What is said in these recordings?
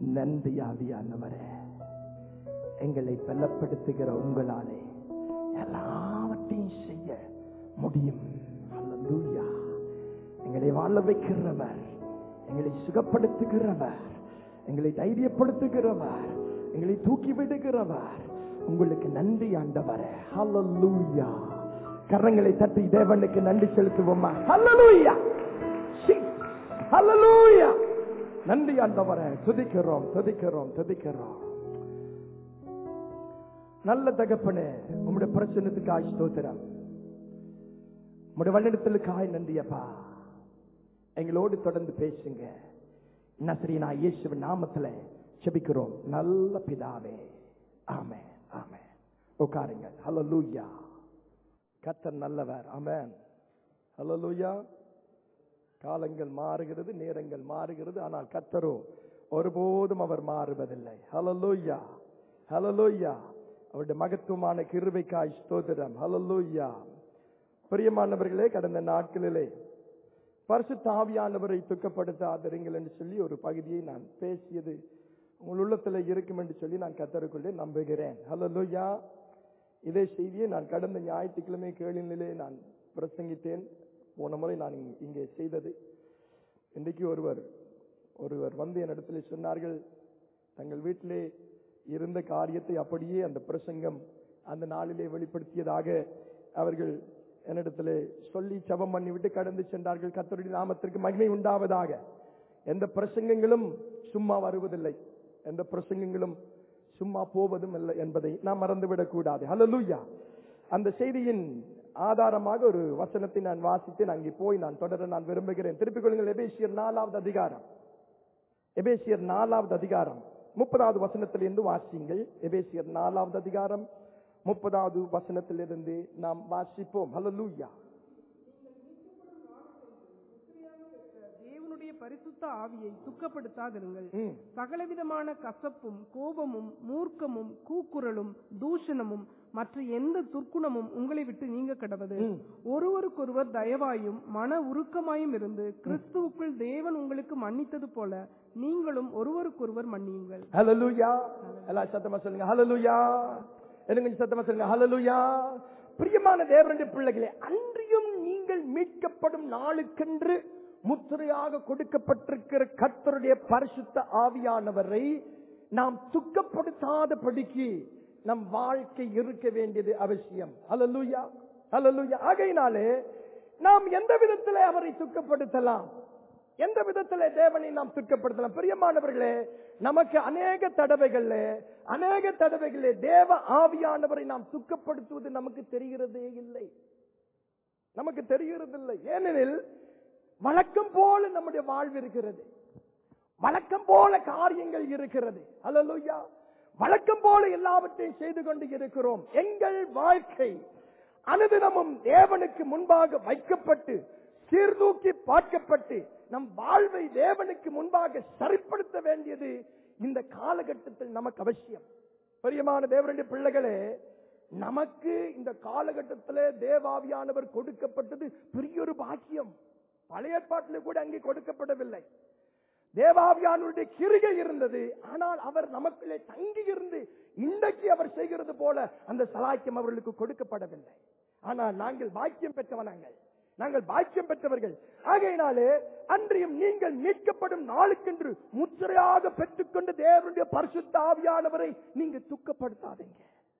நன்றி ஆவியானவரே எங்களை பலப்படுத்துகிற உங்களாலே எல்லாவற்றையும் செய்ய முடியும் அல்லேலூயா எங்களை வாழ வைக்கிறவர் எங்களை சுகப்படுத்துகிறவர் எங்களை தைரியப்படுத்துகிறவர் எங்களை தூக்கி விடுகிறவர் உங்களுக்கு நன்றி ஆண்டவரே ஹalleluya கரங்களை தட்டி தேவனுக்கு நன்றி செலுத்துவோமா ஹalleluya ஹalleluya நன்றி ஆண்டவரே துதிக்கிறோம் துதிக்கிறோம் துதிக்கிறோம் நல்ல தகப்பனே உம்முடைய பிரச்சனத்துக்காய் ஸ்தோத்திரம் உம்முடைய வல்லிடத்திலுக்காய் நன்றியப்பா எங்களோடு தொடர்ந்து பேசுங்க நசரீனா இயேசுவின் நாமத்துல செபிக்கிறோம் நல்ல பிதாவே ஆமென் ஆமென் உட்காருங்க ஹalleluya கர்த்தர் நல்லவர் ஆமென் ஹalleluya காலங்கள் மாறுகிறது நேரங்கள் மாறுகிறது ஆனால் கர்த்தரோ ஒருபோதும் அவர் மாறுவதில்லை ஹalleluya ஹalleluya அவருடைய மகத்துவமான கிருபைக்காய் ஸ்தோத்திரம் ஹalleluya பிரியமானவர்களே கடந்த நாட்களிலே பரிசுத்த ஆவியானவரை துக்கப்படுத்தாதிருங்கள் என்று சொல்லி ஒரு பகுதியை நான் பேசியது உங்கள் உள்ளத்துல இருக்கும் என்று சொல்லி நான் கத்தருக்குள்ளே நம்புகிறேன் ஹalleluya இதே செய்தியை நான் கடந்த ஞாயிற்றுக்கிழமை கேளினிலே நான் பிரசங்கித்தேன் போன முறை நான் இங்க- இங்கே செய்தது இன்றைக்கு ஒருவர் ஒருவர் வந்து என்னிடத்தில் சொன்னார்கள் தங்கள் வீட்டிலே இருந்த காரியத்தை அப்படியே அந்த பிரசங்கம் அந்த நாளிலே வெளிப்படுத்தியதாக அவர்கள் என்னிடத்திலே சொல்லி ஜெபம் பண்ணிவிட்டு கடந்து சென்றார்கள் கர்த்தருடைய நாமத்திற்கு மகிமை உண்டாவதாக எந்த பிரசங்கங்களும் சும்மா வருவதில்லை எந்த பிரசங்கங்களும் சும்மா போவதும் இல்லை என்பதை நாம் மறந்துவிடக் கூடாது ஹalleluya அந்த செய்தியின் ஆதாரமாக ஒரு வசனத்தை நான் வாசித்து அங்கே போய் நான் தொடர நான் விரும்புகிறேன் திருப்பிக் கொள்ளுங்கள் எபேசியர் நாலாவது அதிகாரம் எபேசியர் நாலாவது அதிகாரம் முப்பதாவது வசனத்திலிருந்து வாசியுங்கள் எபேசியர் நாலாவது அதிகாரம் முப்பதாவது வசனத்திலிருந்து நாம் வாசிப்போம் ஹalleluya தேவனுடைய பரிசுத்த ஆவியை துக்கப்படுத்தாதிருங்கள் ம் சகலவிதமான கசப்பும் கோபமும் மூர்க்கமும் கூக்குரலும் தூஷணமும் மற்ற எந்த துர்க்குணமும் உங்களை விட்டு நீங்க கடவது ம். ஒருவருக்கொருவர் தயவாயும் மன உருக்கமாயும் இருந்து கிறிஸ்துவுக்குள் தேவன் உங்களுக்கு மன்னித்தது போல நீங்களும் ஒருவருக்கொருவர் மன்னியுங்கள் ஹalleluya எல்லாம் சத்தமா சொல்லுங்க ஹalleluya எனக்கு கொஞ்சம் சத்தமா சொல்லுங்க ஹalleluya பிரியமான தேவனுடைய பிள்ளைகளே அன்றியும் நீங்கள் மீட்கப்படும் நாளுக்கென்று முத்திரையாக கொடுக்கப்பட்டிருக்கிற கர்த்தருடைய பரிசுத்த ஆவியானவரை நாம் துக்கப்படுத்தாதபடிக்கு நம் வாழ்க்கை இருக்க வேண்டியது அவசியம் ஹalleluya ஹalleluya ஆகையினாலே நாம் எந்த விதத்திலே அவரை துக்கப்படுத்தலாம் எந்த விதத்திலே தேவனை நாம் துக்கப்படுத்தலாம் பிரியமானவர்களே நமக்கு அநேக தடவைகள்ல அநேக தடவைகளே தேவ ஆவியானவரை நாம் துக்கப்படுத்துவது நமக்கு தெரிகிறதே இல்லை நமக்கு தெரிகிறதில்லை ஏனெனில் வழக்கம் போல நம்முடைய வாழ்வு இருக்கிறது வழக்கம் போல காரியங்கள் இருக்கிறது அல்லலுயா வழக்கம் போல எல்லாவற்றையும் செய்து கொண்டு இருக்கிறோம் எங்கள் வாழ்க்கை அனுதினமும் தேவனுக்கு முன்பாக வைக்கப்பட்டு சீர்தூக்கி பார்க்கப்பட்டு நம் வாழ்வை தேவனுக்கு முன்பாக சரிப்படுத்த வேண்டியது இந்த காலகட்டத்தில் நமக்கு அவசியம் பிரியமான தேவனுடைய பிள்ளைகளே நமக்கு இந்த காலகட்டத்திலே தேவாவியானவர் கொடுக்கப்பட்டது பெரிய ஒரு பாக்கியம் பழைய ஏற்பாட்டில் கூட அங்கே கொடுக்கப்படவில்லை தேவாவியானுடைய கிருகை இருந்தது ஆனால் அவர் நமக்குள்ளே தங்கி இருந்து இன்றைக்கு அவர் செய்கிறது போல அந்த சலாக்கியம் அவர்களுக்கு கொடுக்கப்படவில்லை ஆனால் நாங்கள் பாக்கியம் பெற்றவனாங்கள் நாங்கள் பாக்கியம் பெற்றவர்கள் ஆகையினாலே அன்றியும் நீங்கள் மீட்கப்படும் நாளுக்கென்று முத்திரையாக பெற்றுக்கொண்டு தேவனுடைய பரிசுத்த ஆவியானவரை நீங்க துக்கப்படுத்தாதீங்க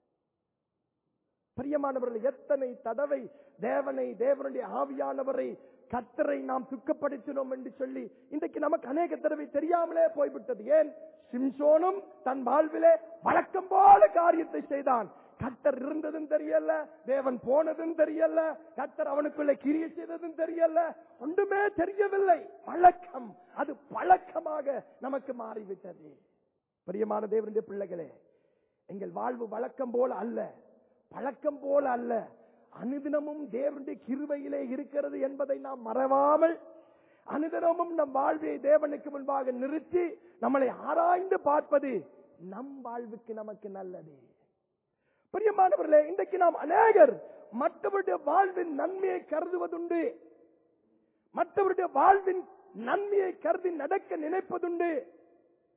பிரியமானவர்கள் எத்தனை தடவை தேவனை தேவனுடைய ஆவியானவரை கத்தரை நாம் துக்கப்படுத்தினோம் என்று சொல்லி இன்றைக்கு நமக்கு அநேக தடவை தெரியாமலே போய்விட்டது ஏன் சிம்சோனும் தன் வாழ்விலே வழக்கம் போல காரியத்தை செய்தான் கத்தர் இருந்ததும் தெரியல தேவன் போனதும் தெரியல கத்தர் அவனுக்குள்ள கிரிய செய்ததும் தெரியல ஒன்றுமே தெரியவில்லை பழக்கம் அது பழக்கமாக நமக்கு மாறிவிட்டது பிரியமான தேவனுடைய பிள்ளைகளே எங்கள் வாழ்வு வழக்கம் போல அல்ல பழக்கம் போல அல்ல அனுதினமும் தேவனுடைய கிருபையிலே இருக்கிறது என்பதை நாம் மறவாமல் அனுதினமும் நம் வாழ்வை தேவனுக்கு முன்பாக நிறுத்தி நம்மளை ஆராய்ந்து பார்ப்பது நம் வாழ்வுக்கு நமக்கு நல்லது பிரியமானவர்களே இன்றைக்கு நாம் அநேகர் மற்றவருடைய வாழ்வின் நன்மையை கருதுவதுண்டு மற்றவருடைய வாழ்வின் நன்மையை கருதி நடக்க நினைப்பதுண்டு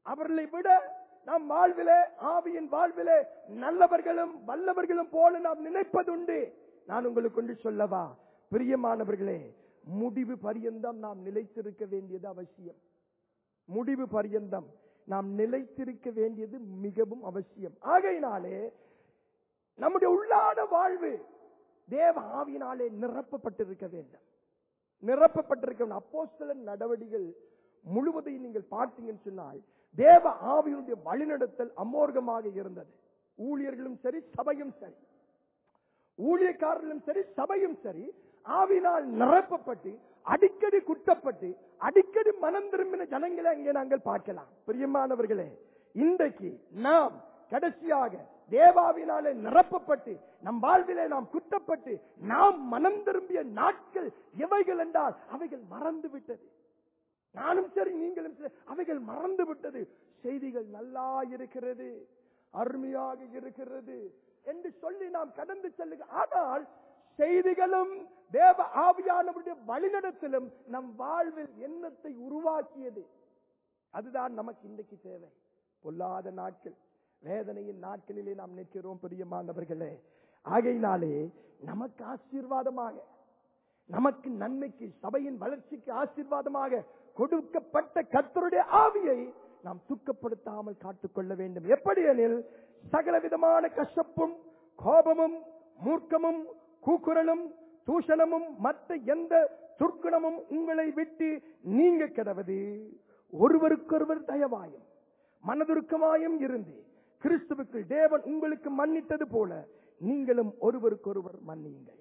அவர்களை விட நம் வாழ்விலே ஆவியின் வாழ்விலே நல்லவர்களும் வல்லவர்களும் போல நாம் நினைப்பதுண்டு நான் உங்களுக்கு கொண்டு சொல்லவா பிரியமானவர்களே முடிவு பரியந்தம் நாம் நிலைத்திருக்க வேண்டியது அவசியம் முடிவு பரியந்தம் நாம் நிலைத்திருக்க வேண்டியது மிகவும் அவசியம் ஆகையினாலே நம்முடைய உள்ளான வாழ்வு தேவ ஆவியினாலே நிரப்பப்பட்டிருக்க வேண்டும் நிரப்பப்பட்டிருக்க வேண்டும் அப்போஸ்தலன் நடவடிக்கைகள் முழுவதையும் நீங்கள் பார்த்தீங்கன்னு சொன்னால் தேவ ஆவியினுடைய வழிநடத்தல் அமோர்கமாக இருந்தது ஊழியர்களும் சரி சபையும் சரி ஊழியக்காரர்களும் சரி சபையும் சரி ஆவினால் நிரப்பப்பட்டு அடிக்கடி குட்டப்பட்டு அடிக்கடி மனம் திரும்பின ஜனங்களை அங்கே நாங்கள் பார்க்கலாம் பிரியமானவர்களே இன்றைக்கு நாம் கடைசியாக தேவாவினாலே நிரப்பப்பட்டு நம் வாழ்விலே நாம் குட்டப்பட்டு நாம் மனம் திரும்பிய நாட்கள் எவைகள் என்றால் அவைகள் மறந்து விட்டது நானும் சரி நீங்களும் சரி அவைகள் மறந்து விட்டது செய்திகள் நல்லா இருக்கிறது அருமையாக இருக்கிறது என்று சொல்லி நாம் கடந்து செல்லுக ஆனால் செய்திகளும் தேவ ஆவியானவருடைய வழிநடத்திலும் நம் வாழ்வில் எண்ணத்தை உருவாக்கியது அதுதான் நமக்கு இன்றைக்கு தேவை பொல்லாத நாட்கள் வேதனையின் நாட்களிலே நாம் நிற்கிறோம் பிரியமானவர்களே ஆகையினாலே நமக்கு ஆசீர்வாதமாக நமக்கு நன்மைக்கு சபையின் வளர்ச்சிக்கு ஆசீர்வாதமாக கொடுக்கப்பட்ட கர்த்தருடைய ஆவியை நாம் துக்கப்படுத்தாமல் காத்துக்கொள்ள வேண்டும் எப்படி எனில் சகல விதமான கசப்பும் கோபமும் மூர்க்கமும் கூக்குரலும் தூஷணமும் மற்ற எந்த துர்க்குணமும் உங்களை விட்டு நீங்க கிடவது ஒருவருக்கொருவர் தயவாயும் மனதுருக்கமாயும் இருந்து கிறிஸ்துவுக்குள் தேவன் உங்களுக்கு மன்னித்தது போல நீங்களும் ஒருவருக்கொருவர் மன்னியுங்கள்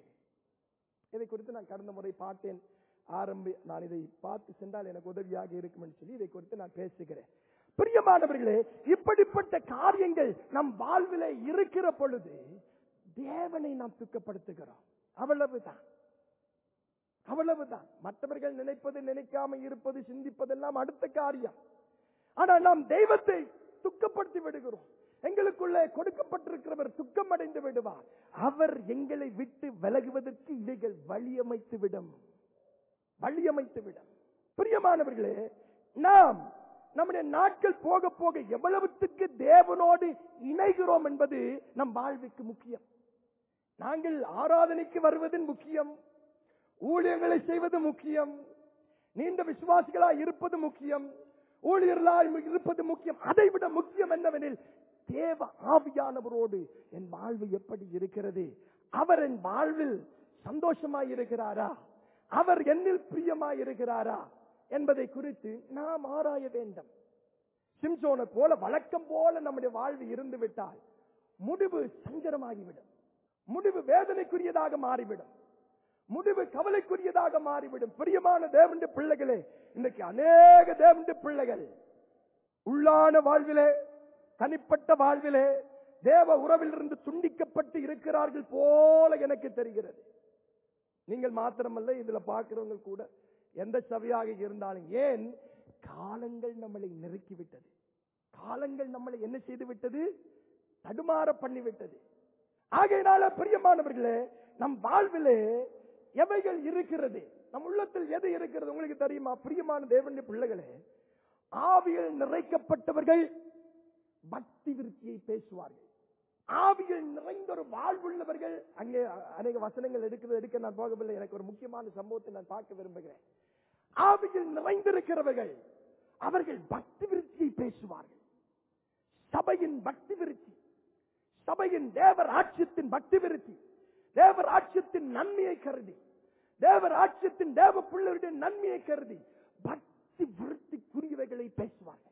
இதை குறித்து நான் கடந்த முறை பார்த்தேன் ஆரம்பி நான் இதை பார்த்து சென்றால் எனக்கு உதவியாக இருக்கும் என்று சொல்லி இதை குறித்து நான் பேசுகிறேன் பிரியமானவர்களே இப்படிப்பட்ட காரியங்கள் நம் வாழ்விலே இருக்கிற பொழுது தேவனை நாம் துக்கப்படுத்துகிறோம் அவ்வளவுதான் அவ்வளவுதான் மற்றவர்கள் நினைப்பது நினைக்காம இருப்பது சிந்திப்பதெல்லாம் அடுத்த காரியம் ஆனால் நாம் தெய்வத்தை துக்கப்படுத்தி விடுகிறோம் எங்களுக்குள்ளே கொடுக்கப்பட்டிருக்கிறவர் துக்கம் அடைந்து விடுவார் அவர் எங்களை விட்டு விலகுவதற்கு இவைகள் வழியமைத்து விடும் வழியமைத்து விடும் பிரியமானவர்களே நாம் நம்முடைய நாட்கள் போக போக எவ்வளவுத்துக்கு தேவனோடு இணைகிறோம் என்பது நம் வாழ்வுக்கு முக்கியம் நாங்கள் ஆராதனைக்கு வருவது முக்கியம் ஊழியங்களை செய்வது முக்கியம் நீண்ட விசுவாசிகளாய் இருப்பது முக்கியம் ஊழியர்களாய் இருப்பது முக்கியம் அதை விட முக்கியம் என்னவெனில் தேவ ஆவியானவரோடு என் வாழ்வு எப்படி இருக்கிறது அவர் என் வாழ்வில் சந்தோஷமாய் இருக்கிறாரா அவர் என்னில் பிரியமாய் இருக்கிறாரா என்பதை குறித்து நாம் ஆராய வேண்டும் சிம்சோனை போல வழக்கம் போல நம்முடைய வாழ்வு இருந்து விட்டால் முடிவு சஞ்சரமாகிவிடும் முடிவு வேதனைக்குரியதாக மாறிவிடும் முடிவு கவலைக்குரியதாக மாறிவிடும் பிரியமான தேவனுடைய பிள்ளைகளே இன்னைக்கு அநேக தேவனுடைய பிள்ளைகள் உள்ளான வாழ்விலே தனிப்பட்ட வாழ்விலே தேவ உறவிலிருந்து துண்டிக்கப்பட்டு இருக்கிறார்கள் போல எனக்கு தெரிகிறது நீங்கள் மாத்திரமல்ல இதுல பார்க்கிறவங்க கூட எந்த சபையாக இருந்தாலும் ஏன் காலங்கள் நம்மளை நெருக்கி விட்டது காலங்கள் நம்மளை என்ன செய்து விட்டது தடுமாற பண்ணி விட்டது ஆகையினால பிரியமானவர்களே நம் வாழ்விலே எவைகள் இருக்கிறது நம் உள்ளத்தில் எது இருக்கிறது உங்களுக்கு தெரியுமா பிரியமான தேவனுடைய பிள்ளைகளே ஆவியில் நிறைக்கப்பட்டவர்கள் பக்தி விருத்தியை பேசுவார்கள் ஆவியில் நிறைந்த ஒரு வாழ்வுள்ளவர்கள் அங்கே அநேக வசனங்கள் எடுக்கிறது எடுக்க நான் போகவில்லை எனக்கு ஒரு முக்கியமான சம்பவத்தை நான் பார்க்க விரும்புகிறேன் ஆவியில் நிறைந்திருக்கிறவர்கள் அவர்கள் பக்தி விருத்தியை பேசுவார்கள் சபையின் பக்தி விருத்தி சபையின் தேவர் ஆட்சியத்தின் பக்தி விருத்தி தேவர் ஆட்சியத்தின் நன்மையை கருதி தேவர் ஆட்சியத்தின் தேவ பிள்ளைகளுடைய நன்மையை கருதி பக்தி விருத்திக்குரியவைகளை பேசுவார்கள்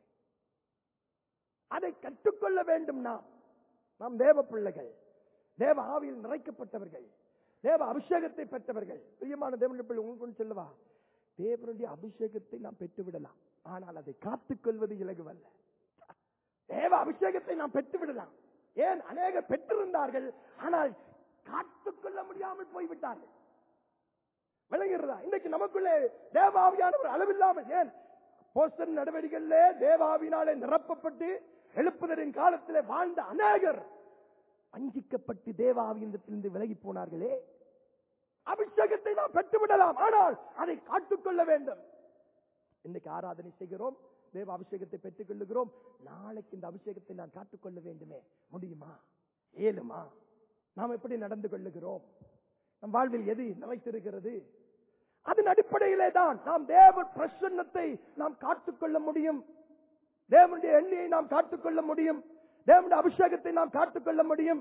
அதை கற்றுக்கொள்ள வேண்டும் நாம் நாம் தேவ பிள்ளைகள் தேவ ஆவியில் நிறைக்கப்பட்டவர்கள் தேவ அபிஷேகத்தை பெற்றவர்கள் பிரியமான தேவனுடைய பிள்ளை உங்களுக்கு ஒன்று சொல்லவா தேவனுடைய அபிஷேகத்தை நாம் பெற்றுவிடலாம் ஆனால் அதை காத்துக்கொள்வது இலகுவல்ல தேவ அபிஷேகத்தை நாம் பெற்றுவிடலாம் ஏன் அநேகர் பெற்றிருந்தார்கள் ஆனால் காத்துக்கொள்ள முடியாமல் போய்விட்டார்கள் விளங்குகிறதா இன்னைக்கு நமக்குள்ளே தேவாவியானவர் அளவில்லாமல் ஏன் போஸ்டர் நடவடிக்கைகளிலே தேவாவினாலே நிரப்பப்பட்டு எழுப்புதலின் காலத்திலே வாழ்ந்த அநேகர் வஞ்சிக்கப்பட்டு தேவாவியத்திலிருந்து விலகி போனார்களே அபிஷேகத்தை நாம் பெற்றுவிடலாம் ஆனால் அதை காத்துக்கொள்ள வேண்டும் இன்னைக்கு ஆராதனை செய்கிறோம் தேவ அபிஷேகத்தை பெற்றுக் கொள்ளுகிறோம் நாளைக்கு இந்த அபிஷேகத்தை நான் காத்துக்கொள்ள வேண்டுமே முடியுமா ஏழுமா நாம் எப்படி நடந்து கொள்ளுகிறோம் நம் வாழ்வில் எது நிலைத்திருக்கிறது அதன் அடிப்படையிலே தான் நாம் தேவ பிரசன்னத்தை நாம் காத்துக்கொள்ள முடியும் தேவனுடைய எண்ணெயை நாம் காத்துக்கொள்ள முடியும் தேவனுடைய அபிஷேகத்தை நாம் காத்துக்கொள்ள முடியும்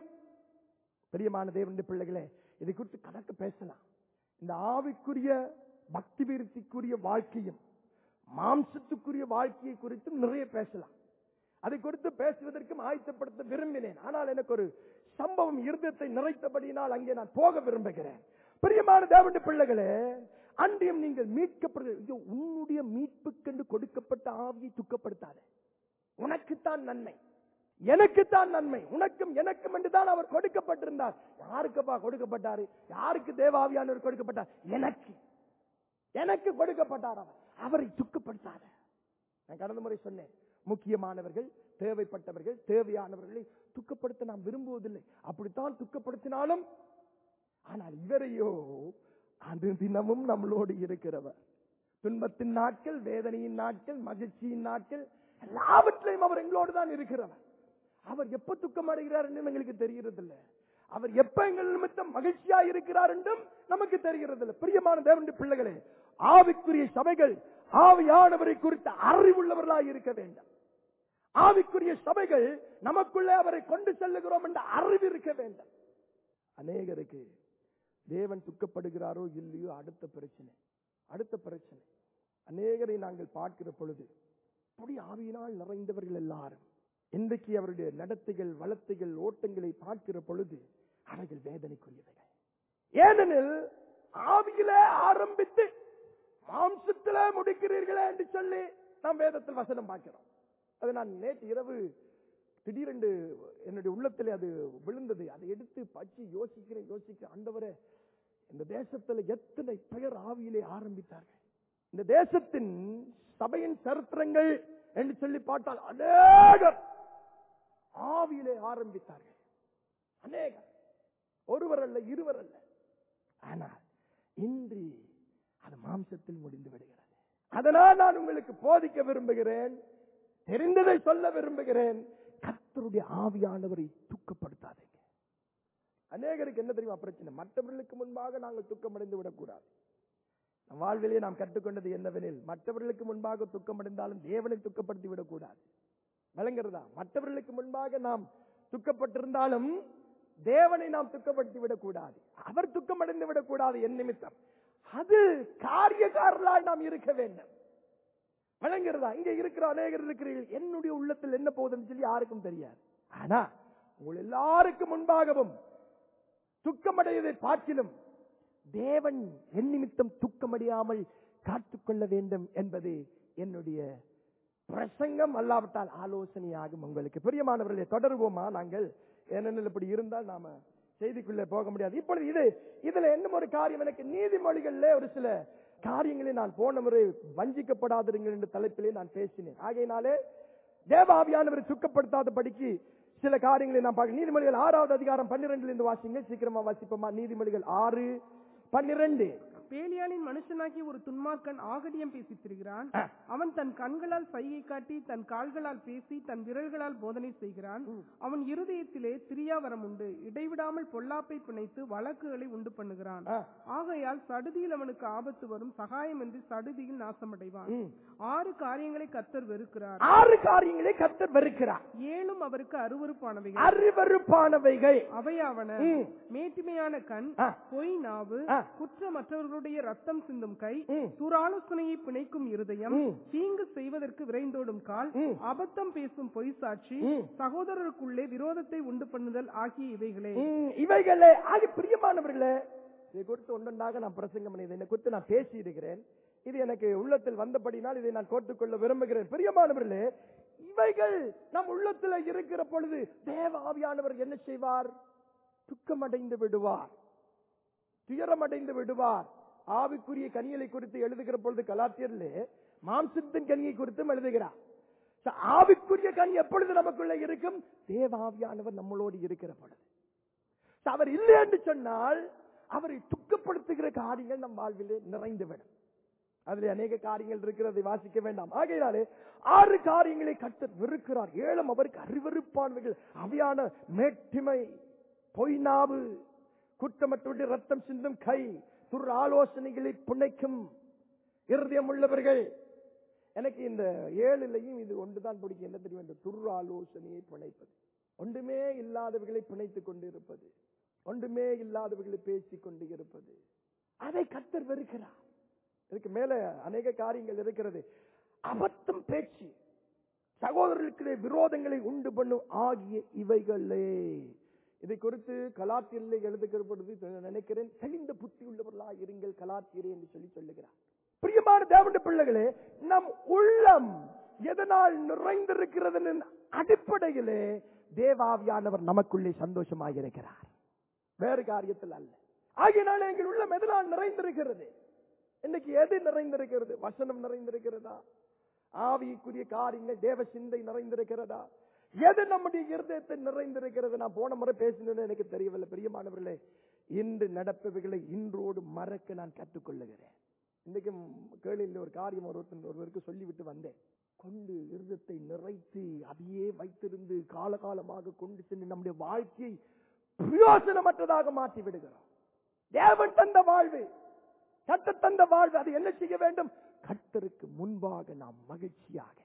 பிரியமான தேவனுடைய பிள்ளைகளே இதை குறித்து கணக்கு பேசலாம் இந்த ஆவிக்குரிய பக்தி விருத்திக்குரிய வாழ்க்கையும் மாம்சத்துக்குரிய வாழ்க்கையை குறித்தும் நிறைய பேசலாம் அதை குறித்து பேசுவதற்கும் ஆயத்தப்படுத்த விரும்பினேன் ஆனால் எனக்கு ஒரு சம்பவம் இருதயத்தை நிறைத்தபடியினால் அங்கே நான் போக விரும்புகிறேன் பிரியமான தேவனுடைய பிள்ளைகளே அன்றியும் நீங்கள் மீட்கப்படுது ஐயோ, உன்னுடைய மீட்புக்கென்று கொடுக்கப்பட்ட ஆவியை துக்கப்படுத்தாதே உனக்குத்தான் நன்மை எனக்குத்தான் நன்மை உனக்கும் எனக்கும் என்றுதான் அவர் கொடுக்கப்பட்டிருந்தார் யாருக்குப்பா கொடுக்கப்பட்டாரு யாருக்கு தேவாவியானவர் கொடுக்கப்பட்டார் எனக்கு எனக்கு கொடுக்கப்பட்டார் அவர் அவரை துக்கப்படுத்தாத நான் கடந்த முறை சொன்னேன் முக்கியமானவர்கள் தேவைப்பட்டவர்கள் தேவையானவர்களை துக்கப்படுத்த நாம் விரும்புவதில்லை அப்படித்தான் துக்கப்படுத்தினாலும் ஆனால் இவரையோ அது தினமும் நம்மளோடு இருக்கிறவர் துன்பத்தின் நாட்கள் வேதனையின் நாட்கள் மகிழ்ச்சியின் நாட்கள் எல்லாவற்றிலையும் அவர் எங்களோடு தான் இருக்கிறவர் அவர் எப்ப துக்கம் அடைகிறார் என்று எங்களுக்கு தெரிகிறதில்லை அவர் எப்ப எங்கள் நிமித்தம் மகிழ்ச்சியா இருக்கிறார் என்றும் நமக்கு தெரிகிறதில்லை பிரியமான தேவனுடைய பிள்ளைகளே ஆவிக்குரிய சபைகள் ஆவியானவரை குறித்த அறிவுள்ளவர்களாய் இருக்க வேண்டும் ஆவிக்குரிய சபைகள் நமக்குள்ளே அவரை கொண்டு செல்லுகிறோம் என்ற அறிவு இருக்க வேண்டும் அநேகருக்கு தேவன் துக்கப்படுகிறாரோ இல்லையோ அடுத்த பிரச்சனை அடுத்த பிரச்சனை அநேகரை நாங்கள் பார்க்கிற பொழுது அப்படி ஆவியினால் நிறைந்தவர்கள் எல்லாரும் இன்றைக்கு அவருடைய நடத்தைகள் வளர்த்தைகள் ஓட்டங்களை பார்க்கிற பொழுது அவைகள் வேதனைக்குரியவைகள் ஏனெனில் ஆவியிலே ஆரம்பித்து மாம்சத்திலே முடிக்கிறீர்களே என்று சொல்லி நாம் வேதத்தில் வசனம் பார்க்கிறோம் அது நான் நேற்று இரவு திடீரென்று என்னுடைய உள்ளத்திலே அது விழுந்தது அதை எடுத்து பச்சு யோசிக்கிறேன் யோசிக்கிறேன் ஆண்டவரே இந்த தேசத்துல எத்தனை பெயர் ஆவியிலே ஆரம்பித்தார்கள் இந்த தேசத்தின் சபையின் சரித்திரங்கள் என்று சொல்லி பார்த்தால் அநேகர் ஆவியிலே ஆரம்பித்தார்கள் அநேகர் ஒருவர் அல்ல இருவர் அல்ல ஆனால் இன்று அது மாம்சத்தில் முடிந்து விடுகிறது அதனால் நான் உங்களுக்கு போதிக்க விரும்புகிறேன் தெரிந்ததை சொல்ல விரும்புகிறேன் கர்த்தருடைய ஆவியானவரை துக்கப்படுத்தாதீங்க அநேகருக்கு என்ன தெரியுமா பிரச்சனை மற்றவர்களுக்கு முன்பாக நாங்கள் துக்கமடைந்து விடக்கூடாது நம் வாழ்விலே நாம் கற்றுக்கொண்டது என்னவெனில் மற்றவர்களுக்கு முன்பாக துக்கமடைந்தாலும் தேவனை துக்கப்படுத்தி விடக்கூடாது விளங்குறதா மற்றவர்களுக்கு முன்பாக நாம் துக்கப்பட்டிருந்தாலும் தேவனை நாம் துக்கப்படுத்தி விடக்கூடாது அவர் துக்கமடைந்து விடக்கூடாது என் நிமித்தம் அது காரியக்காரர்களால் நாம் இருக்க வேண்டும் விளங்குறதா இங்க இருக்கிற அநேகர் இருக்கிறீர்கள் என்னுடைய உள்ளத்தில் என்ன போகுதுன்னு சொல்லி யாருக்கும் தெரியாது ஆனா உங்கள் எல்லாருக்கும் முன்பாகவும் துக்கமடைவதை பார்க்கிலும் தேவன் என் நிமித்தம் துக்கமடையாமல் காத்துக்கொள்ள வேண்டும் என்பது என்னுடைய பிரசங்கம் அல்லாவிட்டால் ஆலோசனையாகும் உங்களுக்கு பிரியமானவர்களே தொடருவோமா நாங்கள் ஏனெனில் இப்படி இருந்தால் நாம செய்திக்குள்ளே போக முடியாது இப்பொழுது இது இதுல என்ன ஒரு காரியம் எனக்கு நீதிமொழிகள்ல ஒரு சில காரியங்களை நான் போன முறை வஞ்சிக்கப்படாதிருங்கள் என்ற தலைப்பிலே நான் பேசினேன் ஆகையினாலே தேவாவியானவரை துக்கப்படுத்தாத படிக்கு சில காரியங்களை நான் பார்க்க நீதிமொழிகள் ஆறாவது அதிகாரம் பன்னிரெண்டுல இருந்து வாசிங்க சீக்கிரமா வாசிப்போமா நீதிமொழிகள் ஆறு பன்னிரெண்டு பேலியாளின் மனுஷனாகி ஒரு துன்மார்க்கன் ஆகடியம் பேசித் திரிகிறான் ஆ. அவன் தன் கண்களால் சைகை காட்டி தன் கால்களால் பேசி தன் விரல்களால் போதனை செய்கிறான் அவன் இருதயத்திலே திரியாவரம் உண்டு இடைவிடாமல் பொல்லாப்பை பிணைத்து வழக்குகளை உண்டு பண்ணுகிறான் ஆ. ஆகையால் சடுதியில் அவனுக்கு ஆபத்து வரும் சகாயமின்றி சடுதியில் நாசமடைவான் ம். ஆறு காரியங்களை கத்தர் வெறுக்கிறார் ஆறு காரியங்களை கர்த்தர் வெறுக்கிறார் ஏழும் அவருக்கு அருவருப்பானவைகள் அறிவறுப்பானவைகள் அவையாவன ம். மேட்டிமையான கண் ஆ. பொய் நாவு ஆ. குற்றமற்றவர்களுடைய ரத்தம் சிந்தும் கை ம். துராலோசனையை பிணைக்கும் இருதயம் ம். தீங்கு செய்வதற்கு விரைந்தோடும் கால் ம். அபத்தம் பேசும் பொய் சாட்சி ம். சகோதரருக்குள்ளே விரோதத்தை உண்டு பண்ணுதல் ஆகிய இவைகளே ம், இவைகளே ஆகிய பிரியமானவர்களே இதை குறித்து ஒன்றொன்றாக நான் பிரசங்கம் பண்ணி இதை குறித்து நான் பேசி இருக்கிறேன் இது எனக்கு உள்ளத்தில் வந்தபடினால் இதை நான் கோட்டுக்கொள்ள விரும்புகிறேன் பிரியமானவர்களே இவைகள் நம் உள்ளத்தில் இருக்கிற பொழுது தேவ ஆவியானவர் என்ன செய்வார் துக்கமடைந்து விடுவார் துயரமடைந்து விடுவார் ஆவிக்குரிய கனிகளை குறித்து எழுதுகிற பொழுது கலாத்தியர்ல மாம்சத்தின் கனியை குறித்தும் எழுதுகிறார் So, ஆவிக்குரிய கனி எப்பொழுது நமக்குள்ள இருக்கும் தேவாவியானவர் நம்மளோடு இருக்கிற பொழுது So, அவர் இல்லை என்று சொன்னால் அவரை துக்கப்படுத்துகிற காரியங்கள் நம் வாழ்விலே நிறைந்துவிடும் அதுல அநேக காரியங்கள் இருக்கிறதை வாசிக்க வேண்டாம் ஆகையினாலே ஆறு காரியங்களை கர்த்தர் வெறுக்கிறார் ஏழும் அவருக்கு அறிவறுப்பானவைகள் அவையான மேட்டிமை பொய்நாவு குற்றமற்றவருடைய ரத்தம் சிந்தும் கை துர் ஆலோசனைகளை புனைக்கும் இருதயம் உள்ளவர்கள் எனக்கு இந்த ஏழுலையும் இது ஒன்றுதான் பிடிக்கும் என்ன தெரியும் இந்த துர் ஆலோசனையை பிணைப்பது ஒன்றுமே இல்லாதவர்களை பிணைத்துக் கொண்டு இருப்பது ஒன்றுமே இல்லாதவர்களை பேசிக் கொண்டு இருப்பது அதை கத்தர் வெறுக்கிறார் இதுக்கு மேல அநேக காரியங்கள் இருக்கிறது அபத்தம் பேச்சு சகோதரர்களுக்கு விரோதங்களை உண்டு பண்ணும் ஆகிய இவைகளே இதை குறித்து கலாத்திரில் எழுதுகிறபொழுது நினைக்கிறேன் தெளிந்த புத்தி உள்ளவர்களா இருங்கள் கலாத்திரே என்று சொல்லி சொல்லுகிறார் பிரியமான தேவனுடைய பிள்ளைகளே நம் உள்ளம் எதனால் நிறைந்திருக்கிறது அடிப்படையிலே தேவாவியானவர் நமக்குள்ளே சந்தோஷமாக இருக்கிறார் வேறு காரியத்தில் அல்ல ஆகையினால எங்கள் உள்ளம் எதனால் நிறைந்திருக்கிறது இன்னைக்கு எது நிறைந்திருக்கிறது வசனம் நிறைந்திருக்கிறதா ஆவிக்குரிய காரியங்கள் தேவ சிந்தை நிறைந்திருக்கிறதா எது நம்முடைய இருதயத்தை நிறைந்திருக்கிறது நான் போன முறை பேசினது எனக்கு தெரியவில்லை பிரியமானவர்களே இன்று நடப்பவைகளை இன்றோடு மறக்க நான் கற்றுக்கொள்ளுகிறேன் இன்னைக்கு கேளில் ஒரு காரியம் ஒருத்தன் ஒருவருக்கு சொல்லிவிட்டு வந்தேன் கொண்டு இருதத்தை நிறைத்து அதையே வைத்திருந்து காலகாலமாக கொண்டு சென்று நம்முடைய வாழ்க்கையை பிரயோசனமற்றதாக மாற்றி விடுகிறோம் தேவன் தந்த வாழ்வு கத்த தந்த வாழ்வு அதை என்ன செய்ய வேண்டும் கர்த்தருக்கு முன்பாக நாம் மகிழ்ச்சியாக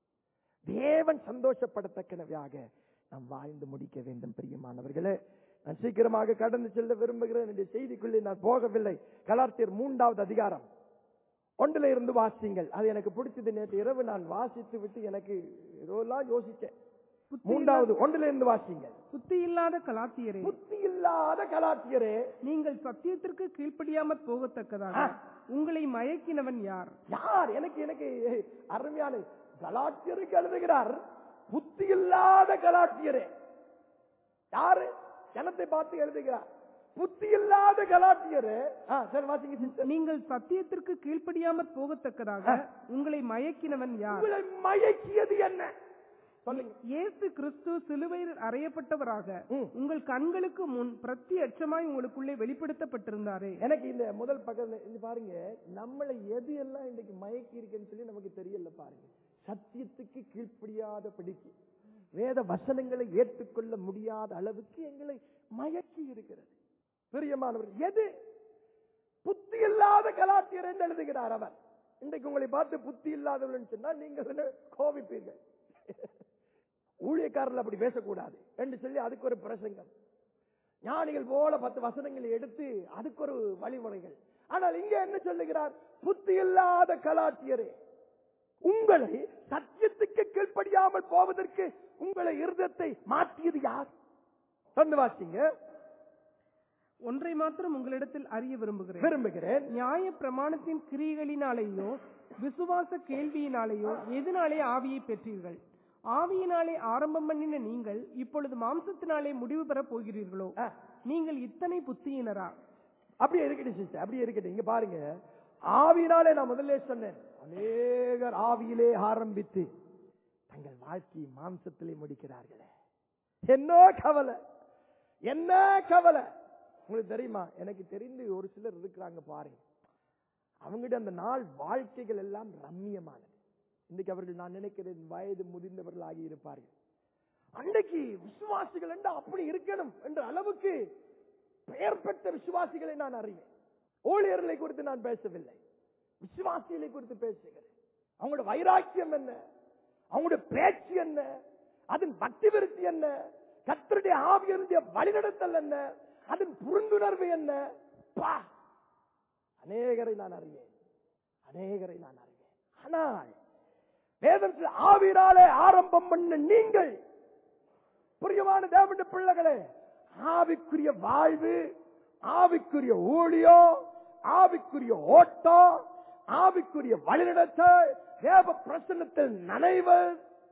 தேவன் சந்தோஷப்படத்தக்கனவையாக நாம் வாழ்ந்து முடிக்க வேண்டும் பிரியமானவர்களே நான் சீக்கிரமாக கடந்து செல்ல விரும்புகிறேன் என்னுடைய செய்திக்குள்ளே நான் போகவில்லை கலார்த்தியர் மூன்றாவது அதிகாரம் ஒன்றுல இருந்து வாசிங்கள் அது எனக்கு பிடிச்சது நேற்று இரவு நான் வாசித்து விட்டு எனக்கு ஏதோலாம் யோசிச்சேன் மூன்றாவது ஒன்றுல இருந்து வாசிங்கள் புத்தி இல்லாத கலாத்தியரே புத்தி இல்லாத கலாத்தியரே நீங்கள் சத்தியத்திற்கு கீழ்ப்படியாமற் போகத்தக்கதாக உங்களை மயக்கினவன் யார் யார் எனக்கு எனக்கு அருமையான கலாட்டியருக்கு எழுதுகிறார் புத்தி இல்லாத கலாட்டியரே யாரு ஜனத்தை பார்த்து எழுதுகிறார் புத்தி இல்லாத கலாட்டியரே ஆ, சரி வாசிங்க sister. நீங்கள் சத்தியத்திற்கு கீழ்ப்படியாமற் போகத்தக்கதாக உங்களை மயக்கினவன் யார் உங்களை மயக்கியது என்ன சொல்லுங்க இயேசு கிறிஸ்து சிலுவையில் அறையப்பட்டவராக ம். உங்கள் கண்களுக்கு முன் பிரத்யட்சமாய் உங்களுக்குள்ளே வெளிப்படுத்தப்பட்டிருந்தாரே எனக்கு இந்த முதல் பக்கத்துல இது பாருங்க நம்மளை எது எல்லாம் இன்னைக்கு மயக்கி இருக்குன்னு சொல்லி நமக்கு தெரியல பாருங்க சத்தியத்துக்கு கீழ்ப்படியாத படிக்கு வேத வசனங்களை ஏற்றுக்கொள்ள முடியாத அளவுக்கு எங்களை மயக்கி இருக்கிறது பிரியமானவர் எது புத்தி இல்லாத கலாத்தியர் என்று எழுதுகிறார் அவர் இன்றைக்கு உங்களை பார்த்து புத்தி இல்லாதவர்கள் சொன்னா நீங்கள் என்ன கோபிப்பீர்கள் ஊழியக்காரர்கள் அப்படி பேசக்கூடாது என்று சொல்லி அதுக்கு ஒரு பிரசங்கம் ஞானிகள் போல பத்து வசனங்களை எடுத்து அதுக்கு ஒரு வழிமுறைகள் ஆனால் இங்க என்ன சொல்லுகிறார் புத்தி இல்லாத கலாட்டியரே உங்களை சத்தியத்துக்கு கீழ்ப்படியாமல் போவதற்கு உங்களை இருதத்தை மாற்றியது யார் வந்து வாசிங்க ஒன்றை மாத்திரம் உங்களிடத்தில் அறிய விரும்புகிறேன் விரும்புகிறேன் நியாய பிரமாணத்தின் கிரியைகளினாலேயோ விசுவாச கேள்வியினாலேயோ எதனாலே ஆவியை பெற்றீர்கள் ஆவியினாலே ஆரம்பம் பண்ணின நீங்கள் இப்பொழுது மாம்சத்தினாலே முடிவு பெறப் போகிறீர்களோ ஆ, நீங்கள் இத்தனை புத்தியினரா அப்படியே இருக்கட்டும் சிஸ்டர் அப்படியே இருக்கட்டும் இங்க பாருங்க ஆவியினாலே நான் முதல்ல சொன்னேன் அநேகர் ஆவியிலே ஆரம்பித்து தங்கள் வாழ்க்கையை மாம்சத்திலே முடிக்கிறார்களே என்ன கவலை என்ன கவலை உங்களுக்கு தெரியுமா எனக்கு தெரிந்து ஒரு சிலர் இருக்கிறாங்க பாருங்க அவங்ககிட்ட அந்த நாள் வாழ்க்கைகள் எல்லாம் ரம்மியமானது இன்னைக்கு அவர்கள் நான் நினைக்கிறேன் வயது முதிர்ந்தவர்கள் ஆகி இருப்பார்கள் அன்னைக்கு விசுவாசிகள் என்று அப்படி இருக்கணும் என்ற அளவுக்கு பெயர் பெற்ற விசுவாசிகளை நான் அறிவேன் ஊழியர்களை குறித்து நான் பேசவில்லை விசுவாசிகளை குறித்து பேசுகிறேன் அவங்களோட வைராக்கியம் என்ன அவங்களுடைய பேச்சு என்ன அதன் பக்தி விருத்தி என்ன கத்தருடைய ஆவியனுடைய வழிநடத்தல் என்ன அதன் புரிந்துணர்வு என்ன பா அநேகரை நான் அறிவேன் அநேகரை நான் அறிவேன் ஆனால் வேதம் சொல்லுது, ஆவியினாலே ஆரம்பம் பண்ண நீங்கள் புரியமான தேவனுடைய பிள்ளைகளே ஆவிக்குரிய வாழ்வு ஆவிக்குரிய ஊழியம் ஆவிக்குரிய ஓட்டம் ஆவிக்குரிய வழிநடத்தல் தேவ பிரசன்னத்தில் நனைவர்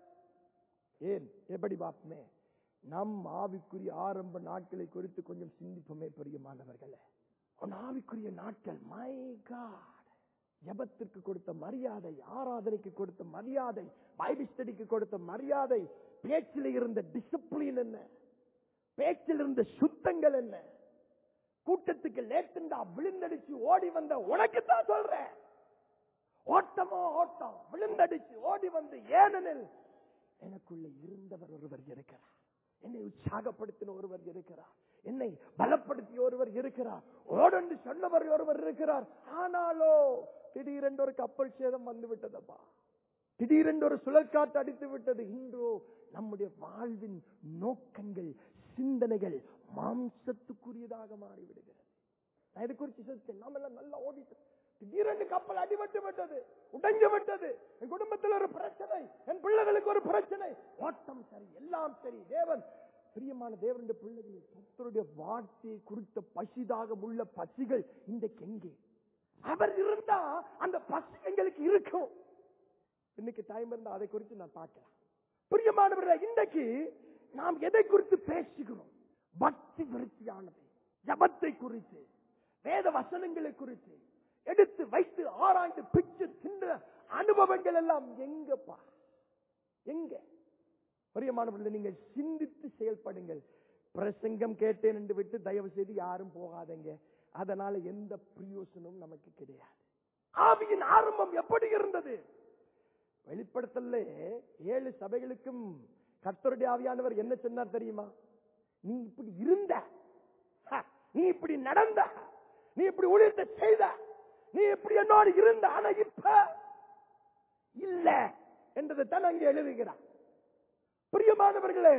ஏன் எப்படி பார்ப்போமே நம் ஆவிக்குரிய ஆரம்ப நாட்களை குறித்து கொஞ்சம் சிந்திப்போமே பிரியமானவர்களே உன் ஆவிக்குரிய நாட்கள் மை காட் ஜபத்திற்கு கொடுத்த மரியாதை ஆராதனைக்கு கொடுத்த மரியாதை பைபிள் ஸ்டடிக்கு கொடுத்த மரியாதை பேச்சில் இருந்த டிசிப்ளின் என்ன பேச்சில் இருந்த சுத்தங்கள் என்ன கூட்டத்துக்கு லேட்டுண்டா விழுந்தடிச்சு ஓடி வந்த உனக்கு தான் சொல்றேன் ஓட்டமோ ஓட்டம் விழுந்தடிச்சு ஓடி வந்து ஏனெனில் எனக்குள்ள இருந்தவர் ஒருவர் இருக்கிறார் என்னை உற்சாகப்படுத்தின ஒருவர் இருக்கிறார் என்னை பலப்படுத்திய ஒருவர் இருக்கிறார் ஓடென்று சொன்னவர் ஒருவர் இருக்கிறார் ஆனாலோ திடீரென்று ஒரு கப்பல் சேதம் வந்து விட்டதப்பா திடீரென்று ஒரு சுழற்காற்று அடித்து விட்டது இன்றோ நம்முடைய வாழ்வின் நோக்கங்கள் சிந்தனைகள் மாம்சத்துக்குரியதாக மாறிவிடுகிறது நான் இது குறித்து சொல்லிட்டேன் நாம எல்லாம் நல்லா ஓடிட்டு திடீரென்று கப்பல் அடிபட்டு விட்டது உடைஞ்சு விட்டது என் குடும்பத்தில் ஒரு பிரச்சனை என் பிள்ளைகளுக்கு ஒரு பிரச்சனை ஓட்டம் சரி எல்லாம் சரி தேவன் பிரியமான தேவனுடைய பிள்ளைகள் கர்த்தருடைய வார்த்தையை குறித்த பசிதாக உள்ள பசிகள் இன்றைக்கு எங்கே அவர் இருந்தா அந்த பசி எங்களுக்கு இருக்கும் இன்னைக்கு டைம் இருந்தா அதை குறித்து நான் பார்க்கலாம் பிரியமானவர்களே இன்றைக்கு நாம் எதை குறித்து பேசுகிறோம் பக்தி விருத்தியானது ஜபத்தை குறித்து வேத வசனங்களை குறித்து எடுத்து வைத்து ஆராய்ந்து பிச்சு தின்ற அனுபவங்கள் எல்லாம் எங்கப்பா எங்க பிரியமானவர்களே நீங்கள் சிந்தித்து செயல்படுங்கள் பிரசங்கம் கேட்டேன் என்று விட்டு தயவு செய்து யாரும் போகாதீங்க அதனால எந்த பிரயோசனமும் நமக்கு கிடையாது ஆவியின் ஆரம்பம் எப்படி இருந்தது வெளிப்படுத்தல ஏழு சபைகளுக்கும் கர்த்தருடைய ஆவியானவர் என்ன சொன்னார் தெரியுமா நீ இப்படி இருந்த ஹ, நீ இப்படி நடந்த நீ இப்படி ஊழியத்தை செய்த நீ இப்படி என்னோடு இருந்த ஆனா இப்ப இல்ல என்றதை தான் அங்கே எழுதுகிறார் பிரியமானவர்களே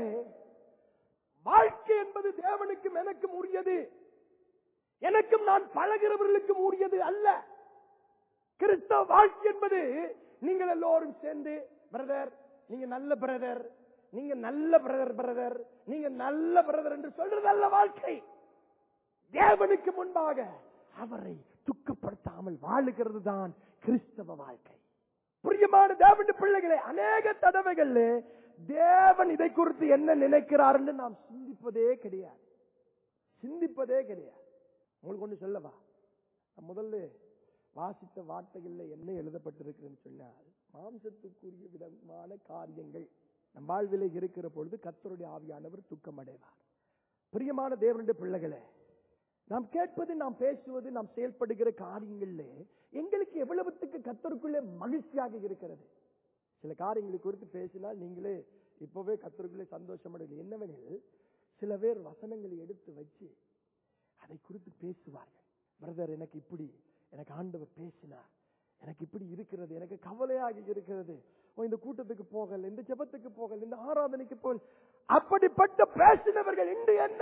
வாழ்க்கை என்பது தேவனுக்கும் எனக்கும் உரியது எனக்கும் நான் பழகிறவர்களுக்கும் உரியது அல்ல கிறிஸ்தவ வாழ்க்கை என்பது நீங்கள் எல்லோரும் சேர்ந்து பிரதர் நீங்க நல்ல பிரதர் நீங்க நல்ல பிரதர் பிரதர் நீங்க நல்ல பிரதர் என்று சொல்றது அல்ல வாழ்க்கை தேவனுக்கு முன்பாக அவரை துக்கப்படுத்தாமல் வாழுகிறது தான் கிறிஸ்தவ வாழ்க்கை பிரியமான தேவனுடைய பிள்ளைகளே அநேக தடவைகள்ல தேவன் இதை குறித்து என்ன நினைக்கிறார் என்று நாம் சிந்திப்பதே கிடையாது சிந்திப்பதே கிடையாது உங்களுக்கு ஒண்ணு சொல்லவா நான் முதல்ல வாசித்த வார்த்தைகள்ல என்ன எழுதப்பட்டிருக்குன்னு சொன்னால் மாம்சத்துக்குரிய விதமான காரியங்கள் நம் வாழ்விலே இருக்கிற பொழுது கர்த்தருடைய ஆவியானவர் துக்கம் அடைவார் பிரியமான தேவனுடைய பிள்ளைகளே நாம் கேட்பது நாம் பேசுவது நாம் செயல்படுகிற காரியங்கள்ல எங்களுக்கு எவ்வளவுத்துக்கு கத்தருக்குள்ளே மகிழ்ச்சியாக இருக்கிறது சில காரியங்களை குறித்து பேசினால் நீங்களே இப்பவே கத்தருக்குள்ளே சந்தோஷம் அடையல என்னவெனில் சில பேர் வசனங்களை எடுத்து வச்சு அதை குறித்து பேசுவார்கள் பிரதர் எனக்கு இப்படி எனக்கு ஆண்டவர் பேசினார் எனக்கு இப்படி இருக்கிறது எனக்கு கவலையாக இருக்கிறது ஓ, இந்த கூட்டத்துக்கு போகல இந்த ஜெபத்துக்கு போகல இந்த ஆராதனைக்கு போகல அப்படிப்பட்ட பேசினவர்கள் இன்று என்ன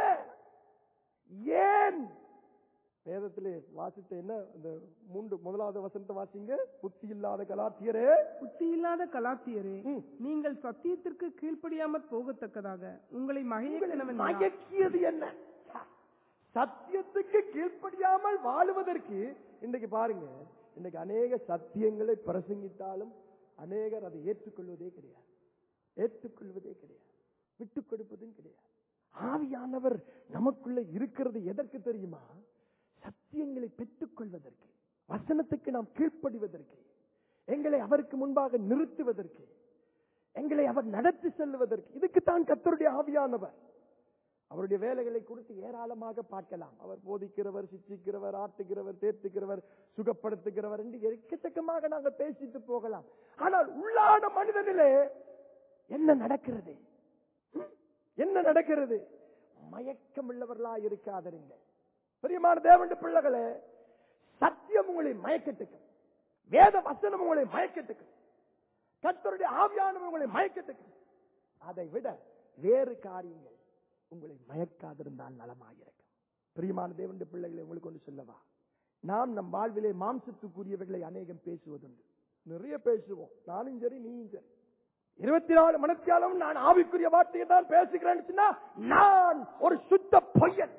ஏன் வேதத்திலே வாசித்த என்ன அந்த மூன்று முதலாவது வசனத்தை வாசிங்க புத்தி இல்லாத கலாத்தியரே புத்தி இல்லாத கலாத்தியரே ம். நீங்கள் சத்தியத்திற்கு கீழ்ப்படியாமற் போகத்தக்கதாக உங்களை மகையக்கணவன் யார்? மயக்கியது என்ன சத்தியத்துக்கு கீழ்ப்படியாமல் வாழுவதற்கு இன்றைக்கு பாருங்க இன்றைக்கு அநேக சத்தியங்களை பிரசங்கித்தாலும் அநேகர் அதை ஏற்றுக்கொள்வதே கிடையாது ஏற்றுக்கொள்வதே கிடையாது விட்டுக் கொடுப்பதும் கிடையாது ஆவியானவர் நமக்குள்ள இருக்கிறது எதற்கு தெரியுமா சத்தியங்களை பெற்றுக் கொள்வதற்கு வசனத்துக்கு நாம் கீழ்ப்படிவதற்கு எங்களை அவருக்கு முன்பாக நிறுத்துவதற்கு எங்களை அவர் நடத்தி செல்வதற்கு இதுக்குத்தான் கத்தருடைய ஆவியானவர் அவருடைய வேலைகளை குறித்து ஏராளமாக பார்க்கலாம் அவர் போதிக்கிறவர் சிச்சிக்கிறவர் ஆட்டுகிறவர் தேற்றுகிறவர் சுகப்படுத்துகிறவர் என்று எக்கச்சக்கமாக நாங்கள் பேசிட்டு போகலாம் ஆனால் உள்ளான மனிதனிலே என்ன நடக்கிறது ம்? என்ன நடக்கிறது மயக்கம் உள்ளவர்களா இருக்காதீங்க பிரியமான தேவனுடைய பிள்ளைகளே சத்தியம் உங்களை மயக்கட்டுக்கும் வேத வசனம் உங்களை மயக்கட்டுக்கும் கர்த்தருடைய ஆவியானவர் உங்களை மயக்கட்டுக்கும் அதை விட வேறு காரியங்கள் உங்களை மயக்காதிருந்தால் நலமாயிருக்கும் பிரியமான தேவனுடைய பிள்ளைகளை உங்களுக்கு ஒன்று சொல்லவா நாம் நம் வாழ்விலே மாம்சத்துக்குரியவர்களை அநேகம் பேசுவதுண்டு நிறைய பேசுவோம் நானும் சரி நீயும் சரி இருபத்தி நாலு மணித்தியாலும் நான் ஆவிக்குரிய வார்த்தையை தான் பேசுகிறேன்னு சொன்னா நான் ஒரு சுத்த பொய்யன்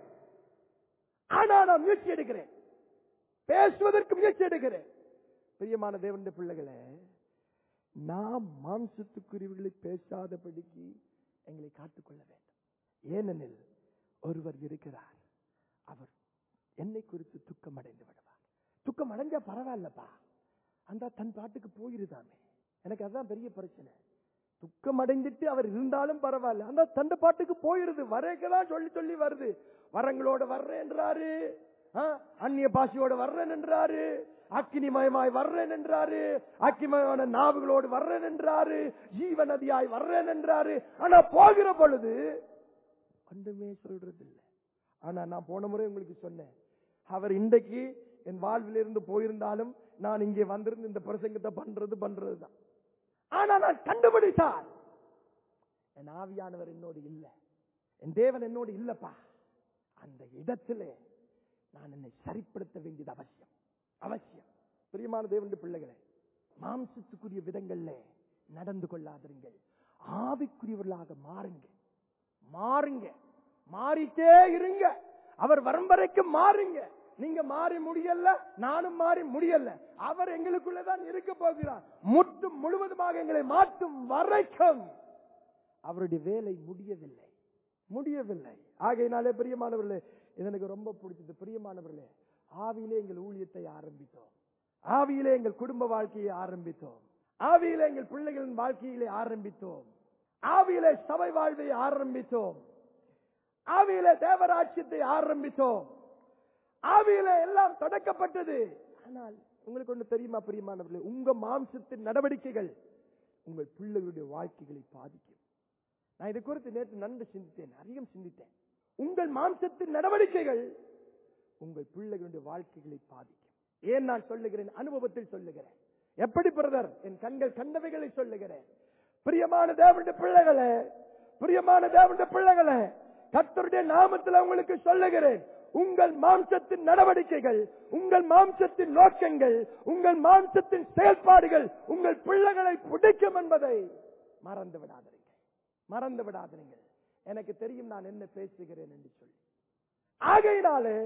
ஆனா நான் முயற்சி எடுக்கிறேன் பேசுவதற்கு முயற்சி எடுக்கிறேன் பிரியமான தேவனுடைய பிள்ளைகளே நாம் மாம்சத்துக்குரியவர்களை பேசாதபடிக்கு எங்களை காத்துக்கொள்ள வேண்டும் ஏனெனில் ஒருவர் இருக்கிறார் அவர் என்னை குறித்து துக்கம் அடைந்து விடுவார் துக்கம் அடைஞ்சா பரவாயில்லப்பா அந்த தன் பாட்டுக்கு போயிருதாமே எனக்கு அதுதான் பெரிய பிரச்சனை துக்கம் அடைந்துட்டு அவர் இருந்தாலும் பரவாயில்ல அந்த தண்ட பாட்டுக்கு போயிருது வரேக்கதான் சொல்லி சொல்லி வருது வரங்களோட வர்றேன்றாரு ஆ, அந்நிய பாஷையோட வர்றேன் என்றாரு அக்கினிமயமாய் வர்றேன் என்றாரு அக்கினிமயமான நாவுகளோடு வர்றேன் என்றாரு ஜீவ நதியாய் வர்றேன் என்றாரு ஆனா போகிற பொழுது ஒன்றுமே சொல்றது இல்லை ஆனா நான் போன முறை உங்களுக்கு சொன்னேன் அவர் இன்றைக்கு என் வாழ்வில் இருந்து போயிருந்தாலும் நான் இங்கே வந்திருந்து இந்த பிரசங்கத்தை பண்றது பண்றதுதான் ஆனா நான் கண்டுபிடித்தார் என் ஆவியானவர் என்னோடு இல்லை என் தேவன் என்னோடு இல்லப்பா அந்த இடத்திலே நான் என்னை சரிப்படுத்த வேண்டியது அவசியம் அவசியம் பிரியமான தேவனுடைய பிள்ளைகளே மாம்சத்துக்குரிய விதங்கள்ல நடந்து கொள்ளாதிருங்கள் ஆவிக்குரியவர்களாக மாறுங்க மாறுங்க மாறிட்டே இருங்க அவர் வரும் வரைக்கும் மாறுங்க நீங்க மாறி முடியல நானும் மாறி முடியல அவர் எங்களுக்குள்ளதான் இருக்க போகிறார் முற்றும் முழுவதுமாக எங்களை மாற்றும் வரைக்கும் அவருடைய வேலை முடியவில்லை முடியவில்லை ஆகையினாலே பிரியமானவர்களே இது எனக்கு ரொம்ப பிடிச்சது பிரியமானவர்களே ஆவியிலே எங்கள் ஊழியத்தை ஆரம்பித்தோம் ஆவியிலே எங்கள் குடும்ப வாழ்க்கையை ஆரம்பித்தோம் ஆவியிலே எங்கள் பிள்ளைகளின் வாழ்க்கையிலே ஆரம்பித்தோம் ஆவியிலே சபை வாழ்வை ஆரம்பித்தோம் ஆவியிலே தேவராட்சியத்தை ஆரம்பித்தோம் ஆவியிலே எல்லாம் தொடக்கப்பட்டது ஆனால் உங்களுக்கு ஒன்று தெரியுமா பிரியமானவர்களே உங்க மாம்சத்தின் நடவடிக்கைகள் உங்கள் பிள்ளைகளுடைய வாழ்க்கைகளை பாதிக்கும் நான் இது குறித்து நேற்று நன்கு சிந்தித்தேன் அதிகம் சிந்தித்தேன் உங்கள் மாம்சத்தின் நடவடிக்கைகள் உங்கள் பிள்ளைகளுடைய வாழ்க்கைகளை பாதிக்கும் ஏன் நான் சொல்லுகிறேன் அனுபவத்தில் சொல்லுகிறேன் எப்படி பிரதர் என் கண்கள் கண்டவைகளை சொல்லுகிறேன் பிரியமான தேவனுடைய பிள்ளைகளே பிரியமான தேவனுடைய பிள்ளைகளே கர்த்தருடைய நாமத்தில் உங்களுக்கு சொல்லுகிறேன் உங்கள் மாம்சத்தின் நடவடிக்கைகள் உங்கள் மாம்சத்தின் நோக்கங்கள் உங்கள் மாம்சத்தின் செயல்பாடுகள் உங்கள் பிள்ளைகளை பிடிக்கும் என்பதை மறந்து விடாதீர்கள் மறந்து விடாதீர்கள் எனக்கு தெரியும் நான் என்ன பேசுகிறேன் என்று சொல்லி ஆகையினாலே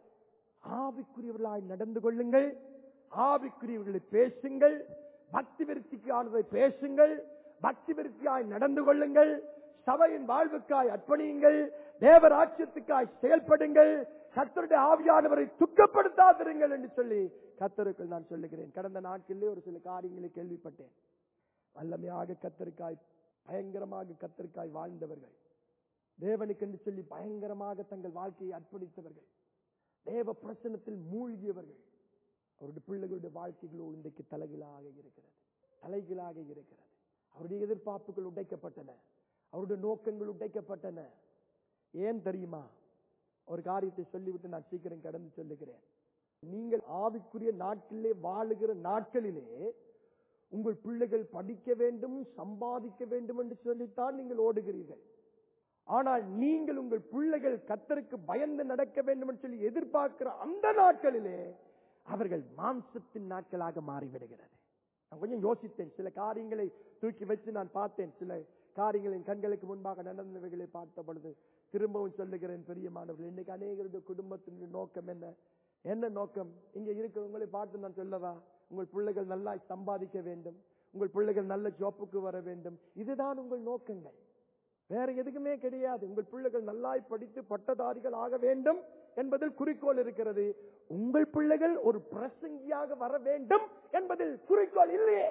ஆவிக்குரியவர்களாய் நடந்து கொள்ளுங்கள் ஆவிக்குரியவர்களை பேசுங்கள் பக்தி விருத்திக்கானதை பேசுங்கள் பக்தி விருத்தியாய் நடந்து கொள்ளுங்கள் சபையின் வாழ்வுக்காய் அர்ப்பணியுங்கள் தேவராட்சியத்துக்காய் செயல்படுங்கள் கத்தருடைய ஆவியானவரை துக்கப்படுத்தாதிருங்கள் என்று சொல்லி கத்தருக்குள் நான் சொல்லுகிறேன் கடந்த நாட்களிலே ஒரு சில காரியங்களை கேள்விப்பட்டேன் வல்லமையாக கத்தருக்காய் பயங்கரமாக கத்தருக்காய் வாழ்ந்தவர்கள் தேவனுக்கு என்று சொல்லி பயங்கரமாக தங்கள் வாழ்க்கையை அர்ப்பணித்தவர்கள் தேவ பிரசனத்தில் மூழ்கியவர்கள் அவருடைய பிள்ளைகளுடைய வாழ்க்கைகளோ இன்றைக்கு தலைகளாக இருக்கிறது தலைகளாக இருக்கிறது அவருடைய எதிர்பார்ப்புகள் உடைக்கப்பட்டன அவருடைய நோக்கங்கள் உடைக்கப்பட்டன ஏன் தெரியுமா ஒரு காரியத்தை சொல்லிவிட்டு நான் சீக்கிரம் கடந்து சொல்லுகிறேன் நீங்கள் ஆவிக்குரிய நாட்களிலே வாழுகிற நாட்களிலே உங்கள் பிள்ளைகள் படிக்க வேண்டும் சம்பாதிக்க வேண்டும் என்று சொல்லித்தான் நீங்கள் ஓடுகிறீர்கள் ஆனால் நீங்கள் உங்கள் பிள்ளைகள் கத்தருக்கு பயந்து நடக்க வேண்டும் என்று சொல்லி எதிர்பார்க்கிற அந்த நாட்களிலே அவர்கள் மாம்சத்தின் நாட்களாக மாறிவிடுகிறது நான் கொஞ்சம் யோசித்தேன் சில காரியங்களை தூக்கி வச்சு நான் பார்த்தேன் சில காரியங்களின் கண்களுக்கு முன்பாக நடந்தவைகளை பார்த்த பொழுது திரும்பவும் சொல்லுகிறேன் பெரியமானவர்கள் இன்னைக்கு அநேகருடைய குடும்பத்தினுடைய நோக்கம் என்ன என்ன நோக்கம் இங்க இருக்கிறவங்களை பார்த்து நான் சொல்லவா உங்கள் பிள்ளைகள் நல்லா சம்பாதிக்க வேண்டும் உங்கள் பிள்ளைகள் நல்ல ஜாப்புக்கு வர வேண்டும் இதுதான் உங்கள் நோக்கங்கள் வேற எதுக்குமே கிடையாது உங்கள் பிள்ளைகள் நல்லாய் படித்து பட்டதாரிகள் ஆக வேண்டும் என்பதில் குறிக்கோள் இருக்கிறது உங்கள் பிள்ளைகள் ஒரு பிரசங்கியாக வர வேண்டும் என்பதில் குறிக்கோள் இல்லையே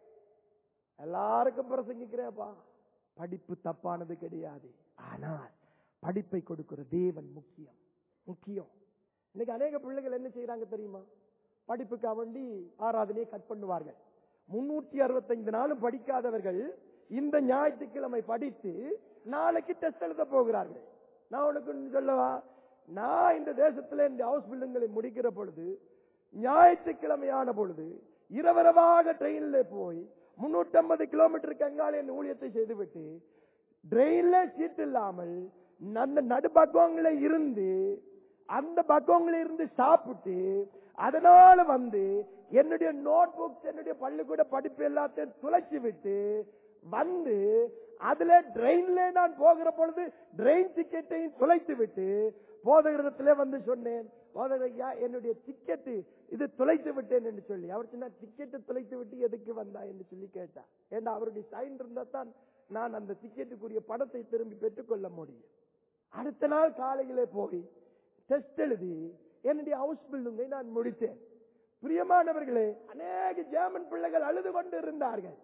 எல்லாருக்கும் பிரசங்கிக்கிறேப்பா படிப்பு தப்பானது கிடையாது ஆனால் படிப்பை கொடுக்கிற தேவன் முக்கியம் முக்கியம் இன்னைக்கு அநேக பிள்ளைகள் என்ன செய்யறாங்க தெரியுமா படிப்புக்காக வேண்டி ஆராதனையை கட் பண்ணுவார்கள் முன்னூற்றி அறுபத்தைந்து நாளும் படிக்காதவர்கள் இந்த ஞாயிற்றுக்கிழமை படித்து நாளைக்கு டெஸ்ட் எழுத போகிறார்கள் நான் உனக்கு ஒண்ணு சொல்லவா நான் இந்த தேசத்துல இந்த ஹவுஸ் பில்டிங்களை முடிக்கிற பொழுது ஞாயிற்றுக்கிழமையான பொழுது இரவரவாக ட்ரெயின்ல போய் முன்னூத்தி ஐம்பது கிலோமீட்டருக்கு அங்காலே என் ஊழியத்தை செய்துவிட்டு ட்ரெயின்ல சீட் இல்லாமல் அந்த நடுபக்கங்கள இருந்து அந்த பக்கங்கள இருந்து சாப்பிட்டு அதனால வந்து என்னுடைய நோட் புக்ஸ் என்னுடைய பள்ளிக்கூட படிப்பு எல்லாத்தையும் துளைச்சு விட்டு வந்து அதுல ட்ரெயின்ல நான் போகிற பொழுது ட்ரெயின் டிக்கெட்டையும் துளைத்து விட்டு போதகரிடத்துல வந்து சொன்னேன் போதகர் ஐயா என்னுடைய டிக்கெட்டு இது துளைத்து விட்டேன் என்று சொல்லி அவர் சொன்ன டிக்கெட்டு துளைத்து விட்டு எதுக்கு வந்தா என்று சொல்லி கேட்டார் ஏன்னா அவருடைய சைன் இருந்தா தான் நான் அந்த டிக்கெட்டுக்குரிய படத்தை திரும்பி பெற்றுக்கொள்ள முடியும் அடுத்த நாள் காலையிலே போய் டெஸ்ட் எழுதி என்னுடைய ஹவுஸ் பில்டிங்கை நான் முடித்தேன் பிரியமானவர்களே அநேக ஜெர்மன் பிள்ளைகள் அழுது கொண்டு இருந்தார்கள்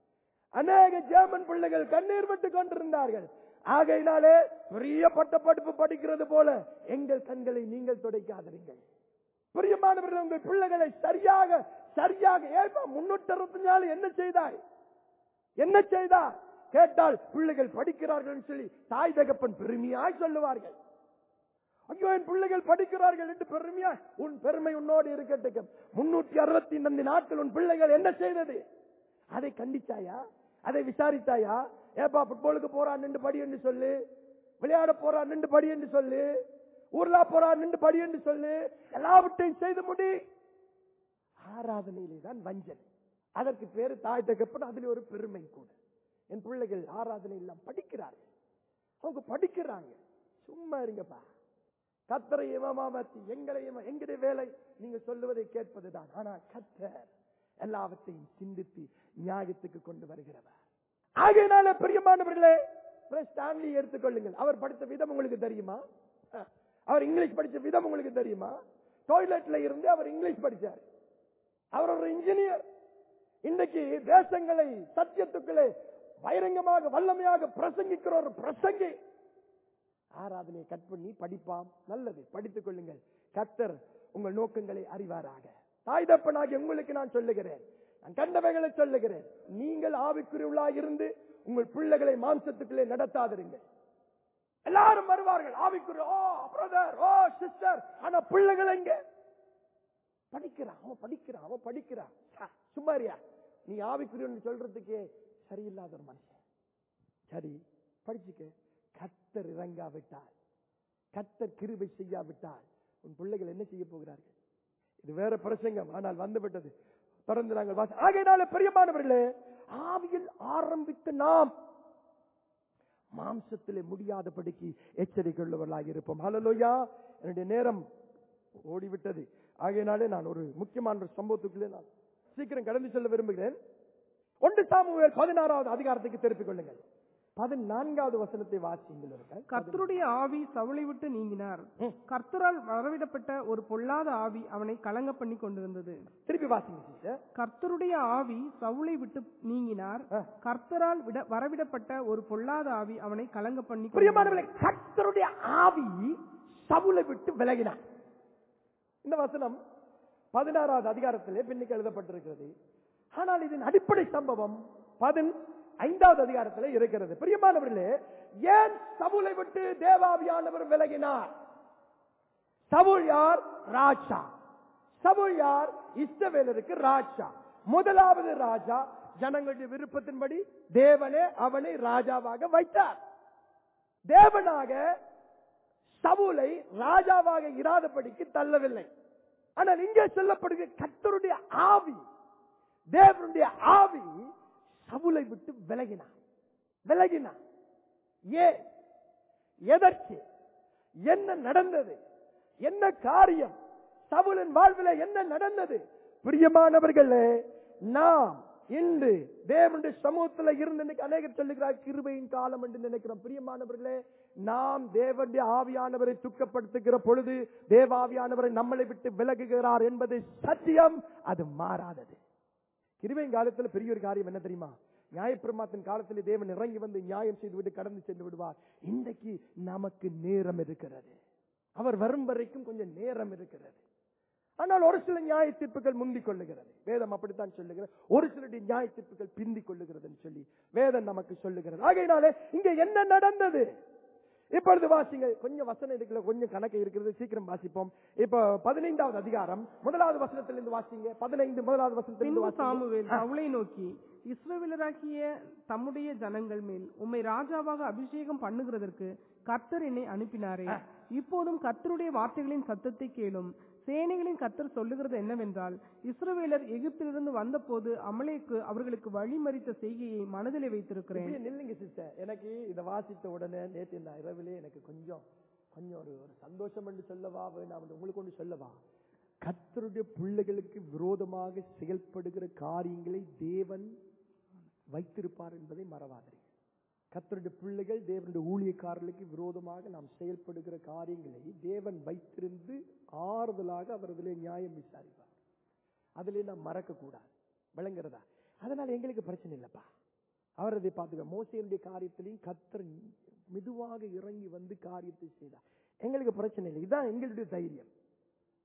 அநேக ஜெர்மன் பிள்ளைகள் கண்ணீர் விட்டு கொண்டிருந்தார்கள் ஆகையினாலே பெரிய பட்ட படிப்பு படிக்கிறது போல எங்கள் கண்களை நீங்கள் துடைக்காதீர்கள் பிரியமானவர்கள் உங்கள் பிள்ளைகளை சரியாக சரியாக ஏப்பா முன்னூத்தி அறுபத்தி நாலு என்ன செய்தாய் என்ன செய்தார் கேட்டால் பிள்ளைகள் படிக்கிறார்கள் என்று சொல்லி தாய் தகப்பன் பெருமையாய் சொல்லுவார்கள் ஐயோ என் பிள்ளைகள் படிக்கிறார்கள் என்று பெருமையா உன் பெருமை உன்னோடு இருக்கட்டும் முன்னூற்றி அறுபத்தி ஐந்து நாட்கள் உன் பிள்ளைகள் என்ன செய்தது அதை கண்டிச்சாயா அதை விசாரித்தாயா ஏப்பா புட்பாலுக்கு போறான் நின்று படி என்று சொல்லு விளையாட போறான் நின்று படி என்று சொல்லு ஊர்லா போறான் நின்று படி என்று சொல்லு எல்லாவற்றையும் செய்து முடி ஆராதனையிலே தான் வஞ்சனை அதற்கு பேரு தாய் தகப்பன் அதுல ஒரு பெருமை கூட என் பிள்ளைகள் ஆராதனை எல்லாம் படிக்கிறார்கள் அவங்க படிக்கிறாங்க சும்மா இருங்கப்பா கத்தரை ஏமாத்தி எங்களை ஏமா- எங்களுடைய வேலை நீங்க சொல்லுவதை கேட்பதுதான் ஆனா கத்தர் எல்லாவற்றையும் சிந்தித்து நியாயத்துக்கு கொண்டு வருகிறவர் ஆகையினால பிரியமானவர்களே பிரதர் ஸ்டான்லி எடுத்துக்கொள்ளுங்கள் அவர் படித்த விதம் உங்களுக்கு தெரியுமா அஹ், அவர் இங்கிலீஷ் படிச்ச விதம் உங்களுக்கு தெரியுமா டாய்லெட்ல இருந்து அவர் இங்கிலீஷ் படிச்சார் அவர் ஒரு இன்ஜினியர் இன்றைக்கு தேசங்களை சத்தியத்துக்களே பகிரங்கமாக வல்லமையாக பிரசங்கிக்கிற ஒரு பிரசங்கி ஆராதனையை கட் பண்ணி படிப்பாம் நல்லது படித்துக் கொள்ளுங்கள் கத்தர் உங்கள் நோக்கங்களை அறிவாராக தாய் தப்பனாகி உங்களுக்கு நான் சொல்லுகிறேன் நான் கண்டவைகளை சொல்லுகிறேன் நீங்கள் ஆவிக்குரியவர்களாக இருந்து உங்கள் பிள்ளைகளை மாம்சத்துக்குள்ளே நடத்தாதிருங்கள் எல்லாரும் வருவார்கள் ஆவிக்குரிய ஓ பிரதர் ஓ சிஸ்டர் ஆனா பிள்ளைகள் எங்க படிக்கிறான் அவன் படிக்கிறான் அவன் படிக்கிறான் சா, சும்மாரியா நீ ஆவிக்குரியவன் சொல்றதுக்கே சரியில்லாத ஒரு மனுஷன் சரி படிச்சுக்க கத்தர் இறங்காவிட்டால் கத்தர் கிருபை செய்யாவிட்டால் உன் பிள்ளைகள் என்ன செய்ய போகிறார்கள் இது வேற பிரசங்கம் ஆனால் வந்துவிட்டது தொடர்ந்து நாங்கள் வாசி ஆகையினால பிரியமானவர்களே ஆவியில் ஆரம்பித்த நாம் மாம்சத்திலே முடியாதபடிக்கு எச்சரிக்கை உள்ளவர்களாக இருப்போம் ஹalleluya என்னுடைய நேரம் ஓடிவிட்டது ஆகையினாலே நான் ஒரு முக்கியமான ஒரு சம்பவத்துக்குள்ளே நான் சீக்கிரம் கடந்து செல்ல விரும்புகிறேன் ஒன்று சாமுவேல் பதினாறாவது அதிகாரத்துக்கு திருப்பிக் கொள்ளுங்கள் பதினான்காவது வசனத்தை வாசியுங்கள் ஒருத்தர். கர்த்தருடைய ஆவி சவுளை விட்டு நீங்கினார் ம். கர்த்தரால் வரவிடப்பட்ட ஒரு பொல்லாத ஆவி அவனை கலங்க பண்ணி கொண்டிருந்தது திருப்பி வாசிங்க sister. கர்த்தருடைய ஆவி சவுளை விட்டு நீங்கினார் ஆ. கர்த்தரால் விட வரவிடப்பட்ட ஒரு பொல்லாத ஆவி அவனை கலங்க பண்ணி கொண்டிருந்தது. பிரியமானவர்களே கர்த்தருடைய ஆவி சவுலை விட்டு விலகினார் இந்த வசனம் பதினாறாவது அதிகாரத்திலே பின்னுக்கு எழுதப்பட்டிருக்கிறது ஆனால் இதன் அடிப்படை சம்பவம் பதின் ஐந்தாவது அதிகாரத்திலே இருக்கிறது பிரியமானவர்களே ஏன் சவுலை விட்டு தேவாவியானவர் விலகினார் சவுல் யார் ராஜா சவுல் யார் இஸ்ரவேலருக்கு ராஜா முதலாவது ராஜா ஜனங்களுடைய விருப்பத்தின்படி தேவனே அவனை ராஜாவாக வைத்தார் தேவனாக சவுலை ராஜாவாக இராதபடிக்கு தள்ளவில்லை ஆனால் இங்கே சொல்லப்படுகிற கர்த்தருடைய ஆவி தேவனுடைய ஆவி சவுலை விட்டு விலகினார் விலகினார் ஏன் எதற்கு என்ன நடந்தது என்ன காரியம் சவுலின் வாழ்வில் என்ன நடந்தது பிரியமானவர்களே நாம் இன்று தேவனுடைய சமூகத்தில் இருந்து இன்னைக்கு அநேகர் சொல்லுகிறார் கிருபையின் காலம் என்று நினைக்கிறோம் பிரியமானவர்களே நாம் தேவனுடைய ஆவியானவரை துக்கப்படுத்துகிற பொழுது தேவாவியானவரை நம்மளை விட்டு விலகுகிறார் என்பது சத்தியம் அது மாறாதது கிருபையின் காலத்தில் பெரிய ஒரு காரியம் என்ன தெரியுமா நியாயப்பிரமாத்தின் காலத்தில் தேவன் இறங்கி வந்து நியாயம் செய்து விட்டு கடந்து சென்று விடுவார் இன்றைக்கு நமக்கு நேரம் இருக்கிறது அவர் வரும் வரைக்கும் கொஞ்சம் நேரம் இருக்கிறது ஆனால் ஒரு சில நியாய தீர்ப்புகள் முந்திக் கொள்ளுகிறது வேதம் அப்படித்தான் சொல்லுகிறது ஒரு சிலருடைய நியாய தீர்ப்புகள் பிந்திக் கொள்ளுகிறதுன்னு சொல்லி வேதம் நமக்கு சொல்லுகிறது ஆகையினாலே இங்க என்ன நடந்தது இப்பொழுது வாசிங்க கொஞ்சம் வசனம் இதுக்குள்ள கொஞ்சம் கணக்கு இருக்கிறது சீக்கிரம் வாசிப்போம் இப்ப பதினைந்தாவது அதிகாரம் முதலாவது வசனத்திலிருந்து வாசிங்க பதினைந்து முதலாவது வசனத்திலிருந்து பின்பு வாசிங்க சாமுவேல் சவுலை நோக்கி இஸ்ரவேலராகிய தம்முடைய ஜனங்கள் மேல் உம்மை ராஜாவாக அபிஷேகம் பண்ணுகிறதற்கு கர்த்தர் என்னை அனுப்பினாரே இப்போதும் கர்த்தருடைய வார்த்தைகளின் சத்தத்தை கேளும் சேனைகளின் கர்த்தர் சொல்லுகிறது என்னவென்றால் இஸ்ரவேலர் எகிப்திலிருந்து வந்தபோது அமலேக்கு அவர்களுக்கு வழிமறித்த செய்கையை மனதிலே வைத்திருக்கிறேன் இப்படியே நில்லுங்க சிஸ்டர் எனக்கு இதை வாசித்த உடனே நேற்று இந்த இரவிலே எனக்கு கொஞ்சம் கொஞ்சம் ஒரு ஒரு சந்தோஷம் என்று சொல்லவா நான் வந்து உங்களுக்கு ஒன்று சொல்லவா கர்த்தருடைய பிள்ளைகளுக்கு விரோதமாக செயல்படுகிற காரியங்களை தேவன் வைத்திருப்பார் என்பதை மறவாதீர்கள் கர்த்தருடைய பிள்ளைகள் தேவனுடைய ஊழியக்காரர்களுக்கு விரோதமாக நாம் செயல்படுகிற காரியங்களை தேவன் வைத்திருந்து ஆறுதலாக அவர் அதிலே நியாயம் விசாரிப்பார் அதிலே நாம் மறக்க கூடாது விளங்குறதா அதனால எங்களுக்கு பிரச்சனை இல்லப்பா அவர் அதை பார்த்துக்க மோசையுடைய காரியத்திலையும் கத்தர் மெதுவாக இறங்கி வந்து காரியத்தை செய்தார் எங்களுக்கு பிரச்சனை இல்லை இதான் எங்களுடைய தைரியம்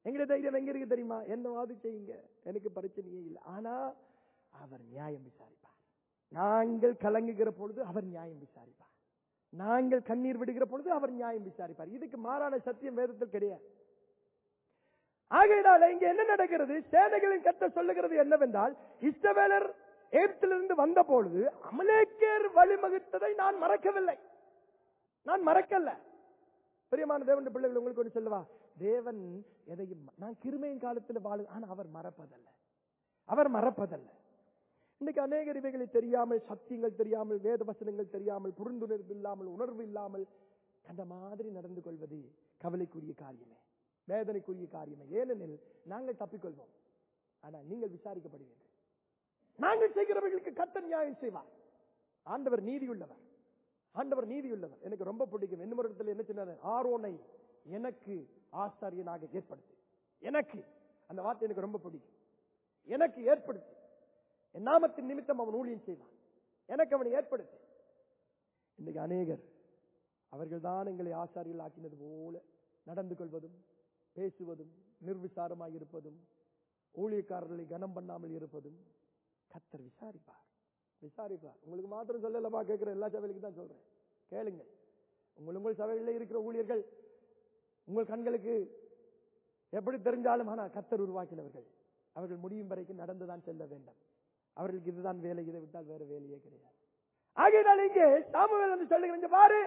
எங்களுடைய தைரியம் எங்க இருக்கு தெரியுமா என்னவாது செய்யுங்க எனக்கு பிரச்சனையே இல்லை ஆனா அவர் நியாயம் விசாரிப்பார் நாங்கள் கலங்குகிற பொழுது அவர் நியாயம் விசாரிப்பார் நாங்கள் கண்ணீர் விடுகிற பொழுது அவர் நியாயம் விசாரிப்பார் இதுக்கு மாறான சத்தியம் வேதத்தில் கிடையாது ஆகையினால இங்க என்ன நடக்கிறது சேனைகளின் கட்ட சொல்லுகிறது என்னவென்றால் இஸ்ரவேலர் எகிப்திலிருந்து வந்த பொழுது அமலேக்கேர் வழிமகித்ததை நான் மறக்கவில்லை நான் மறக்கல பிரியமான தேவனுடைய பிள்ளைகள் உங்களுக்கு ஒன்று சொல்லவா தேவன் எதையும் நான் கிருமையின் காலத்தில் வாழு ஆனா அவர் மறப்பதல்ல அவர் மறப்பதல்ல இன்னைக்கு அநேகர் இவைகளை தெரியாமல் சத்தியங்கள் தெரியாமல் வேத வசனங்கள் தெரியாமல் புரிந்துணர்வு இல்லாமல் உணர்வு இல்லாமல் அந்த மாதிரி நடந்து கொள்வது கவலைக்குரிய காரியமே வேதனைக்குரிய காரியமே ஏனெனில் நாங்கள் தப்பிக்கொள்வோம் ஆனா நீங்கள் விசாரிக்கப்படுவீர்கள் நாங்கள் செய்கிறவர்களுக்கு கத்த நியாயம் செய்வார் ஆண்டவர் நீதியுள்ளவர் ஆண்டவர் நீதியுள்ளவர் எனக்கு ரொம்ப பிடிக்கும் என்ன இடத்துல என்ன சொன்னாரு ஆரோனை எனக்கு ஆசாரியனாக ஏற்படுத்து எனக்கு அந்த வார்த்தை எனக்கு ரொம்ப பிடிக்கும் எனக்கு ஏற்படுத்து என் நாமத்தின் நிமித்தம் அவன் ஊழியம் செய்வான் எனக்கு அவனை ஏற்படுத்து இன்னைக்கு அநேகர் அவர்கள் தான் எங்களை ஆசாரிகள் ஆக்கினது போல நடந்து கொள்வதும் பேசுவதும் நிர்விசாரமாக இருப்பதும் ஊழியக்காரர்களை கனம் பண்ணாமல் இருப்பதும் கத்தர் விசாரிப்பார் விசாரிப்பார் உங்களுக்கு மாத்திரம் சொல்லலமா கேட்கிற எல்லா சபைகளுக்கு தான் சொல்றேன் கேளுங்க உங்கள் உங்கள் சபைகளில் இருக்கிற ஊழியர்கள் உங்கள் கண்களுக்கு எப்படி தெரிஞ்சாலும் ஆனா கத்தர் உருவாக்கினவர்கள் அவர்கள் முடியும் வரைக்கும் நடந்துதான் செல்ல வேண்டும் அவர்களுக்கு இதுதான் வேலை இதை விட்டால் வேற வேலையே கிடையாது ஆகையினால் இங்கே சாமுவேல் என்று சொல்லுங்க பாரு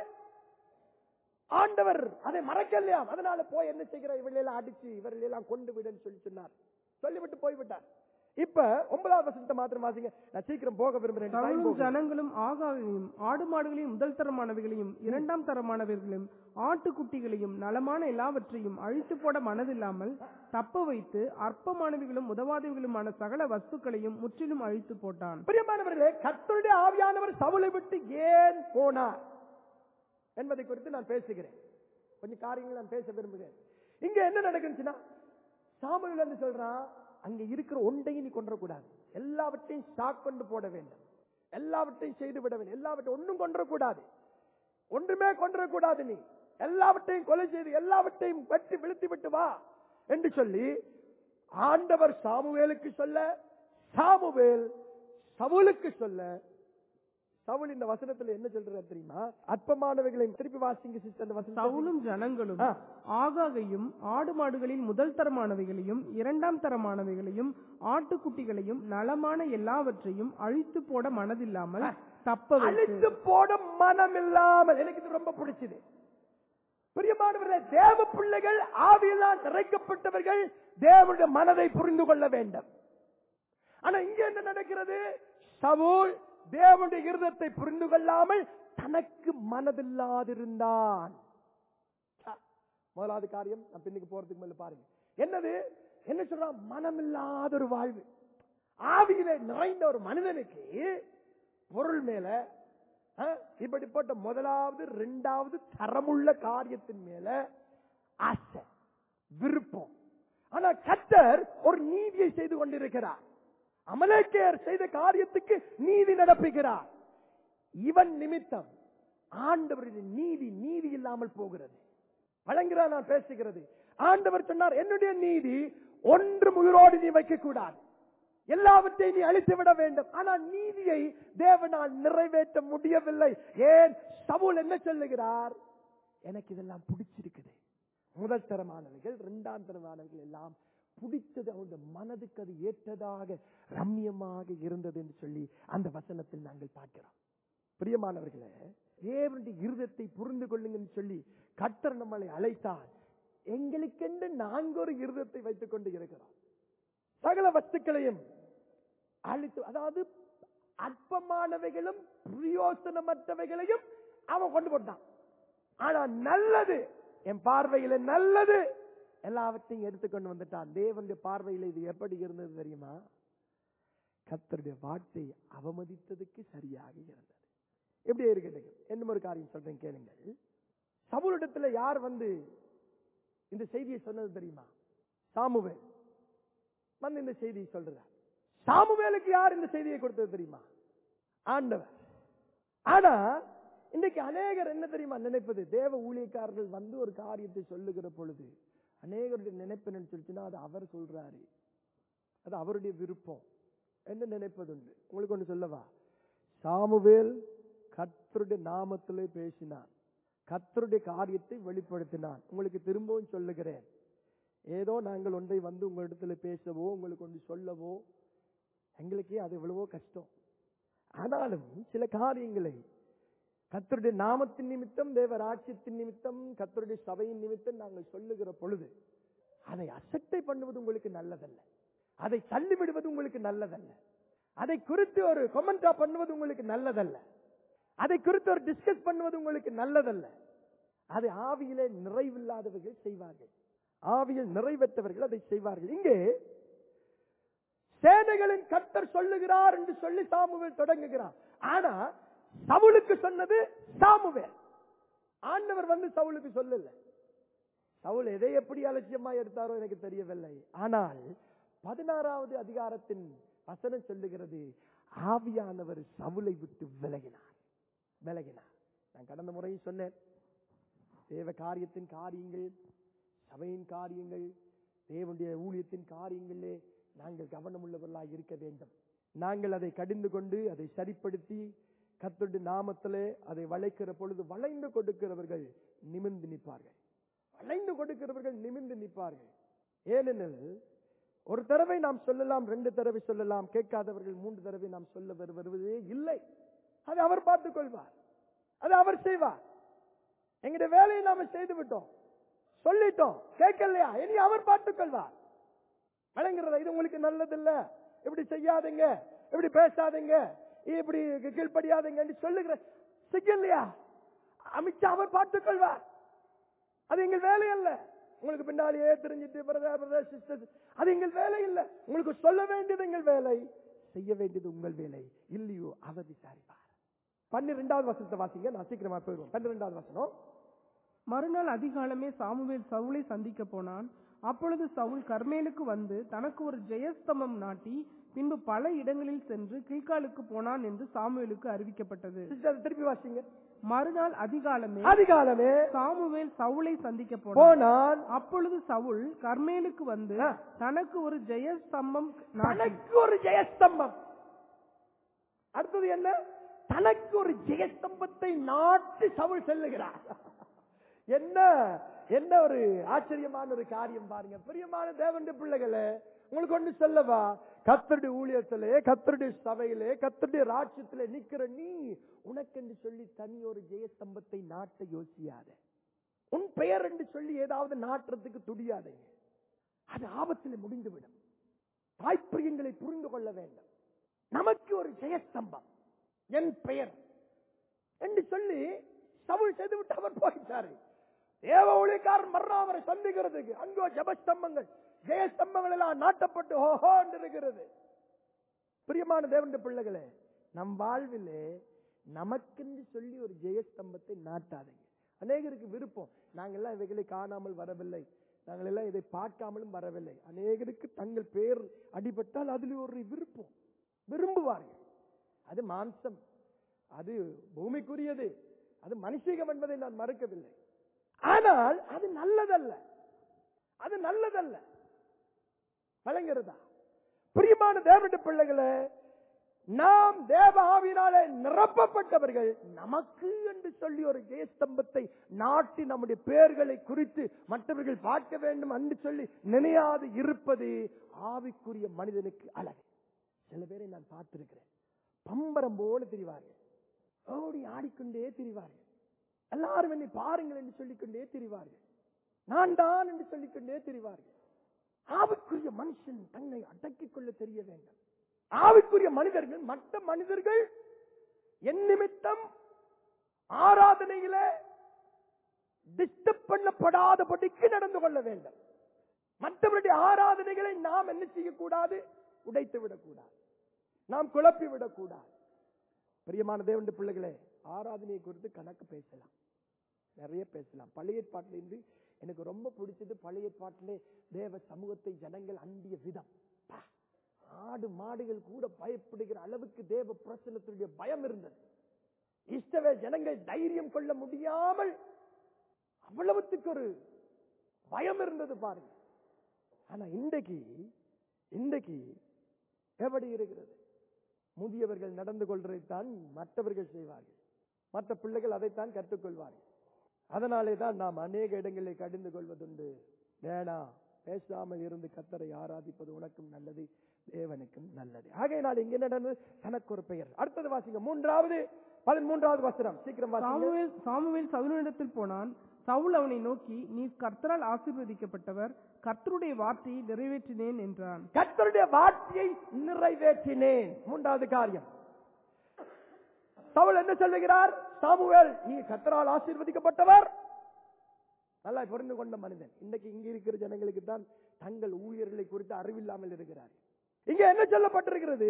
ஆண்டவர் அதை மறக்கலையாம் அதனால போய் என்ன செய்கிற இவர்கள் எல்லாம் அடிச்சு இவர்கள் எல்லாம் கொண்டு விடுன்னு சொல்லி சொன்னார் சொல்லிவிட்டு போய்விட்டார் இப்ப ஒன்பதாவது வசனத்தை மாத்திரம் வாசிங்க நான் சீக்கிரம் போக விரும்புறேன் time சவுலும் போகுது. ஜனங்களும் ஆகாவையும் ஆடு மாடுகளையும் முதல் தரமானவைகளையும் இரண்டாம் தரமானவைகளையும் ஆட்டுக்குட்டிகளையும் நலமான எல்லாவற்றையும் அழித்து போட மனதில்லாமல் தப்ப வைத்து அற்பமானவைகளும் உதவாதவைகளுமான சகல வஸ்துக்களையும் முற்றிலும் அழித்து போட்டான் பிரியமானவர்களே கர்த்தருடைய ஆவியானவர் சவுலை விட்டு ஏன் போனார் என்பதை குறித்து நான் பேசுகிறேன் கொஞ்சம் காரியங்கள் நான் பேச விரும்புகிறேன் இங்க என்ன நடக்குச்சுன்னா சாமுவேல் வந்து சொல்றான் அங்க இருக்கிற ஒன்றையும் நீ கொன்றக்கூடாது எல்லாவற்றையும் ஸ்டாக் கொண்டு போட வேண்டும் எல்லாவற்றையும் செய்து விட வேண்டும் எல்லாவற்றையும் ஒன்றும் கொன்றக்கூடாது ஒன்றுமே கொன்றக்கூடாது நீ எல்லாவற்றையும் கொலை செய்து எல்லாவற்றையும் வெட்டி விழுத்தி விட்டு வா என்று சொல்லி ஆண்டவர் சாமுவேலுக்கு சொல்ல சாமுவேல் சவுலுக்கு சொல்ல சவுல் இந்த வசனத்துல என்ன சொல்றாரு தெரியுமா அற்பமானவைகளை திருப்பி வாசிங்க சிஸ்டர் அந்த வசனம் சவுலும் ஜனங்களும் ஆ. ஆகாகையும் ஆடு மாடுகளின் முதல் தரமானவைகளையும் இரண்டாம் தரமானவைகளையும் ஆட்டுக்குட்டிகளையும் நலமான எல்லாவற்றையும் அழித்து போட மனதில்லாமல் தப்ப வைத்து அழித்து போட மனம் இல்லாமல் எனக்கு இது ரொம்ப பிடிச்சது பிரியமானவர்களே தேவ பிள்ளைகள் ஆவியெல்லாம் நிறைக்கப்பட்டவர்கள் தேவனுடைய மனதை புரிந்து கொள்ள வேண்டும் ஆனா இங்க என்ன நடக்கிறது சவுல் தேவனுடைய இருதத்தை புரிந்து கொள்ளாமல் தனக்கு மனதில்லாதிருந்தான் ச, முதலாவது காரியம் நான் பின்னுக்கு போறதுக்கு மேல பாருங்க என்னது என்ன சொல்றான் மனமில்லாத ஒரு வாழ்வு ஆவியிலே நிறைந்த ஒரு மனிதனுக்கு பொருள் மேல ஆ, இப்படிப்பட்ட முதலாவது இரண்டாவது தரமுள்ள காரியத்தின் மேல ஆசை விருப்பம் ஆனா கத்தர் ஒரு நீதியை செய்து கொண்டிருக்கிறார் அமலேக்கேர் செய்த காரியத்துக்கு நீதி நடப்புகிறார் இவன் நிமித்தம் ஆண்டவருடைய நீதி நீதி இல்லாமல் போகிறது வழங்குறா நான் பேசுகிறது ஆண்டவர் சொன்னார் என்னுடைய நீதி ஒன்று உயிரோடு நீ வைக்க கூடாது எல்லாவற்றையும் நீ அழித்து விட வேண்டும் ஆனால் நீதியை தேவனால் நிறைவேற்ற முடியவில்லை ஏன் சவுல் என்ன சொல்லுகிறார் எனக்கு இதெல்லாம் பிடிச்சிருக்குது முதல் தரமானவைகள் இரண்டாம் தரமானவைகள் எல்லாம் பிடித்தது அவனுடைய மனதுக்கு அது ஏற்றதாக ரம்யமாக இருந்தது என்று சொல்லி அந்த வசனத்தில் நாங்கள் பார்க்கிறோம் பிரியமானவர்களே தேவனுடைய இருதத்தை புரிந்து கொள்ளுங்கன்னு சொல்லி கர்த்தர் நம்மளை அழைத்தார் எங்களுக்கென்று நான்கு ஒரு இருதத்தை வைத்துக் கொண்டு இருக்கிறோம் சகல வஸ்துக்களையும் அழித்து அதாவது அற்பமானவைகளும் பிரயோசனமற்றவைகளையும் அவன் கொண்டு போட்டான் ஆனா நல்லது என் பார்வையில நல்லது எல்லாவற்றையும் எடுத்துக்கொண்டு வந்துட்டான் தேவனுடைய பார்வையில இது எப்படி இருந்தது தெரியுமா கர்த்தருடைய வார்த்தை அவமதித்ததுக்கு சரியாக இருந்தது எப்படி இருக்கட்டும் என்ன ஒரு காரியம் சொல்றேன் கேளுங்கள் சவுலிடத்துல யார் வந்து இந்த செய்தியை சொன்னது தெரியுமா சாமுவேல் வந்து இந்த செய்தியை சொல்றார் சாமுவேலுக்கு யார் இந்த செய்தியை கொடுத்தது தெரியுமா ஆண்டவர் ஆனா இன்னைக்கு அநேகர் என்ன தெரியுமா நினைப்பது தேவ ஊழியக்காரர்கள் வந்து ஒரு காரியத்தை சொல்லுகிற பொழுது அநேகருடைய நினைப்பு என்னன்னு சொல்லிச்சுன்னா அது அவர் சொல்றாரு அது அவருடைய விருப்பம் என்ன நினைப்பதுண்டு உங்களுக்கு ஒன்று சொல்லவா சாமுவேல் கர்த்தருடைய நாமத்திலே பேசினான் கர்த்தருடைய காரியத்தை வெளிப்படுத்தினான் உங்களுக்கு திரும்பவும் சொல்லுகிறேன் ஏதோ நாங்கள் ஒன்றை வந்து உங்களிடத்துல பேசவோ உங்களுக்கு ஒன்று சொல்லவோ எங்களுக்கே அது எவ்வளவோ கஷ்டம் ஆனாலும் சில காரியங்களை கர்த்தருடைய நாமத்தின் நிமித்தம் தேவ ராட்சியத்தின் நிமித்தம் கர்த்தருடைய சபையின் நிமித்தம் நாங்கள் சொல்லுகிற பொழுது அதை அசட்டை பண்ணுவது உங்களுக்கு நல்லதல்ல அதை தள்ளிவிடுவது உங்களுக்கு நல்லதல்ல அதை குறித்து ஒரு கொமெண்டா பண்ணுவது உங்களுக்கு நல்லதல்ல அதை குறித்து ஒரு டிஸ்கஸ் பண்ணுவது உங்களுக்கு நல்லதல்ல அது ஆவியிலே நிறைவில்லாதவர்கள் செய்வார்கள் ஆவியில் நிறைவேற்றவர்கள் அதை செய்வார்கள் இங்கே சேனைகளின் கர்த்தர் சொல்லுகிறார் என்று சொல்லி சாமுவேல் தொடங்குகிறார் ஆனா சவுலுக்கு சொன்னது சாமுவேல் ஆண்டவர் வந்து சவுலுக்கு சொல்லல சவுல் எதை எப்படி அலட்சியமா எடுத்தாரோ எனக்கு தெரியவில்லை ஆனால் பதினாறாவது அதிகாரத்தின் வசனம் சொல்லுகிறது ஆவியானவர் சவுலை விட்டு விலகினார் விலகினார் நான் கடந்த முறையும் சொன்னேன் தேவ காரியத்தின் காரியங்கள் சபையின் காரியங்கள் தேவனுடைய ஊழியத்தின் காரியங்களிலே நாங்கள் கவனமுள்ளவர்களாக இருக்க வேண்டும் நாங்கள் அதை கடிந்து கொண்டு அதை சரிப்படுத்தி கர்த்தருடைய நாமத்திலே அதை வளைக்கிற பொழுது வளைந்து கொடுக்கிறவர்கள் நிமிர்ந்து நிற்பார்கள் வளைந்து கொடுக்கிறவர்கள் நிமிர்ந்து நிற்பார்கள் ஏனெனில் ஒரு தடவை நாம் சொல்லலாம் ரெண்டு தடவை சொல்லலாம் கேட்காதவர்கள் மூன்று தடவை நாம் சொல்ல வரு- வருவதே இல்லை அதை அவர் பார்த்துக் கொள்வார் அது அவர் செய்வார் எங்களுடைய வேலையை நாம செய்து விட்டோம் சொல்லிட்டோம் கேட்கலையா இனி அவர் பார்த்துக் கொள்வார் வழங்குறதா இது உங்களுக்கு நல்லதில்ல இப்படி செய்யாதீங்க இப்படி பேசாதீங்க இப்படி கீழ்ப்படியாதீங்க சொல்லுகிற செய்யலையா அமைச்சா அவர் பார்த்துக் கொள்வார் அது எங்கள் வேலை அல்ல உங்களுக்கு பின்னாலேயே தெரிஞ்சிட்டு பிரதர் பிரதர் சிஸ்டர் அது எங்கள் வேலை இல்ல உங்களுக்கு சொல்ல வேண்டியது எங்கள் வேலை செய்ய வேண்டியது உங்கள் வேலை இல்லையோ அவர் விசாரிப்பார் பன்னிரெண்டாவது வசனத்தை வாசிங்க நான் சீக்கிரமா போயிடுவோம் பன்னிரெண்டாவது வசனம் மறுநாள் அதிகாலமே சாமுவேல் சவுலை சந்திக்க போனான் அப்பொழுது சவுல் கர்மேலுக்கு வந்து தனக்கு ஒரு ஜெயஸ்தமம் நாட்டி பின்பு பல இடங்களில் சென்று கில்காலுக்கு போனான் என்று சாமுவேலுக்கு அறிவிக்கப்பட்டது சிஸ்டர் திருப்பி வாசிங்க மறுநாள் அதிகாலமே அதிகாலமே சாமுவேல் சவுலை சந்திக்க போனான் போனான் அப்பொழுது சவுல் கர்மேலுக்கு வந்து ஆ. தனக்கு ஒரு ஜெயஸ்தம்பம் நாட்டி தனக்கு ஒரு ஜெயஸ்தம்பம் அடுத்தது என்ன தனக்கு ஒரு ஜெயஸ்தம்பத்தை நாட்டி சவுல் செல்லுகிறார் என்ன என்ன ஒரு ஆச்சரியமான ஒரு காரியம் பாருங்க பிரியமான தேவனுடைய பிள்ளைகளே உங்களுக்கு ஒண்ணு சொல்லவா கத்தருடைய ஊழியத்திலே கத்தருடைய சபையிலே கத்தருடைய ராட்சியத்திலே நிக்கிற நீ உனக்கென்று சொல்லி தனி ஒரு ஜெயஸ்தம்பத்தை நாட்ட யோசியாத உன் பெயர் என்று சொல்லி ஏதாவது நாட்டுறதுக்கு துடியாதீங்க அது ஆபத்தில் முடிந்துவிடும் தாய்ப்பிரியங்களை புரிந்து கொள்ள வேண்டும் நமக்கு ஒரு ஜெயஸ்தம்பம் என் பெயர் என்று சொல்லி சவுல் செய்துவிட்டு அவர் போயிட்டாரு தேவ ஊழியக்காரன் மரணம் அவரை சந்திக்கிறதுக்கு அங்கோ ஜபஸ்தம்பங்கள் ஜெயஸ்தம்பங்கள் எல்லாம் நாட்டப்பட்டு ஓஹோ என்று இருக்கிறது பிரியமான தேவனுடைய பிள்ளைகளே நம் வாழ்விலே நமக்கென்று சொல்லி ஒரு ஜெயஸ்தம்பத்தை நாட்டாதீங்க அநேகருக்கு விருப்பம் நாங்கெல்லாம் இவைகளை காணாமல் வரவில்லை நாங்கள் எல்லாம் இதை பார்க்காமலும் வரவில்லை அநேகருக்கு தங்கள் பெயர் அடிபட்டால் அதில் ஒரு விருப்பம் விரும்புவார்கள் அது மாம்சம் அது பூமிக்குரியது அது மனுஷீகம் என்பதை நான் மறுக்கவில்லை ஆனால் அது நல்லதல்ல அது நல்லதல்ல வழங்குறதா பிரியமான தேவனுடைய பிள்ளைகளே நாம் தேவ ஆவியினாலே நிரப்பப்பட்டவர்கள் நமக்கு என்று சொல்லி ஒரு ஜெயஸ்தம்பத்தை நாட்டி நம்முடைய பெயர்களை குறித்து மற்றவர்கள் பார்க்க வேண்டும் என்று சொல்லி நினையாது இருப்பது ஆவிக்குரிய மனிதனுக்கு அழகு சில பேரை நான் பார்த்திருக்கிறேன் பம்பரம் போல திரிவார்கள் ஓடி ஆடிக்கொண்டே திரிவார்கள் எல்லாரும் என்னை பாருங்கள் என்று சொல்லிக்கொண்டே திரிவார்கள் நான் தான் என்று சொல்லிக்கொண்டே திரிவார்கள் ஆவிக்குரிய மனுஷன் தன்னை அடக்கிக் கொள்ள தெரிய வேண்டும் ஆவிக்குரிய மனிதர்கள் மற்ற மனிதர்கள் என் நிமித்தம் ஆராதனையில டிஸ்டர்ப் பண்ணப்படாதபடிக்கு நடந்து கொள்ள வேண்டும் மற்றவருடைய ஆராதனைகளை நாம் என்ன செய்யக்கூடாது உடைத்து விடக்கூடாது நாம் குழப்பி விடக்கூடாது பிரியமான தேவனுடைய பிள்ளைகளே ஆராதனையை குறித்து கணக்கு பேசலாம் நிறைய பேசலாம் பழைய ஏற்பாட்டிலிருந்து எனக்கு ரொம்ப பிடிச்சது பழைய ஏற்பாட்டிலே தேவ சமூகத்தை ஜனங்கள் அண்டிய விதம் பா, ஆடு மாடுகள் கூட பயப்படுகிற அளவுக்கு தேவ பிரசனத்தினுடைய பயம் இருந்தது இஷ்டவே ஜனங்கள் தைரியம் கொள்ள முடியாமல் அவ்வளவுத்துக்கு ஒரு பயம் இருந்தது பாருங்க ஆனா இன்றைக்கு இன்றைக்கு எப்படி இருக்கிறது முதியவர்கள் நடந்து கொள்வதைத்தான் மற்றவர்கள் செய்வார்கள் மற்ற பிள்ளைகள் அதைத்தான் கற்றுக்கொள்வார்கள் அதனாலே தான் நாம் அநேக இடங்களில் கடிந்து கொள்வதுண்டு வேணா பேசாமல் இருந்து கத்தரை ஆராதிப்பது உனக்கும் நல்லது தேவனுக்கும் நல்லது ஆகையினால் இங்க நடந்தது தனக்கு ஒரு பெயர் அடுத்தது வாசிங்க மூன்றாவது பதிமூன்றாவது வசனம் சீக்கிரம் வாசிங்க சாமுவேல் சாமுவேல் சவுலிடத்தில் போனான் சவுல் அவனை நோக்கி நீ கர்த்தரால் ஆசீர்வதிக்கப்பட்டவர் கர்த்தருடைய வார்த்தையை நிறைவேற்றினேன் என்றான் கர்த்தருடைய வார்த்தையை நிறைவேற்றினேன் மூன்றாவது காரியம் சவுல் என்ன சொல்லுகிறார் சாமுவேல் நீ கர்த்தரால் ஆசீர்வதிக்கப்பட்டவர் நல்லா புரிந்து கொண்ட மனிதன் இன்னைக்கு இங்க இருக்கிற ஜனங்களுக்கு தான் தங்கள் ஊழியர்களை குறித்து அறிவில்லாமல் இருக்கிறார் இங்க என்ன சொல்லப்பட்டிருக்கிறது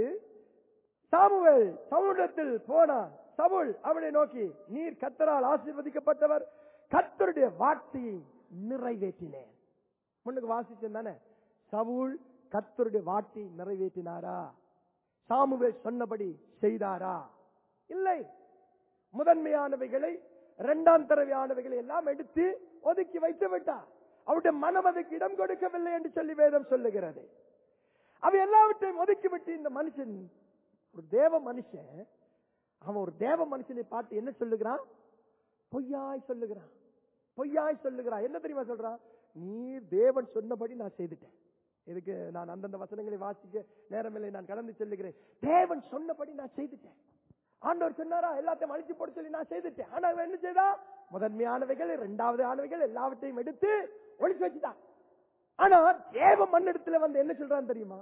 சாமுவேல் சவுலிடத்தில் போனான் சவுல் அவனை நோக்கி நீர் கர்த்தரால் ஆசீர்வதிக்கப்பட்டவர் கர்த்தருடைய வார்த்தையை நிறைவேற்றினேன் முன்னுக்கு வாசிச்சேன் தானே சவுல் கர்த்தருடைய வார்த்தையை நிறைவேற்றினாரா சாமுவேல் சொன்னபடி செய்தாரா இல்லை முதன்மையானவைகளை இரண்டாம் தரவையானவைகளை எல்லாம் எடுத்து ஒதுக்கி வைத்து விட்டார் அவருடைய மனம் அதுக்கு இடம் கொடுக்கவில்லை என்று சொல்லி வேதம் சொல்லுகிறது அவ எல்லாவற்றையும் ஒதுக்கி விட்டு இந்த மனுஷன் ஒரு தேவ மனுஷன் அவன் ஒரு தேவ மனுஷனை பார்த்து என்ன சொல்லுகிறான் பொய்யாய் சொல்லுகிறான் பொய்யாய் சொல்லுகிறான் என்ன தெரியுமா சொல்றான் நீ தேவன் சொன்னபடி நான் செய்துட்டேன் இதுக்கு நான் அந்தந்த வசனங்களை வாசிக்க நேரமில்லை நான் கடந்து செல்லுகிறேன் தேவன் சொன்னபடி நான் செய்துட்டேன் ஆண்டவர் சொன்னாரா எல்லாத்தையும் அழிச்சு போட சொல்லி நான் செய்துட்டேன் ஆனா அவன் என்ன செய்தா முதன்மையானவைகள் இரண்டாவது ஆனவைகள் எல்லாவற்றையும் எடுத்து ஒழிச்சு வச்சுட்டான் ஆனா தேவ மண்ணிடத்துல வந்து என்ன சொல்றான் தெரியுமா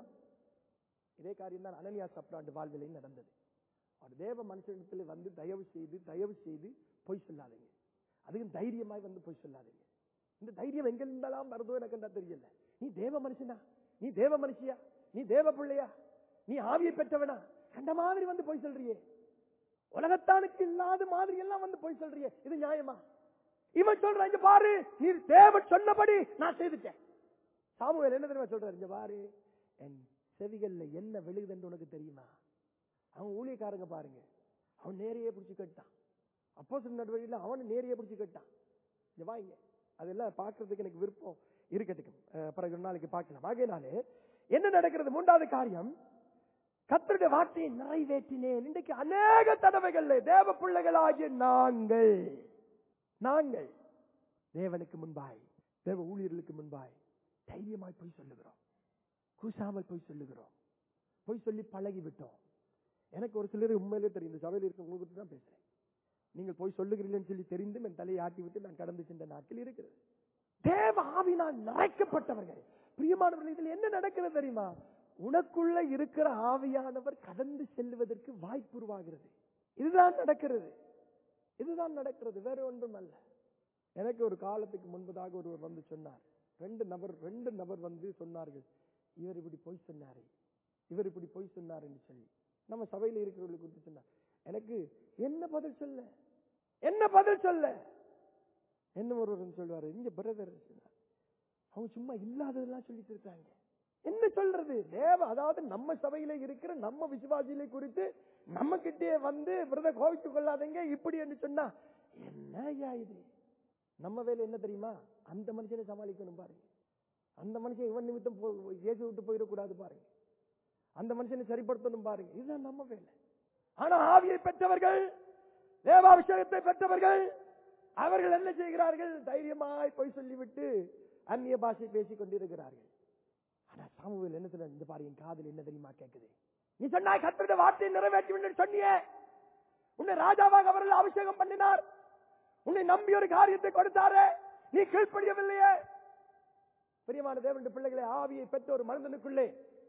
இதே காரியம் தான் அனனியா சப்ராண்டு வாழ்விலையும் நடந்தது ஒரு தேவ மனுஷனிடத்துல வந்து தயவு செய்து தயவு செய்து பொய் சொல்லாதீங்க அதுவும் தைரியமாய் வந்து பொய் சொல்லாதீங்க இந்த தைரியம் எங்க இருந்தாலும் வருதோ எனக்கு என்ன தெரியல நீ தேவ மனுஷனா நீ தேவ மனுஷியா நீ தேவ பிள்ளையா நீ ஆவியை பெற்றவனா கண்ட மாதிரி வந்து பொய் சொல்றியே உலகத்தானுக்கு இல்லாத மாதிரி எல்லாம் வந்து பொய் சொல்றியே இது நியாயமா இவன் சொல்றான் இங்க பாரு நீ தேவன் சொன்னபடி நான் செய்துட்டேன் சாமுவேல் என்ன தெரியுமா சொல்றாரு இங்க பாரு என் செவிகள்ல என்ன விழுகுதுன்னு உனக்கு தெரியுமா அவன் ஊழியக்காரங்க பாருங்க அவன் நேரையே பிடிச்சு கேட்டான் அப்போ சில நடவடிக்கையில் அவன் நேரையே பிடிச்சு கேட்டான் இங்க வாங்க அதெல்லாம் பார்க்கறதுக்கு எனக்கு விருப்பம் இருக்கட்டுக்கும் அஹ் பிறகு ஒரு நாளைக்கு பார்க்கலாம் ஆகையினாலே என்ன நடக்கிறது மூன்றாவது காரியம் கத்தருடைய வார்த்தையை நிறைவேற்றினேன் இன்றைக்கு அநேக தடவைகள்ல தேவ பிள்ளைகளாகிய நாங்கள் நாங்கள் தேவனுக்கு முன்பாய் தேவ ஊழியர்களுக்கு முன்பாய் தைரியமாய் போய் சொல்லுகிறோம் கூசாமல் போய் சொல்லுகிறோம் போய் சொல்லி பழகி விட்டோம் எனக்கு ஒரு சிலர் உண்மையிலே தெரியும் இந்த சபையில் இருக்க உங்களுக்கு தான் பேசுறேன் நீங்கள் போய் சொல்லுகிறீர்கள்னு சொல்லி தெரிந்தும் என் தலையை ஆட்டி விட்டு நான் கடந்து சென்ற நாட்கள் இருக்கிறது தேவ ஆவினால் நிறைக்கப்பட்டவர்கள் பிரியமானவர்கள் இதில் என்ன நடக்கிறது தெரியுமா உனக்குள்ள இருக்கிற ஆவியானவர் கடந்து செல்வதற்கு வாய்ப்பு உருவாகிறது இதுதான் நடக்கிறது இதுதான் நடக்கிறது வேற ஒன்றும் அல்ல எனக்கு ஒரு காலத்துக்கு முன்பதாக ஒருவர் வந்து சொன்னார் ரெண்டு நபர் ரெண்டு நபர் வந்து சொன்னார்கள் இவர் இப்படி பொய் சொன்னாரு இவர் இப்படி பொய் சொன்னார் என்று சொல்லி நம்ம சபையில இருக்கிறவர்களுக்கு குறித்து சொன்னார் எனக்கு என்ன பதில் சொல்ல என்ன பதில் சொல்ல என்ன ஒருவர் சொல்வாரு இங்க பிரதர் அவங்க சும்மா இல்லாததெல்லாம் சொல்லிட்டு இருக்காங்க என்ன சொல்றது தேவ அதாவது நம்ம சபையில இருக்கிற நம்ம விசுவாசிகளை குறித்து நம்ம கிட்டே வந்து விரத கோவித்துக் கொள்ளாதீங்க இப்படி என்று சொன்னா என்ன ஐயா இது நம்ம வேலை என்ன தெரியுமா அந்த மனுஷனை சமாளிக்கணும் பாருங்க அந்த மனுஷன் இவன் நிமித்தம் போ- இயேசு விட்டு போயிடக்கூடாது பாருங்க அந்த மனுஷனை சரிப்படுத்தணும் பாருங்க இதுதான் நம்ம வேலை ஆனா ஆவியை பெற்றவர்கள் தேவாபிஷேகத்தை பெற்றவர்கள் அவர்கள் என்ன செய்கிறார்கள் தைரியமாய் போய் சொல்லிவிட்டு அந்நிய பாஷை பேசிக் கொண்டிருக்கிறார்கள் ஆனா சாமுவேல் என்ன சொல்ல இந்த பாரு என் காதில் என்ன தெரியுமா கேட்குது நீ சொன்னாய் கத்தருடைய வார்த்தையை நிறைவேற்றி விட்டு சொன்னியே உன்னை ராஜாவாக அவர்கள் அபிஷேகம் பண்ணினார் உன்னை நம்பி ஒரு காரியத்தை கொடுத்தாரே நீ கீழ்ப்படியவில்லையே பிரியமான தேவனுடைய பிள்ளைகளை ஆவியை பெற்ற ஒரு மனிதனுக்குள்ளே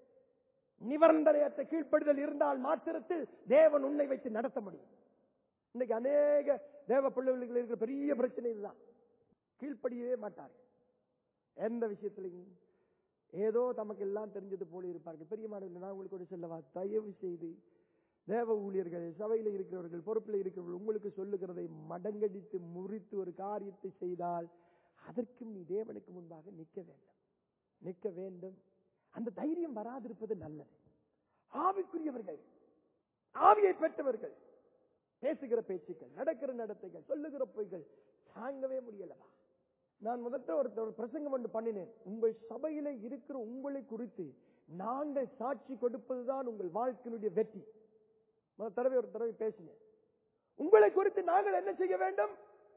நிபந்தனையற்ற கீழ்ப்படுதல் இருந்தால் மாத்திரத்தில் தேவன் உன்னை வைத்து நடத்த முடியும் இன்னைக்கு அநேக தேவ பிள்ளைகளுக்கு இருக்கிற பெரிய பிரச்சனை இதுதான் கீழ்ப்படியவே மாட்டார்கள் எந்த விஷயத்திலையும் ஏதோ தமக்கு எல்லாம் தெரிஞ்சது போல இருப்பார்கள் பெரியமானவர்கள் நான் உங்களுக்கு ஒரு சொல்லவா தயவு செய்து தேவ ஊழியர்கள் சபையில் இருக்கிறவர்கள் பொறுப்பில் இருக்கிறவர்கள் உங்களுக்கு சொல்லுகிறதை மடங்கடித்து முறித்து ஒரு காரியத்தை செய்தால் அதற்கும் நீ தேவனுக்கு முன்பாக நிற்க வேண்டும் நிற்க வேண்டும் அந்த தைரியம் வராதிருப்பது நல்லது ஆவிக்குரியவர்கள் ஆவியை பெற்றவர்கள் பேசுகிற பேச்சுக்கள் நடக்கிற நடத்தைகள் சொல்லுகிற பொய்கள் தாங்கவே முடியலவா நான் முதல்ல ஒரு ஒரு பிரசங்கம் ஒன்று பண்ணினேன் உங்கள் சபையில இருக்கிற உங்களை குறித்து நாங்கள் சாட்சி கொடுப்பதுதான் உங்கள் வாழ்க்கையினுடைய வெற்றி முதல் தடவை ஒரு தடவை பேசினேன் உங்களை குறித்து நாங்கள் என்ன செய்ய வேண்டும்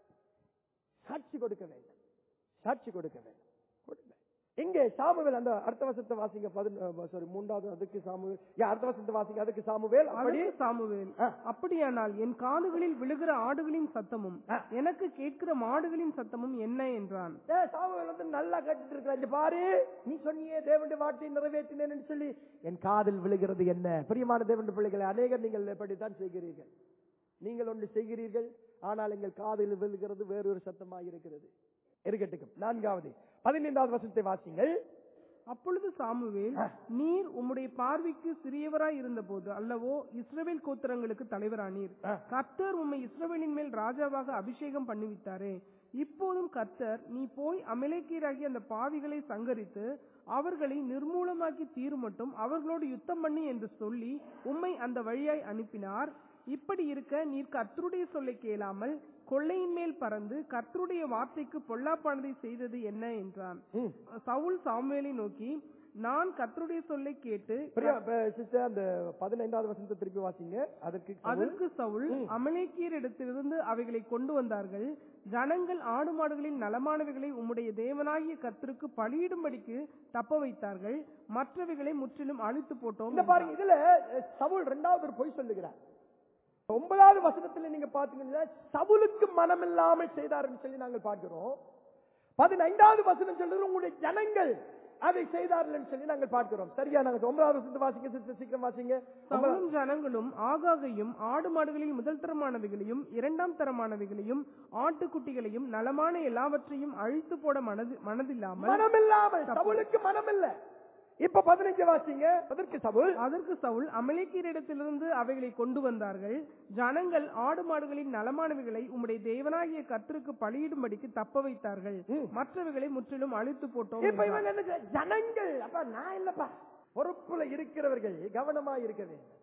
சாட்சி கொடுக்க வேண்டும் சாட்சி கொடுக்க வேண்டும் கொடுங்க. இங்கே சாமுவேல் அந்த அடுத்த வருஷத்தை வாசிங்க சாரி மூன்றாவது அதுக்கு சாமுவேல் யா, அடுத்த வருஷத்தை வாசிங்க அதுக்கு சாமுவேல் அப்படி அதற்கு சாமுவேல் ஆ. அப்படியானால் என் காதுகளில் விழுகிற ஆடுகளின் சத்தமும் ஆ. எனக்கு கேட்கிற மாடுகளின் சத்தமும் என்ன என்றான் ஏ, சாமுவேல் வந்து நல்லா கேட்டுட்டு இருக்கிறான் இங்க பாரு நீ சொன்னியே தேவனுடைய வார்த்தையை நிறைவேற்றினேன்னு சொல்லி என் காதில் விழுகிறது என்ன பிரியமான தேவனுடைய பிள்ளைகளை அநேகர் நீங்கள் இப்படித்தான் செய்கிறீர்கள் நீங்கள் ஒன்று செய்கிறீர்கள் ஆனால் எங்கள் காதில் விழுகிறது வேறொரு சத்தமாக இருக்கிறது இருக்கட்டும் நான்காவது பதினைந்தாவது வருஷத்தை வாசிங்கள் அப்பொழுது சாமுவேல் ஆ. நீர் உம்முடைய பார்வைக்கு சிறியவராய் இருந்தபோது அல்லவோ இஸ்ரவேல் கோத்திரங்களுக்கு தலைவரானீர் ஆ. கர்த்தர் உம்மை இஸ்ரவேலின் மேல் ராஜாவாக அபிஷேகம் பண்ணிவிட்டாரே இப்போதும் கர்த்தர் நீ போய் அமலேக்கியராகிய அந்த பாவிகளை சங்கரித்து அவர்களை நிர்மூலமாக்கி தீருமட்டும் அவர்களோடு யுத்தம் பண்ணி என்று சொல்லி உம்மை அந்த வழியாய் அனுப்பினார் இப்படி இருக்க நீர் கர்த்தருடைய சொல்லை கேளாமல் கொள்ளையின் மேல் பறந்து கர்த்தருடைய வார்த்தைக்கு பொல்லாப்பானதை செய்தது என்ன என்றான் ம். சவுல் சாமுவேலை நோக்கி நான் கர்த்தருடைய சொல்லை கேட்டு பிரியா சிஸ்டர் அந்த பதினைந்தாவது வருஷத்தை திருப்பி வாசிங்க அதற்கு சவுல், அதற்கு சவுல் அமலேக்கியரிடத்திலிருந்து அவைகளை கொண்டு வந்தார்கள் ஜனங்கள் ஆடு மாடுகளின் நலமானவைகளை உம்முடைய தேவனாகிய கர்த்தருக்கு பலியிடும்படிக்கு தப்ப வைத்தார்கள் மற்றவைகளை முற்றிலும் அழித்து போட்டோம் இந்த பாருங்க இதுல அஹ், சவுல் இரண்டாவது ஒரு பொய் சொல்லுகிறார் ஒன்பதாவது வசனத்துல நீங்க பாத்தீங்கன்னா சவுலுக்கு மனம் இல்லாமல் செய்தார்னு சொல்லி நாங்கள் பார்க்கிறோம் பதினைந்தாவது வசனம் சொல்றது உங்களுடைய ஜனங்கள் அதை செய்தார்கள் சொல்லி நாங்கள் பார்க்கிறோம் சரியா நாங்க ஒன்பதாவது வசனத்தை வாசிங்க sister, சீக்கிரம் வாசிங்க சவுலும் ஜனங்களும் ஆகாகையும் ஆடு மாடுகளில் முதல் தரமானவைகளையும் இரண்டாம் தரமானவைகளையும் ஆட்டுக்குட்டிகளையும் நலமான எல்லாவற்றையும் அழித்து போட மனது மனதில்லாமல் மனம் இல்லாமல் சவுலுக்கு மனம் இல்ல இப்ப பதினஞ்சு வாசிங்க அதற்கு சவுல் அதற்கு சவுல் அமலேக்கியரிடத்திலிருந்து அவைகளை கொண்டு வந்தார்கள் ஜனங்கள் ஆடு மாடுகளின் நலமானவைகளை உம்முடைய தேவனாகிய கர்த்தருக்கு பலியிடும்படிக்கு தப்ப வைத்தார்கள் ம். மற்றவைகளை முற்றிலும் அழித்து போட்டோம் இப்ப என்றார். இவங்க என்ன செய்ய- ஜனங்கள் அப்ப நான் இல்லப்பா பொறுப்புல இருக்கிறவர்கள் கவனமா இருக்க வேண்டும்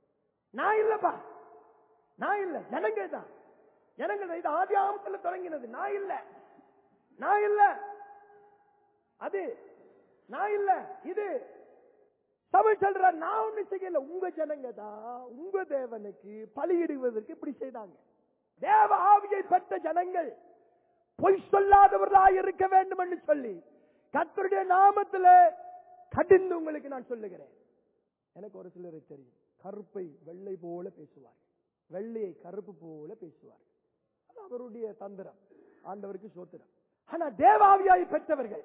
நான் இல்லப்பா நான் இல்ல ஜனங்கள் தான் ஜனங்கள் தான். இது ஆதி ஆமத்துல தொடங்கினது நான் இல்ல நான் இல்ல அது நான் இல்ல இது தமிழ் சொல்ற நான் ஒண்ணு செய்யல உங்க ஜனங்க தான் உங்க தேவனுக்கு பலியிடுவதற்கு இப்படி செய்தாங்க தேவ ஆவியை பெற்ற ஜனங்கள் பொய் சொல்லாதவர்களாய் இருக்க வேண்டும் என்று சொல்லி கர்த்தருடைய நாமத்துல கடிந்து உங்களுக்கு நான் சொல்லுகிறேன் எனக்கு ஒரு சிலரை தெரியும் கருப்பை வெள்ளை போல பேசுவார்கள் வெள்ளையை கருப்பு போல பேசுவார்கள் அது அவருடைய தந்திரம் ஆண்டவருக்கு சோத்திரம் ஆனா தேவாவியாய் பெற்றவர்கள்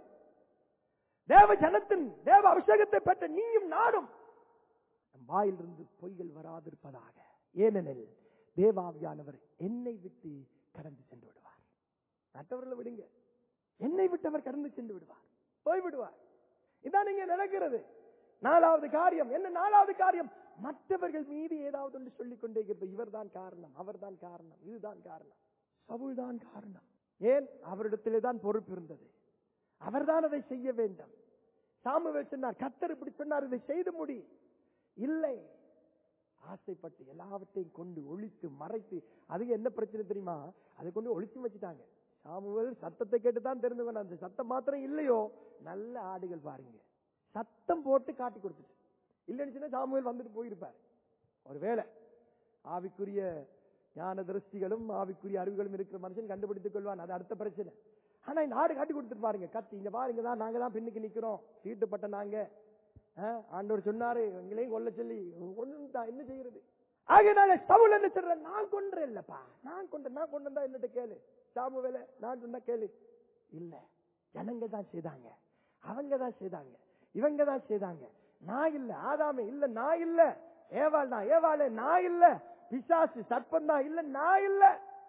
தேவ ஜனத்தின் தேவ அபிஷேகத்தை பெற்ற நீயும் நாடும் நம் வாயிலிருந்து பொய்கள் வராதிருப்பதாக ஏனெனில் தேவாவியானவர் என்னை விட்டு கடந்து சென்று விடுவார் மற்றவர்களை விடுங்க என்னை விட்டு அவர் கடந்து சென்று விடுவார் போய் விடுவார் இதான் இங்க நடக்கிறது நாலாவது காரியம் என்ன நாலாவது காரியம் மற்றவர்கள் மீது ஏதாவது ஒன்று சொல்லிக் கொண்டே இருக்கிறது இவர்தான் காரணம் அவர்தான் காரணம் இதுதான் காரணம் சவுல் தான் காரணம் ஏன் அவரிடத்திலே தான் பொறுப்பு இருந்தது அவர்தான் அதை செய்ய வேண்டும் சாமுவேல் சொன்னார் கத்தர் இப்படி சொன்னார் இதை செய்து முடி இல்லை ஆசைப்பட்டு எல்லாவற்றையும் கொண்டு ஒழித்து மறைத்து அது என்ன பிரச்சனை தெரியுமா அதை கொண்டு ஒழிச்சு வச்சுட்டாங்க சாமுவேல் சத்தத்தை கேட்டு தான் தெரிந்து கொண்டான். அந்த சத்தம் மாத்திரம் இல்லையோ நல்ல ஆடுகள் பாருங்க சத்தம் போட்டு காட்டி கொடுத்துட்டு இல்லைன்னு சொன்னா சாமுவேல் வந்துட்டு போயிருப்பார் ஒருவேளை ஆவிக்குரிய ஞான திருஷ்டிகளும் ஆவிக்குரிய அறிவுகளும் இருக்கிற மனுஷன் கண்டுபிடித்துக் கொள்வான் அது அடுத்த பிரச்சனை ஆனா இந்த ஆடு காட்டி கொடுத்துட்டு பாருங்க கத்தி இங்க பாருங்க தான் நாங்க தான் பின்னுக்கு நிக்கிறோம் தீட்டுப்பட்ட நாங்க ஆ, ஆண்டவர் சொன்னாரு எங்களையும் கொல்ல சொல்லி ஒண்ணும் தான் என்ன செய்யறது ஆகையினால சவுல் என்ன சொல்ற நான் கொன்றேன் இல்லப்பா நான் கொண்ட நான் கொண்டு வந்தா என்னட்ட கேளு சாமுவேல நான் சொன்னா கேளு இல்ல ஜனங்க தான் செய்தாங்க அவங்க தான் செய்தாங்க இவங்க தான் செய்தாங்க நான் இல்ல ஆதாமே இல்ல நான் இல்ல ஏவாள் தான் ஏவாளே நான் இல்ல பிசாசு சர்ப்பம் தான் இல்ல நான் இல்ல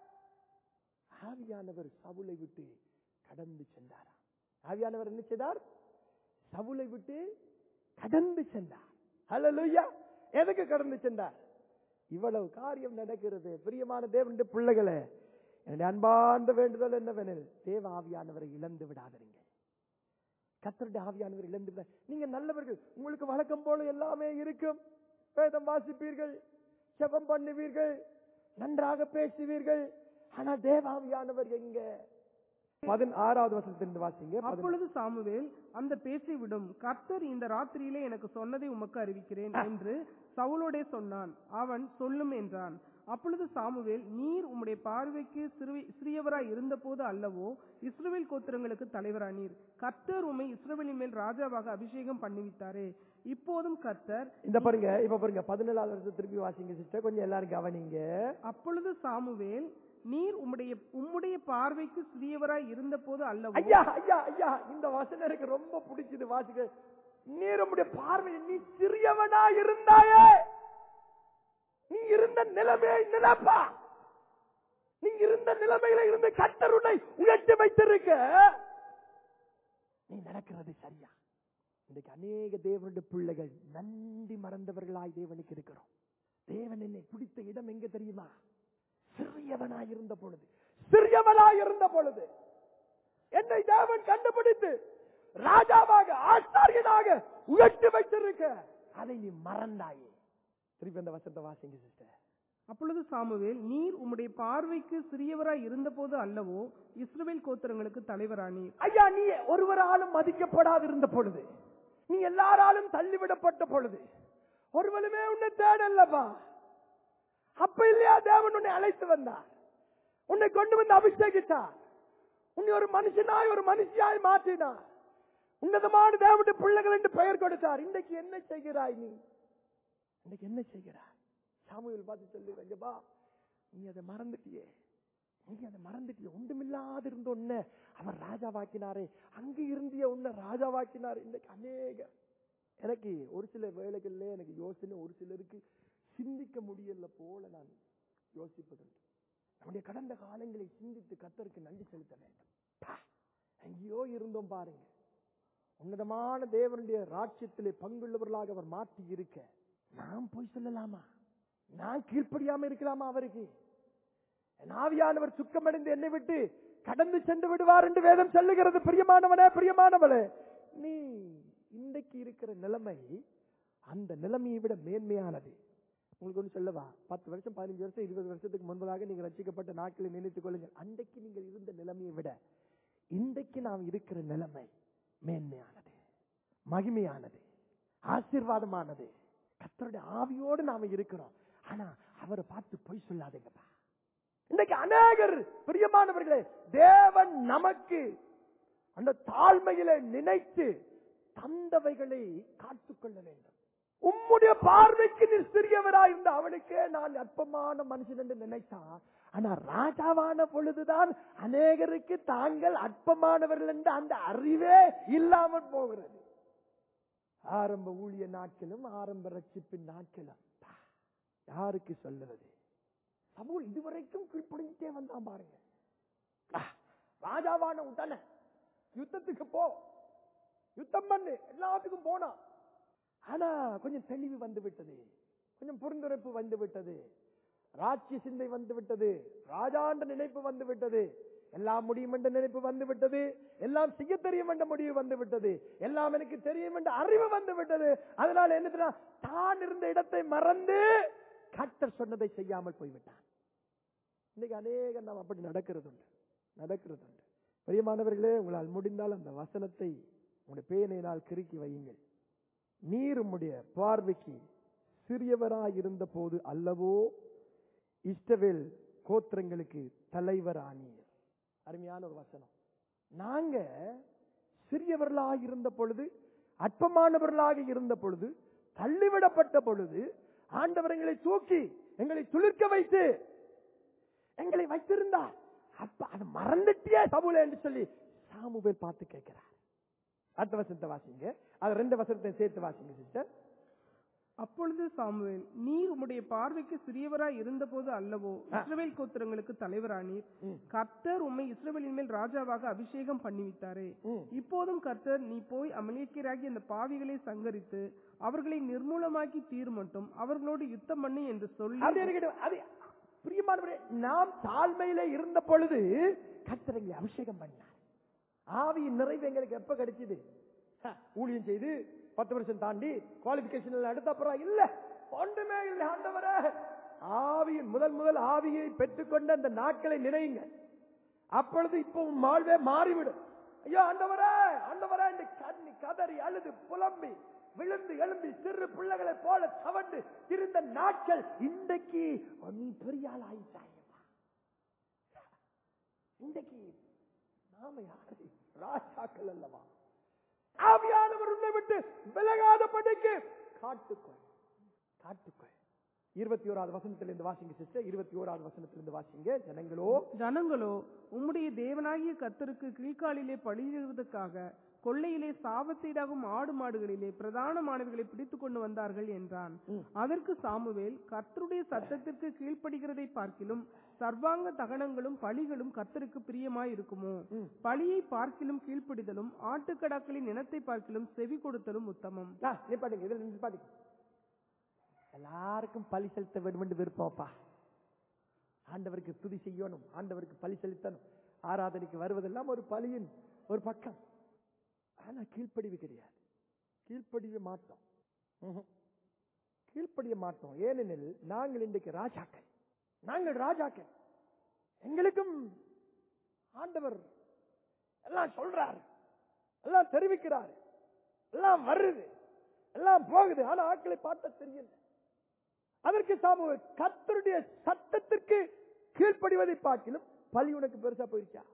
ஆவியானவர் சவுலை விட்டு கடந்து சென்றாராம் ஆவியானவர் என்ன செய்தார் சவுலை விட்டு கடந்து சென்றார் ஹalleluya எதுக்கு கடந்து சென்றார் இவ்வளவு காரியம் நடக்கிறது பிரியமான தேவனுடைய பிள்ளைகளே என்னுடைய அன்பார்ந்த வேண்டுதல் என்னவெனில் தேவ ஆவியானவரை இழந்து விடாதீங்க கத்தருடைய ஆவியானவர் இழந்து விட நீங்க நல்லவர்கள் உங்களுக்கு வழக்கம் போல எல்லாமே இருக்கும் வேதம் வாசிப்பீர்கள் செபம் பண்ணுவீர்கள் நன்றாக பேசுவீர்கள் ஆனா தேவாவியானவர் எங்க பதினாறாவது வசனத்திலிருந்து வாசிங்க பதினா- அப்பொழுது சாமுவேல் அந்த பேச்சை விடும் கர்த்தர் இந்த ராத்திரியிலே எனக்கு சொன்னதை உமக்கு அறிவிக்கிறேன் என்று சவுலோடே சொன்னான் அவன் சொல்லும் என்றான் அப்பொழுது சாமுவேல் நீர் உம்முடைய பார்வைக்கு சிறுவி- சிறியவராய் இருந்தபோது அல்லவோ இஸ்ரவேல் கோத்திரங்களுக்கு தலைவரானீர் கர்த்தர் உம்மை இஸ்ரவேலின் மேல் ராஜாவாக அபிஷேகம் பண்ணுவித்தாரே இப்போதும் கர்த்தர் இந்த பாருங்க இப்ப பாருங்க பதினேழாவது வருஷம் திருப்பி வாசிங்க சிஸ்டர் கொஞ்சம் எல்லாரும் கவனிங்க அப்பொழுது சாமுவேல் நீர் உம்முடைய உம்முடைய பார்வைக்கு சிறியவராய் இருந்தபோது அல்லவோ ஐயா ஐயா ஐயா இந்த வசனம் எனக்கு ரொம்ப பிடிச்சது வாசிக்க நீர் உம்முடைய பார்வை நீ சிறியவனா இருந்தாயே நீ இருந்த நிலைமையை நினைப்பா நீ இருந்த நிலைமையில இருந்து கத்தருனை உயர்த்தி வைத்திருக்க நீ நடக்கிறது சரியா இன்றைக்கு அநேக தேவனுடைய பிள்ளைகள் நன்றி மறந்தவர்களாய் தேவனுக்கு இருக்கிறோம் தேவன் என்னை பிடித்த இடம் எங்க தெரியுமா சிறியவனாய் இருந்த பொழுது சிறியவனாய் இருந்த பொழுது என்னை தேவன் கண்டுபிடித்து ராஜாவாக ஆச்சாரியனாக உயர்த்தி வைத்திருக்க அதை நீ மறந்தாயே திருப்பி அந்த வசனத்தை வாசிங்க சிஸ்டர் அப்பொழுது சாமுவேல் நீர் உம்முடைய பார்வைக்கு சிறியவராய் இருந்தபோது அல்லவோ இஸ்ரவேல் கோத்திரங்களுக்கு தலைவரானீர் ஐயா நீ ஒருவராலும் மதிக்கப்படாது இருந்த பொழுது நீ எல்லாராலும் தள்ளிவிடப்பட்ட பொழுது ஒருவருமே உன்னை தேடல்லப்பா அப்ப இல்லையா தேவன் உன்னை அழைத்து வந்தார் உன்னை கொண்டு வந்து அபிஷேகித்தார் உன்னை ஒரு மனுஷனாய் ஒரு மனுஷியாய் மாற்றினார் உன்னதமான தேவனுடைய பிள்ளைகள் என்று பெயர் கொடுத்தார் இன்றைக்கு என்ன செய்கிறாய் நீ இன்னைக்கு என்ன செய்கிறாய் சாமுவேல் பார்த்து சொல்லி ரங்கபா நீ அதை மறந்துட்டியே நீ அதை மறந்துட்டிய ஒன்றுமில்லாது இருந்த உன்னை அவர் ராஜாவாக்கினாரே அங்க இருந்திய உன்னை ராஜாவாக்கினார் இன்னைக்கு அநேக எனக்கு ஒரு சில வேலைகள்ல எனக்கு யோசனை ஒரு சிலருக்கு சிந்திக்க முடியல போல நான் யோசிப்பதுண்டு நம்முடைய கடந்த காலங்களை சிந்தித்து கத்தருக்கு நன்றி செலுத்த வேண்டும் பா, எங்கேயோ இருந்தோம் பாருங்க உன்னதமான தேவனுடைய ராட்சியத்திலே பங்குள்ளவர்களாக அவர் மாற்றி இருக்க நான் போய் சொல்லலாமா நான் கீழ்ப்படியாம இருக்கலாமா அவருக்கு என் ஆவியானவர் சுக்கமடைந்து என்னை விட்டு கடந்து சென்று விடுவார் என்று வேதம் சொல்லுகிறது பிரியமானவனே பிரியமானவளே நீ இன்றைக்கு இருக்கிற நிலைமை அந்த நிலைமையை விட மேன்மையானது உங்களுக்கு ஒன்று சொல்லவா பத்து வருஷம் பதினஞ்சு வருஷம் இருபது வருஷத்துக்கு முன்பதாக நீங்கள் ரசிக்கப்பட்ட நாட்களை நினைத்துக் கொள்ளுங்கள் அன்றைக்கு நீங்கள் இருந்த நிலைமையை விட இன்றைக்கு நாம் இருக்கிற நிலைமை மேன்மையானது மகிமையானது ஆசீர்வாதமானது கர்த்தருடைய ஆவியோடு நாம இருக்கிறோம் ஆனா அவரை பார்த்து பொய் சொல்லாதீங்கப்பா இன்னைக்கு அநேகர் பிரியமானவர்களே தேவன் நமக்கு அந்த தாழ்மையில நினைத்து தந்தவைகளை காத்துக்கொள்ள வேண்டும் உம்முடைய பார்வைக்கு நீ சிறியவராயிருந்த அவனுக்கே நான் அற்பமான மனுஷன் என்று நினைத்தான் ஆனா ராஜாவான பொழுதுதான் அநேகருக்கு தாங்கள் அற்பமானவர்கள் என்ற அந்த அறிவே இல்லாமல் போகிறது ஆரம்ப ஊழிய நாட்களும் ஆரம்ப ரட்சிப்பின் நாட்களும் பா, யாருக்கு சொல்லுவது சமூக இதுவரைக்கும் கீழ்ப்படிஞ்சிட்டே வந்தான் பாருங்க ஆ, ராஜாவான உடனே யுத்தத்துக்கு போ யுத்தம் பண்ணு எல்லாத்துக்கும் போனா ஆனா கொஞ்சம் தெளிவு வந்து விட்டது கொஞ்சம் புரிந்துரைப்பு வந்து விட்டது ராட்சிய சிந்தை வந்து விட்டது ராஜாண்ட நினைப்பு வந்து விட்டது எல்லாம் முடியும் என்ற நினைப்பு வந்து விட்டது எல்லாம் செய்ய தெரியும் என்ற முடிவு வந்து விட்டது எல்லாம் எனக்கு தெரியும் என்ற அறிவு வந்து விட்டது அதனால என்ன தெரியுமா? தான் இருந்த இடத்தை மறந்து கர்த்தர் சொன்னதை செய்யாமல் போய்விட்டான் இன்னைக்கு அநேக நாம் அப்படி நடக்கிறது உண்டு நடக்கிறது உண்டு பிரியமானவர்களே உங்களால் முடிந்தால் அந்த வசனத்தை உங்களுடைய பேனையினால் கிறுக்கி வையுங்கள் நீர் உம்முடைய பார்வைக்கு சிறியவராய் இருந்த போது அல்லவோ இஸ்டவேல் கோத்திரங்களுக்கு தலைவரானீர் அருமையான ஒரு வசனம் நாங்க சிறியவர்களாக இருந்த பொழுது அற்பமானவர்களாக இருந்த பொழுது தள்ளிவிடப்பட்ட பொழுது ஆண்டவர் எங்களை தூக்கி எங்களை துளிர்க்க வைத்து எங்களை வைத்திருந்தார் அப்ப அதை மறந்துட்டியே சபுல என்று சொல்லி சாமுவேல் பார்த்து கேட்கிறார் அடுத்த வசனத்தை வாசிங்க அது ரெண்டு வசனத்தை சேர்த்து வாசிங்க சிஸ்டர் அப்பொழுது சாமுவேல் நீர் உம்முடைய பார்வைக்கு சிறியவராய் இருந்தபோது அல்லவோ இஸ்ரவேல் கோத்திரங்களுக்கு தலைவரானீர் ம். கர்த்தர் உம்மை இஸ்ரவேலின் மேல் ராஜாவாக அபிஷேகம் பண்ணிவித்தாரே ம். இப்போதும் கர்த்தர் நீ போய் அமலேக்கியராகி அந்த பாவிகளை சங்கரித்து அவர்களை நிர்மூலமாக்கி தீர் மட்டும் அவர்களோடு யுத்தம் பண்ணு என்று சொல்லி அது எனக்கு அது பிரியமானவரே நாம் தாழ்மையில இருந்த பொழுது கர்த்தர் எங்களை அபிஷேகம் பண்ணார் ஆவியின் நிறைவு எங்களுக்கு எப்ப கிடைச்சது ஹ, ஊழியம் செய்து பத்து வருஷம் தாண்டி குவாலிபிகேஷன் எடுத்த அப்புறம் இல்ல ஒன்றுமே இல்லை ஆண்டவரே ஆவியின் முதல் முதல் ஆவியை பெற்றுக்கொண்ட அந்த நாட்களை நினைங்க அப்பொழுது இப்போ உன் வாழ்வே மாறிவிடும் ஐயோ ஆண்டவரே ஆண்டவரே என்று கண்ணி கதறி அழுது புலம்பி விழுந்து எழும்பி சிறு பிள்ளைகளை போல தவண்டு இருந்த நாட்கள் இன்றைக்கு நீ பெரிய ஆள் ஆயிட்டாயப்பா இன்றைக்கு நாம யாரு ராஜாக்கள் அல்லவா ஆவியானவர் உன்னை விட்டு விலகாத படிக்கு காட்டுக்கொள் காட்டுக்கொள் இருபத்தி ஓராவது வசனத்திலிருந்து வாசிங்க சிஸ்டர் இருபத்தி ஓராவது வசனத்திலிருந்து வாசிங்க ஜனங்களோ ஜனங்களோ உம்முடைய தேவனாகிய கர்த்தருக்கு கீழ்காலிலே பழியிடுவதற்காக கொள்ளையிலே சாபத்தீடாகும் ஆடு மாடுகளிலே பிரதானமானவர்களை பிடித்துக் கொண்டு வந்தார்கள் என்றான் ம். அதற்கு சாமுவேல் கர்த்தருடைய சத்தத்திற்கு கீழ்ப்படுகிறதை பார்க்கிலும் சர்வாங்க தகனங்களும் பலிகளும் கர்த்தருக்கு பிரியமாய் இருக்குமோ ம். பலியை பார்க்கிலும் கீழ்ப்படிதலும் ஆட்டுக்கடாக்களின் இனத்தை பார்க்கிலும் செவி கொடுத்தலும் உத்தமம் ஆ, நிப்பாட்டுங்க இதுல நிப்பாட்டுங்க எல்லாருக்கும் பலி செலுத்த வேண்டும் என்று விருப்பம்ப்பா ஆண்டவருக்கு துதி செய்யணும் ஆண்டவருக்கு பலி செலுத்தணும் ஆராதனைக்கு வருவதெல்லாம் ஒரு பலியின் ஒரு பக்கம் ஆனா கீழ்ப்படிவு கிடையாது கீழ்ப்படிய மாட்டோம் ம்ஹும். கீழ்ப்படிய மாட்டோம் ஏனெனில் நாங்கள் இன்றைக்கு ராஜாக்கள் நாங்கள் ராஜாக்கள் எங்களுக்கும் ஆண்டவர் எல்லாம் சொல்றாரு எல்லாம் தெரிவிக்கிறாரு எல்லாம் வருது எல்லாம் போகுது ஆனா ஆட்களை பார்த்த தெரியல அதற்கு சாமுவேல் கர்த்தருடைய சத்தத்திற்கு கீழ்ப்படிவதை பார்க்கிலும் பலி உனக்கு பெருசா போயிருச்சா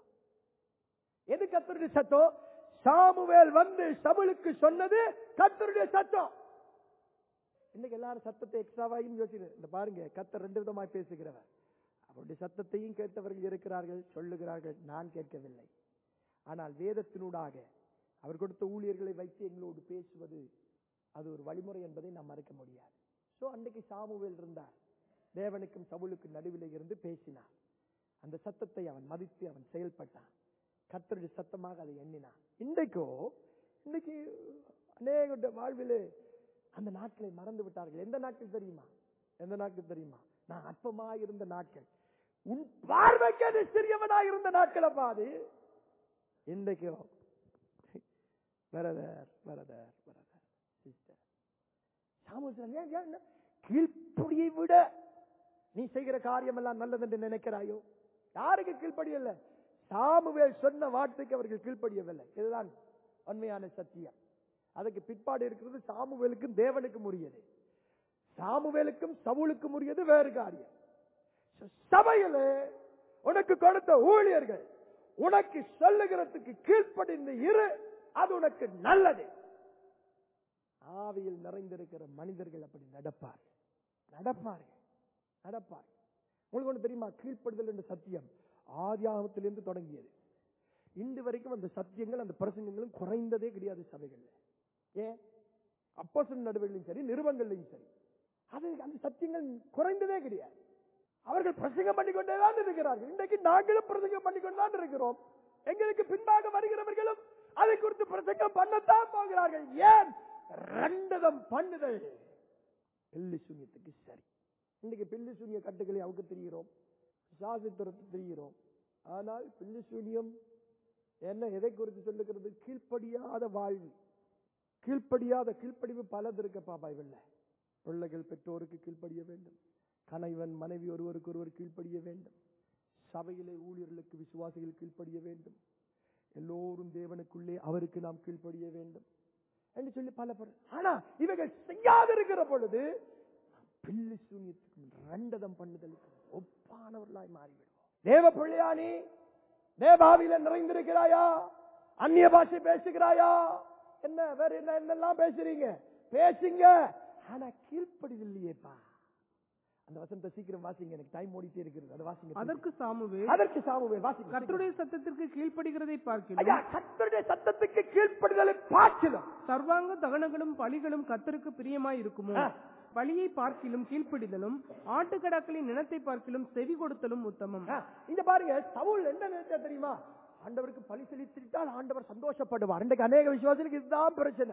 எது கர்த்தருடைய சத்தம் சாமுவேல் வந்து சவுலுக்கு சொன்னது கர்த்தருடைய சத்தம் இன்னைக்கு எல்லாரும் சத்தத்தை எக்ஸ்ட்ராவாயும் யோசிக்கிறேன் இந்த பாருங்க கர்த்தர் ரெண்டு விதமாய் பேசுகிறவர் அவருடைய சத்தத்தையும் கேட்டவர்கள் இருக்கிறார்கள் சொல்லுகிறார்கள் நான் கேட்கவில்லை ஆனால் வேதத்தினூடாக அவர் கொடுத்த ஊழியர்களை வைத்து எங்களோடு பேசுவது அது ஒரு வழிமுறை என்பதை நாம் மறக்க முடியாது சோ அன்றைக்கு சாமுவேல் இருந்தார் தேவனுக்கும் சவுலுக்கும் நடுவில் இருந்து பேசினார் அந்த சத்தத்தை அவன் மதித்து அவன் செயல்பட்டான் கர்த்தருடைய சத்தமாக அதை எண்ணினான் இன்றைக்கோ இன்னைக்கு அநேக வாழ்விலே அந்த நாட்களை மறந்து விட்டார்கள் எந்த நாட்கள் தெரியுமா எந்த நாட்கள் தெரியுமா நான் அற்பமா இருந்த நாட்கள் உன் பார்வைக்கு அது சிறியவனாக இருந்த நாட்களை பாது இன்றைக்கோ வரதர் வரதர் வரதர் சிஸ்டர் சாமுவேல் ஏன் ஏன் என்ன? கீழ்ப்படியை விட நீ செய்கிற காரியம் எல்லாம் நல்லது என்று நினைக்கிறாயோ யாருக்கு கீழ்ப்படியல்ல சாமுவேல் சொன்ன வார்த்தைக்கு அவர்கள் கீழ்ப்படியவில்லை இதுதான் உண்மையான சத்தியம் அதுக்கு பிற்பாடு இருக்கிறது சாமுவேலுக்கும் தேவனுக்கும் உரியது சாமுவேலுக்கும் சவுலுக்கும் உரியது வேறு காரியம் சபையில உனக்கு கொடுத்த ஊழியர்கள் உனக்கு சொல்லுகிறதுக்கு கீழ்ப்படிந்து இரு அது உனக்கு நல்லது ஆவியில் நிறைந்திருக்கிற மனிதர்கள் அப்படி நடப்பார்கள் நடப்பார்கள் நடப்பார்கள் உங்களுக்கு ஒன்று தெரியுமா கீழ்ப்படுதல் என்ற சத்தியம் ஆதியாகத்திலிருந்து தொடங்கியது இன்று வரைக்கும் அந்த சத்தியங்கள் அந்த பிரசங்கங்களும் குறைந்ததே கிடையாது சபைகள்ல ஏன் அப்போசன் நடுவுகளையும் சரி நிறுவனங்களையும் சரி அது அந்த சத்தியங்கள் குறைந்ததே கிடையாது அவர்கள் பிரசங்கம் பண்ணிக்கொண்டே தான் இருக்கிறார்கள் இன்றைக்கு நாங்களும் பிரசங்கம் பண்ணிக்கொண்டு தான் இருக்கிறோம் எங்களுக்கு பின்பாக வருகிறவர்களும் அதை குறித்து பிரசங்கம் பண்ணத்தான் போகிறார்கள் ஏன் ரெண்டதம் பண்ணுதல் பில்லி சூன்யத்துக்கு சரி இன்னைக்கு பில்லி சூன்ய கட்டுகளை அவங்க தெரிகிறோம் சாசித்துறத்து தெரிகிறோம் ஆனால் பில்லி சூன்யம் என்ன எதை குறித்து சொல்லுகிறது கீழ்ப்படியாத வாழ்வு கீழ்ப்படியாத கீழ்ப்படிவு பலது இருக்கப்பா பைபிள்ல பிள்ளைகள் பெற்றோருக்கு கீழ்ப்படிய வேண்டும் கணவன் மனைவி ஒருவருக்கு ஒருவர் கீழ்ப்படிய வேண்டும் சபையிலே ஊழியர்களுக்கு விசுவாசிகள் கீழ்ப்படிய வேண்டும் எல்லோரும் தேவனுக்குள்ளே அவருக்கு நாம் கீழ்ப்படிய வேண்டும் என்று சொல்லி பல பொருள் ஆனா இவைகள் செய்யாதிருக்கிற பொழுது பில்லி சூன்யத்துக்கும் ரெண்டதம் பண்ணுதலுக்கு ஒப்பானவர்களாய் மாறிவிடுவோம் தேவ பிள்ளையானி தேவாவில நிறைந்திருக்கிறாயா அந்நிய பாஷை பேசுகிறாயா என்ன வேற என்ன என்னெல்லாம் பேசுறீங்க பேசுங்க ஆனா கீழ்ப்படிதில்லையேப்பா அந்த வசனத்தை சீக்கிரம் வாசிங்க எனக்கு டைம் ஓடிட்டே இருக்கிறது அது வாசிங்க அதற்கு சாமுவேல் அதற்கு சாமுவேல் வாசிங்க கர்த்தருடைய சத்தத்திற்கு கீழ்ப்படுகிறதை பார்க்கிலும் ஐயா கர்த்தருடைய சத்தத்துக்கு கீழ்ப்படிதலை பார்க்கலாம் சர்வாங்க தகனங்களும் பலிகளும் கர்த்தருக்கு பிரியமாய் இருக்குமோ ஆ. பலியை பார்க்கிலும் கீழ்ப்படிதலும் ஆட்டுக்கடாக்களின் இனத்தை பார்க்கிலும் செவி கொடுத்தலும் உத்தமம் ஆ, இங்க பாருங்க சவுல் என்ன நினைச்சா தெரியுமா ஆண்டவருக்கு பலி செலுத்திட்டால் ஆண்டவர் சந்தோஷப்படுவார் இன்றைக்கு அநேக விசுவாசிகளுக்கு இதுதான் பிரச்சனை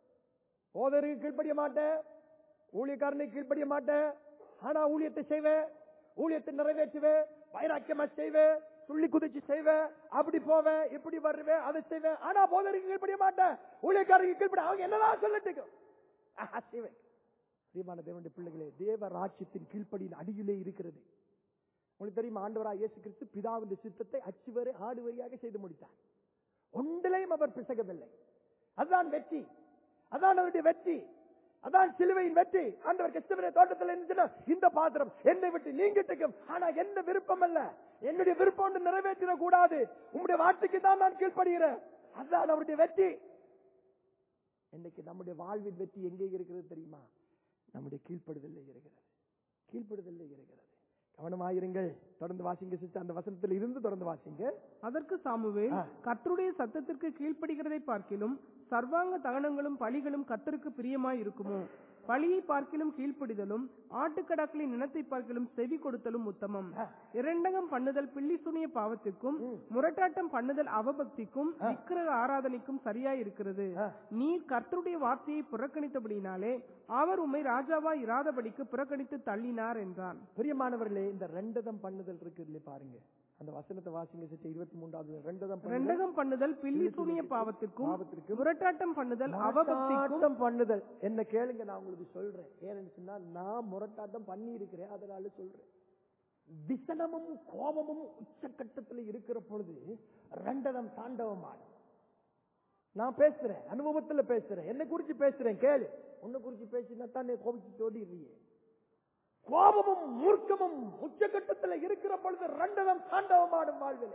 போதருக்கு கீழ்ப்படிய மாட்டேன் ஊழியக்காரனுக்கு கீழ்ப்படிய மாட்டேன் ஆனா ஊழியத்தை செய்வேன் ஊழியத்தை நிறைவேற்றுவேன் வைராக்கியமா செய்வேன் துள்ளி குதிச்சு செய்வேன் அப்படி போவேன் இப்படி வருவேன் அதை செய்வேன் ஆனா போதருக்கு கீழ்ப்படிய மாட்டேன் ஊழியக்காரருக்கு கீழ்ப்படிய அவங்க என்னதான் சொல்லட்டுங்க ஆஹா, செய்வேன் பிரியமான தேவனுடைய பிள்ளைகளே தேவ ராஜ்யத்தின் கீழ்ப்படியின் அடியிலே இருக்கிறது உங்களுக்கு தெரியுமா ஆண்டவராக இயேசு கிறிஸ்து பிதாவின் சித்தத்தை அச்சு வரை ஆடு வரியாக செய்து முடித்தார் ஒன்றிலையும் அவர் பிசகவில்லை அதுதான் வெற்றி அதான் அவருடைய வெற்றி அதான் சிலுவையின் வெற்றி ஆண்டவர் கிறிஸ்துவனுடைய தோட்டத்தில் இருந்துச்சுன்னா இந்த பாத்திரம் என்னை விட்டு நீங்கிட்டுக்கும் ஆனா என்ன விருப்பம் அல்ல என்னுடைய விருப்பம் ஒன்று நிறைவேற்றிட கூடாது உங்களுடைய வார்த்தைக்கு தான் நான் கீழ்ப்படுகிறேன் அதுதான் அவருடைய வெற்றி இன்னைக்கு நம்முடைய வாழ்வின் வெற்றி எங்கே இருக்கிறது தெரியுமா நம்முடைய கீழ்ப்படுதலில் இருக்கிறது கீழ்ப்படுதலில் இருக்கிறது கவனமாயிருங்கள் தொடர்ந்து வாசிங்க சிஸ்டர் அந்த வசனத்தில் இருந்து தொடர்ந்து வாசிங்க அதற்கு சாமுவேல் ஆ. கர்த்தருடைய சத்தத்திற்கு கீழ்ப்படுகிறதை பார்க்கிலும் சர்வாங்க தகனங்களும் பலிகளும் கர்த்தருக்கு பிரியமாய் இருக்குமோ பலியை பார்க்கிலும் கீழ்ப்படிதலும் ஆட்டுக்கடாக்களின் இனத்தை பார்க்கிலும் செவி கொடுத்தலும் உத்தமம் இரண்டகம் பண்ணுதல் பில்லி சுனிய பாவத்திற்கும் முரட்டாட்டம் பண்ணுதல் அவபக்திக்கும் விக்கிரக ஆராதனைக்கும் சரியாய் இருக்கிறது ஆ. நீர் கர்த்தருடைய வார்த்தையை புறக்கணித்தபடினாலே அவர் உம்மை ராஜாவா இராதபடிக்கு புறக்கணித்து தள்ளினார் என்றான் பிரியமானவர்களே இந்த ரெண்டதம் பண்ணுதல் இருக்கு இல்லையா பாருங்க அந்த வசனத்தை வாசிங்க சிஸ்டர் இருபத்தி மூன்றாவது ரெண்டதம் பண்ணுதல் ரெண்டகம் பண்ணுதல் பில்லி சுனிய பாவத்திற்கும் பாவத்திற்கும் முரட்டாட்டம் பண்ணுதல் அவபக்திக்கும் முரட்டாட்டம் பண்ணுதல் என்ன கேளுங்க நான் உங்களுக்கு சொல்றேன் ஏன்னு சொன்னா நான் முரட்டாட்டம் பண்ணி இருக்கிறேன் அதனால சொல்றேன் விசனமும் கோபமும் உச்சக்கட்டத்தில் இருக்கிற பொழுது ரெண்டதம் தாண்டவமாடும் நான் பேசுறேன் அனுபவத்துல பேசுறேன் என்ன குறிச்சு பேசுறேன் கேளு உன்னை குறிச்சு பேசினா தான் நீ கோபிச்சு தோடிடுறியே கோபமும் மூர்க்கமும் உச்சகட்டத்தில் இருக்கிற பொழுது ரெண்டதம் தாண்டவமாடும் வாழ்விலே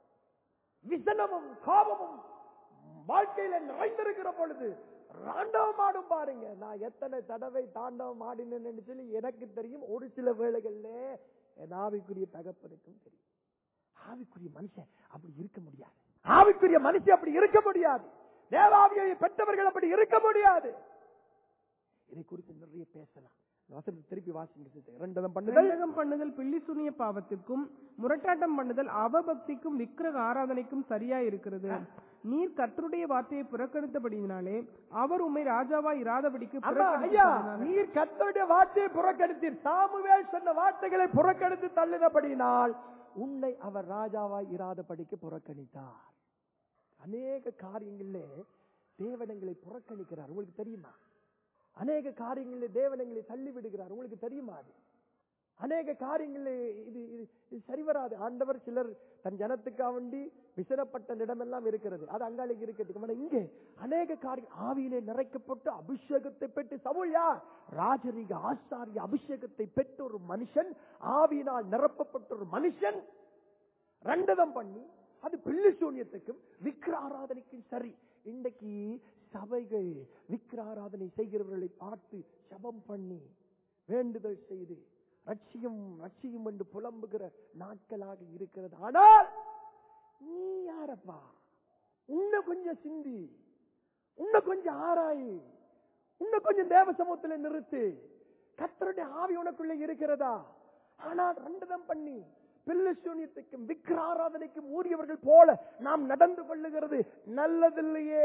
விசனமும் கோபமும் வாழ்க்கையில நிறைந்திருக்கிற பொழுது ராண்டவமாடும் பாருங்க நான் எத்தனை தடவை தாண்டவம் ஆடினேன்னு சொல்லி எனக்கு தெரியும் ஒரு சில வேளைகள்ல என் ஆவிக்குரிய தகப்பனுக்கும் தெரியும் ஆவிக்குரிய மனுஷன் அப்படி இருக்க முடியாது ஆவிக்குரிய மனுஷன் அப்படி இருக்க முடியாது தேவாவியை பெற்றவர்கள் அப்படி இருக்க முடியாது இதை குறித்து நிறைய பேசலாம் வசனத்தை திருப்பி வாசிங்க sister. இரண்டதம் பண்ணுதல் ரெண்டகம் பண்ணுதல் பில்லி சுனிய பாவத்திற்கும் முரட்டாட்டம் பண்ணுதல் அவபக்திக்கும் விக்கிரக ஆராதனைக்கும் சரியா இருக்கிறது நீர் கர்த்தருடைய வார்த்தையை புறக்கணித்தபடியினாலே அவர் உம்மை ராஜாவா இராதபடிக்கு அம்மா, புறக்கணித்து ஐயா தள்ளினார். நீர் கர்த்தருடைய வார்த்தையை புறக்கணித்தீர் சாமுவேல் சொன்ன வார்த்தைகளை புறக்கணித்து தள்ளினபடினால் உன்னை அவர் ராஜாவாய் இராதபடிக்கு புறக்கணித்தார் அநேக காரியங்களிலே தேவனங்களை புறக்கணிக்கிறார் உங்களுக்கு தெரியுமா அநேக காரியங்களில் தேவனங்களை தள்ளி விடுகிறார் உங்களுக்கு தெரியுமா அது அநேக காரியங்களில் இது இது இது சரி வராது ஆண்டவர் சிலர் தன் ஜனத்துக்காக வேண்டி விசனப்பட்ட இடமெல்லாம் இருக்கிறது அது அங்காலே இருக்கட்டும் ஆனா இங்கே அநேக காரியம் ஆவியிலே நிறைக்கப்பட்டு அபிஷேகத்தை பெற்று சவுல் யார் ராஜரீக ஆசாரிய அபிஷேகத்தை பெற்ற ஒரு மனுஷன் ஆவியினால் நிரப்பப்பட்ட ஒரு மனுஷன் ரெண்டதம் பண்ணி அது பில்லி சூன்யத்துக்கும் விக்கிர ஆராதனைக்கும் சரி இன்றைக்கு சபைகள் விக்கிர ஆராதனை செய்கிறவர்களை பார்த்து ஜெபம் பண்ணி வேண்டுதல் செய்து ரட்சியம் ரட்சியம் என்று புலம்புகிற நாட்களாக இருக்கிறது ஆனால் நீ யாரப்பா உன்னை கொஞ்சம் சிந்தி உன்னை கொஞ்சம் ஆராயி உன்னை கொஞ்சம் தேவ சமூகத்துல நிறுத்து கத்தருடைய ஆவி உனக்குள்ள இருக்கிறதா ஆனால் ரெண்டுதம் பண்ணி பில்லு சூனியத்துக்கும் விக்கிர ஆராதனைக்கும் ஊறியவர்கள் போல நாம் நடந்து கொள்ளுகிறது நல்லதில்லையே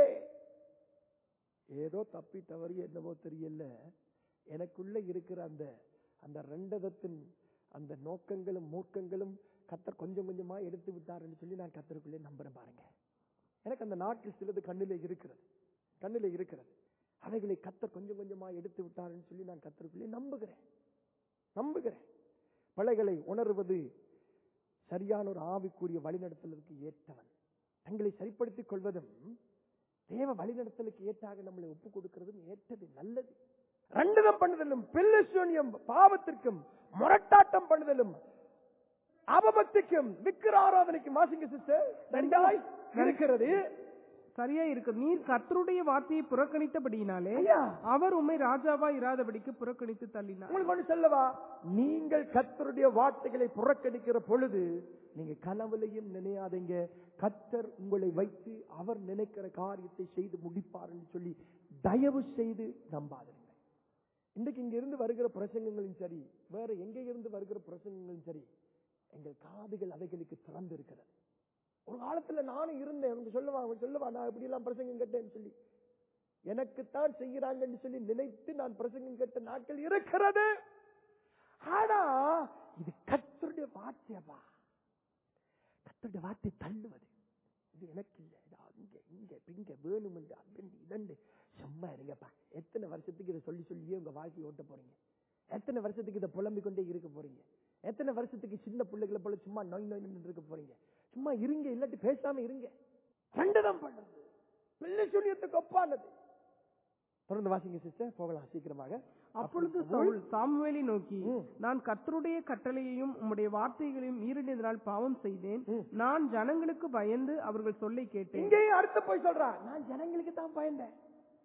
ஏதோ தப்பி தவறி என்னவோ தெரியல எனக்குள்ள இருக்கிற அந்த அந்த ரெண்டதத்தின் அந்த நோக்கங்களும் மூர்க்கங்களும் கத்தர் கொஞ்சம் கொஞ்சமா எடுத்து விட்டாருன்னு சொல்லி நான் கத்தருக்குள்ளே நம்புறேன் பாருங்க எனக்கு அந்த நாட்கள் சிலது கண்ணிலே இருக்கிறது கண்ணிலே இருக்கிறது அவைகளை கத்தர் கொஞ்சம் கொஞ்சமா எடுத்து விட்டாருன்னு சொல்லி நான் கத்தருக்குள்ளே நம்புகிறேன் நம்புகிறேன் பிழைகளை உணர்வது சரியான ஒரு ஆவிக்குரிய வழிநடத்தலுக்கு ஏற்றவன் தங்களை சரிப்படுத்திக் கொள்வதும் தேவ வழிநடத்தலுக்கு ஏற்றாக நம்மளை ஒப்பு கொடுக்கிறதும் ஏற்றது நல்லது ரெண்டுதம் பண்ணுதலும் பில்லசூனியம் பாவத்திற்கும் முரட்டாட்டம் பண்ணுதலும் அவபக்திக்கும் விக்கிர ஆராதனைக்கும் வாசிங்க சிஸ்டர் ரெண்டாய் இருக்கிறது சரியா இருக்கு நீர் கர்த்தருடைய வார்த்தையை புறக்கணித்தபடியினாலே ஐயா அவர் உம்மை ராஜாவா இராதபடிக்கு புறக்கணித்து தள்ளினார் உங்களுக்கு ஒன்று சொல்லவா நீங்கள் கத்தருடைய வார்த்தைகளை புறக்கணிக்கிற பொழுது நீங்க கனவுலையும் நினையாதீங்க கத்தர் உங்களை வைத்து அவர் நினைக்கிற காரியத்தை செய்து முடிப்பார்னு சொல்லி தயவு செய்து நம்பாதீங்க இன்றைக்கு இங்க இருந்து வருகிற பிரசங்கங்களும் சரி வேற எங்க இருந்து வருகிற பிரசங்கங்களும் சரி எங்கள் காதுகள் அவைகளுக்கு திறந்து இருக்கிறது ஒரு காலத்துல நானும் இருந்தேன் அவங்க சொல்லுவா அவங்க சொல்லுவா நான் இப்படி எல்லாம் பிரசங்கம் கேட்டேன்னு சொல்லி எனக்குத்தான் செய்கிறாங்கன்னு சொல்லி நினைத்து நான் பிரசங்கம் கேட்ட நாட்கள் இருக்கிறது ஆனா இது கத்தருடைய வார்த்தையப்பா கத்தருடைய வார்த்தை தள்ளுவது இது எனக்கு இல்லை இது அங்க இங்க இங்க வேணும் என்று அப்படின்னு இதண்டு சும்மா இருங்கப்பா எத்தனை வருஷத்துக்கு இதை சொல்லி சொல்லியே உங்க வாழ்க்கையை ஓட்ட போறீங்க எத்தனை வருஷத்துக்கு இதை புலம்பிக் கொண்டே இருக்க போறீங்க எத்தனை வருஷத்துக்கு சின்ன பிள்ளைகளை போல சும்மா நோய் நோய் இருக்க போறீங்க சும்மா இருங்க இல்லாட்டி பேசாம இருங்க கண்டனம் பண்ணது பிள்ளை சூனியத்துக்கு ஒப்பானது தொடர்ந்து வாசிங்க சிஸ்டர் போகலாம் சீக்கிரமாக அப்பொழுது சவுல் சாமுவேலை நோக்கி ம். நான் கர்த்தருடைய கட்டளையையும் உம்முடைய வார்த்தைகளையும் மீறினதினால் பாவம் செய்தேன் ம். நான் ஜனங்களுக்கு பயந்து அவர்கள் சொல்லை கேட்டேன் இங்கேயும் அடுத்து போய் சொல்றான் நான் ஜனங்களுக்கு தான் பயந்தேன்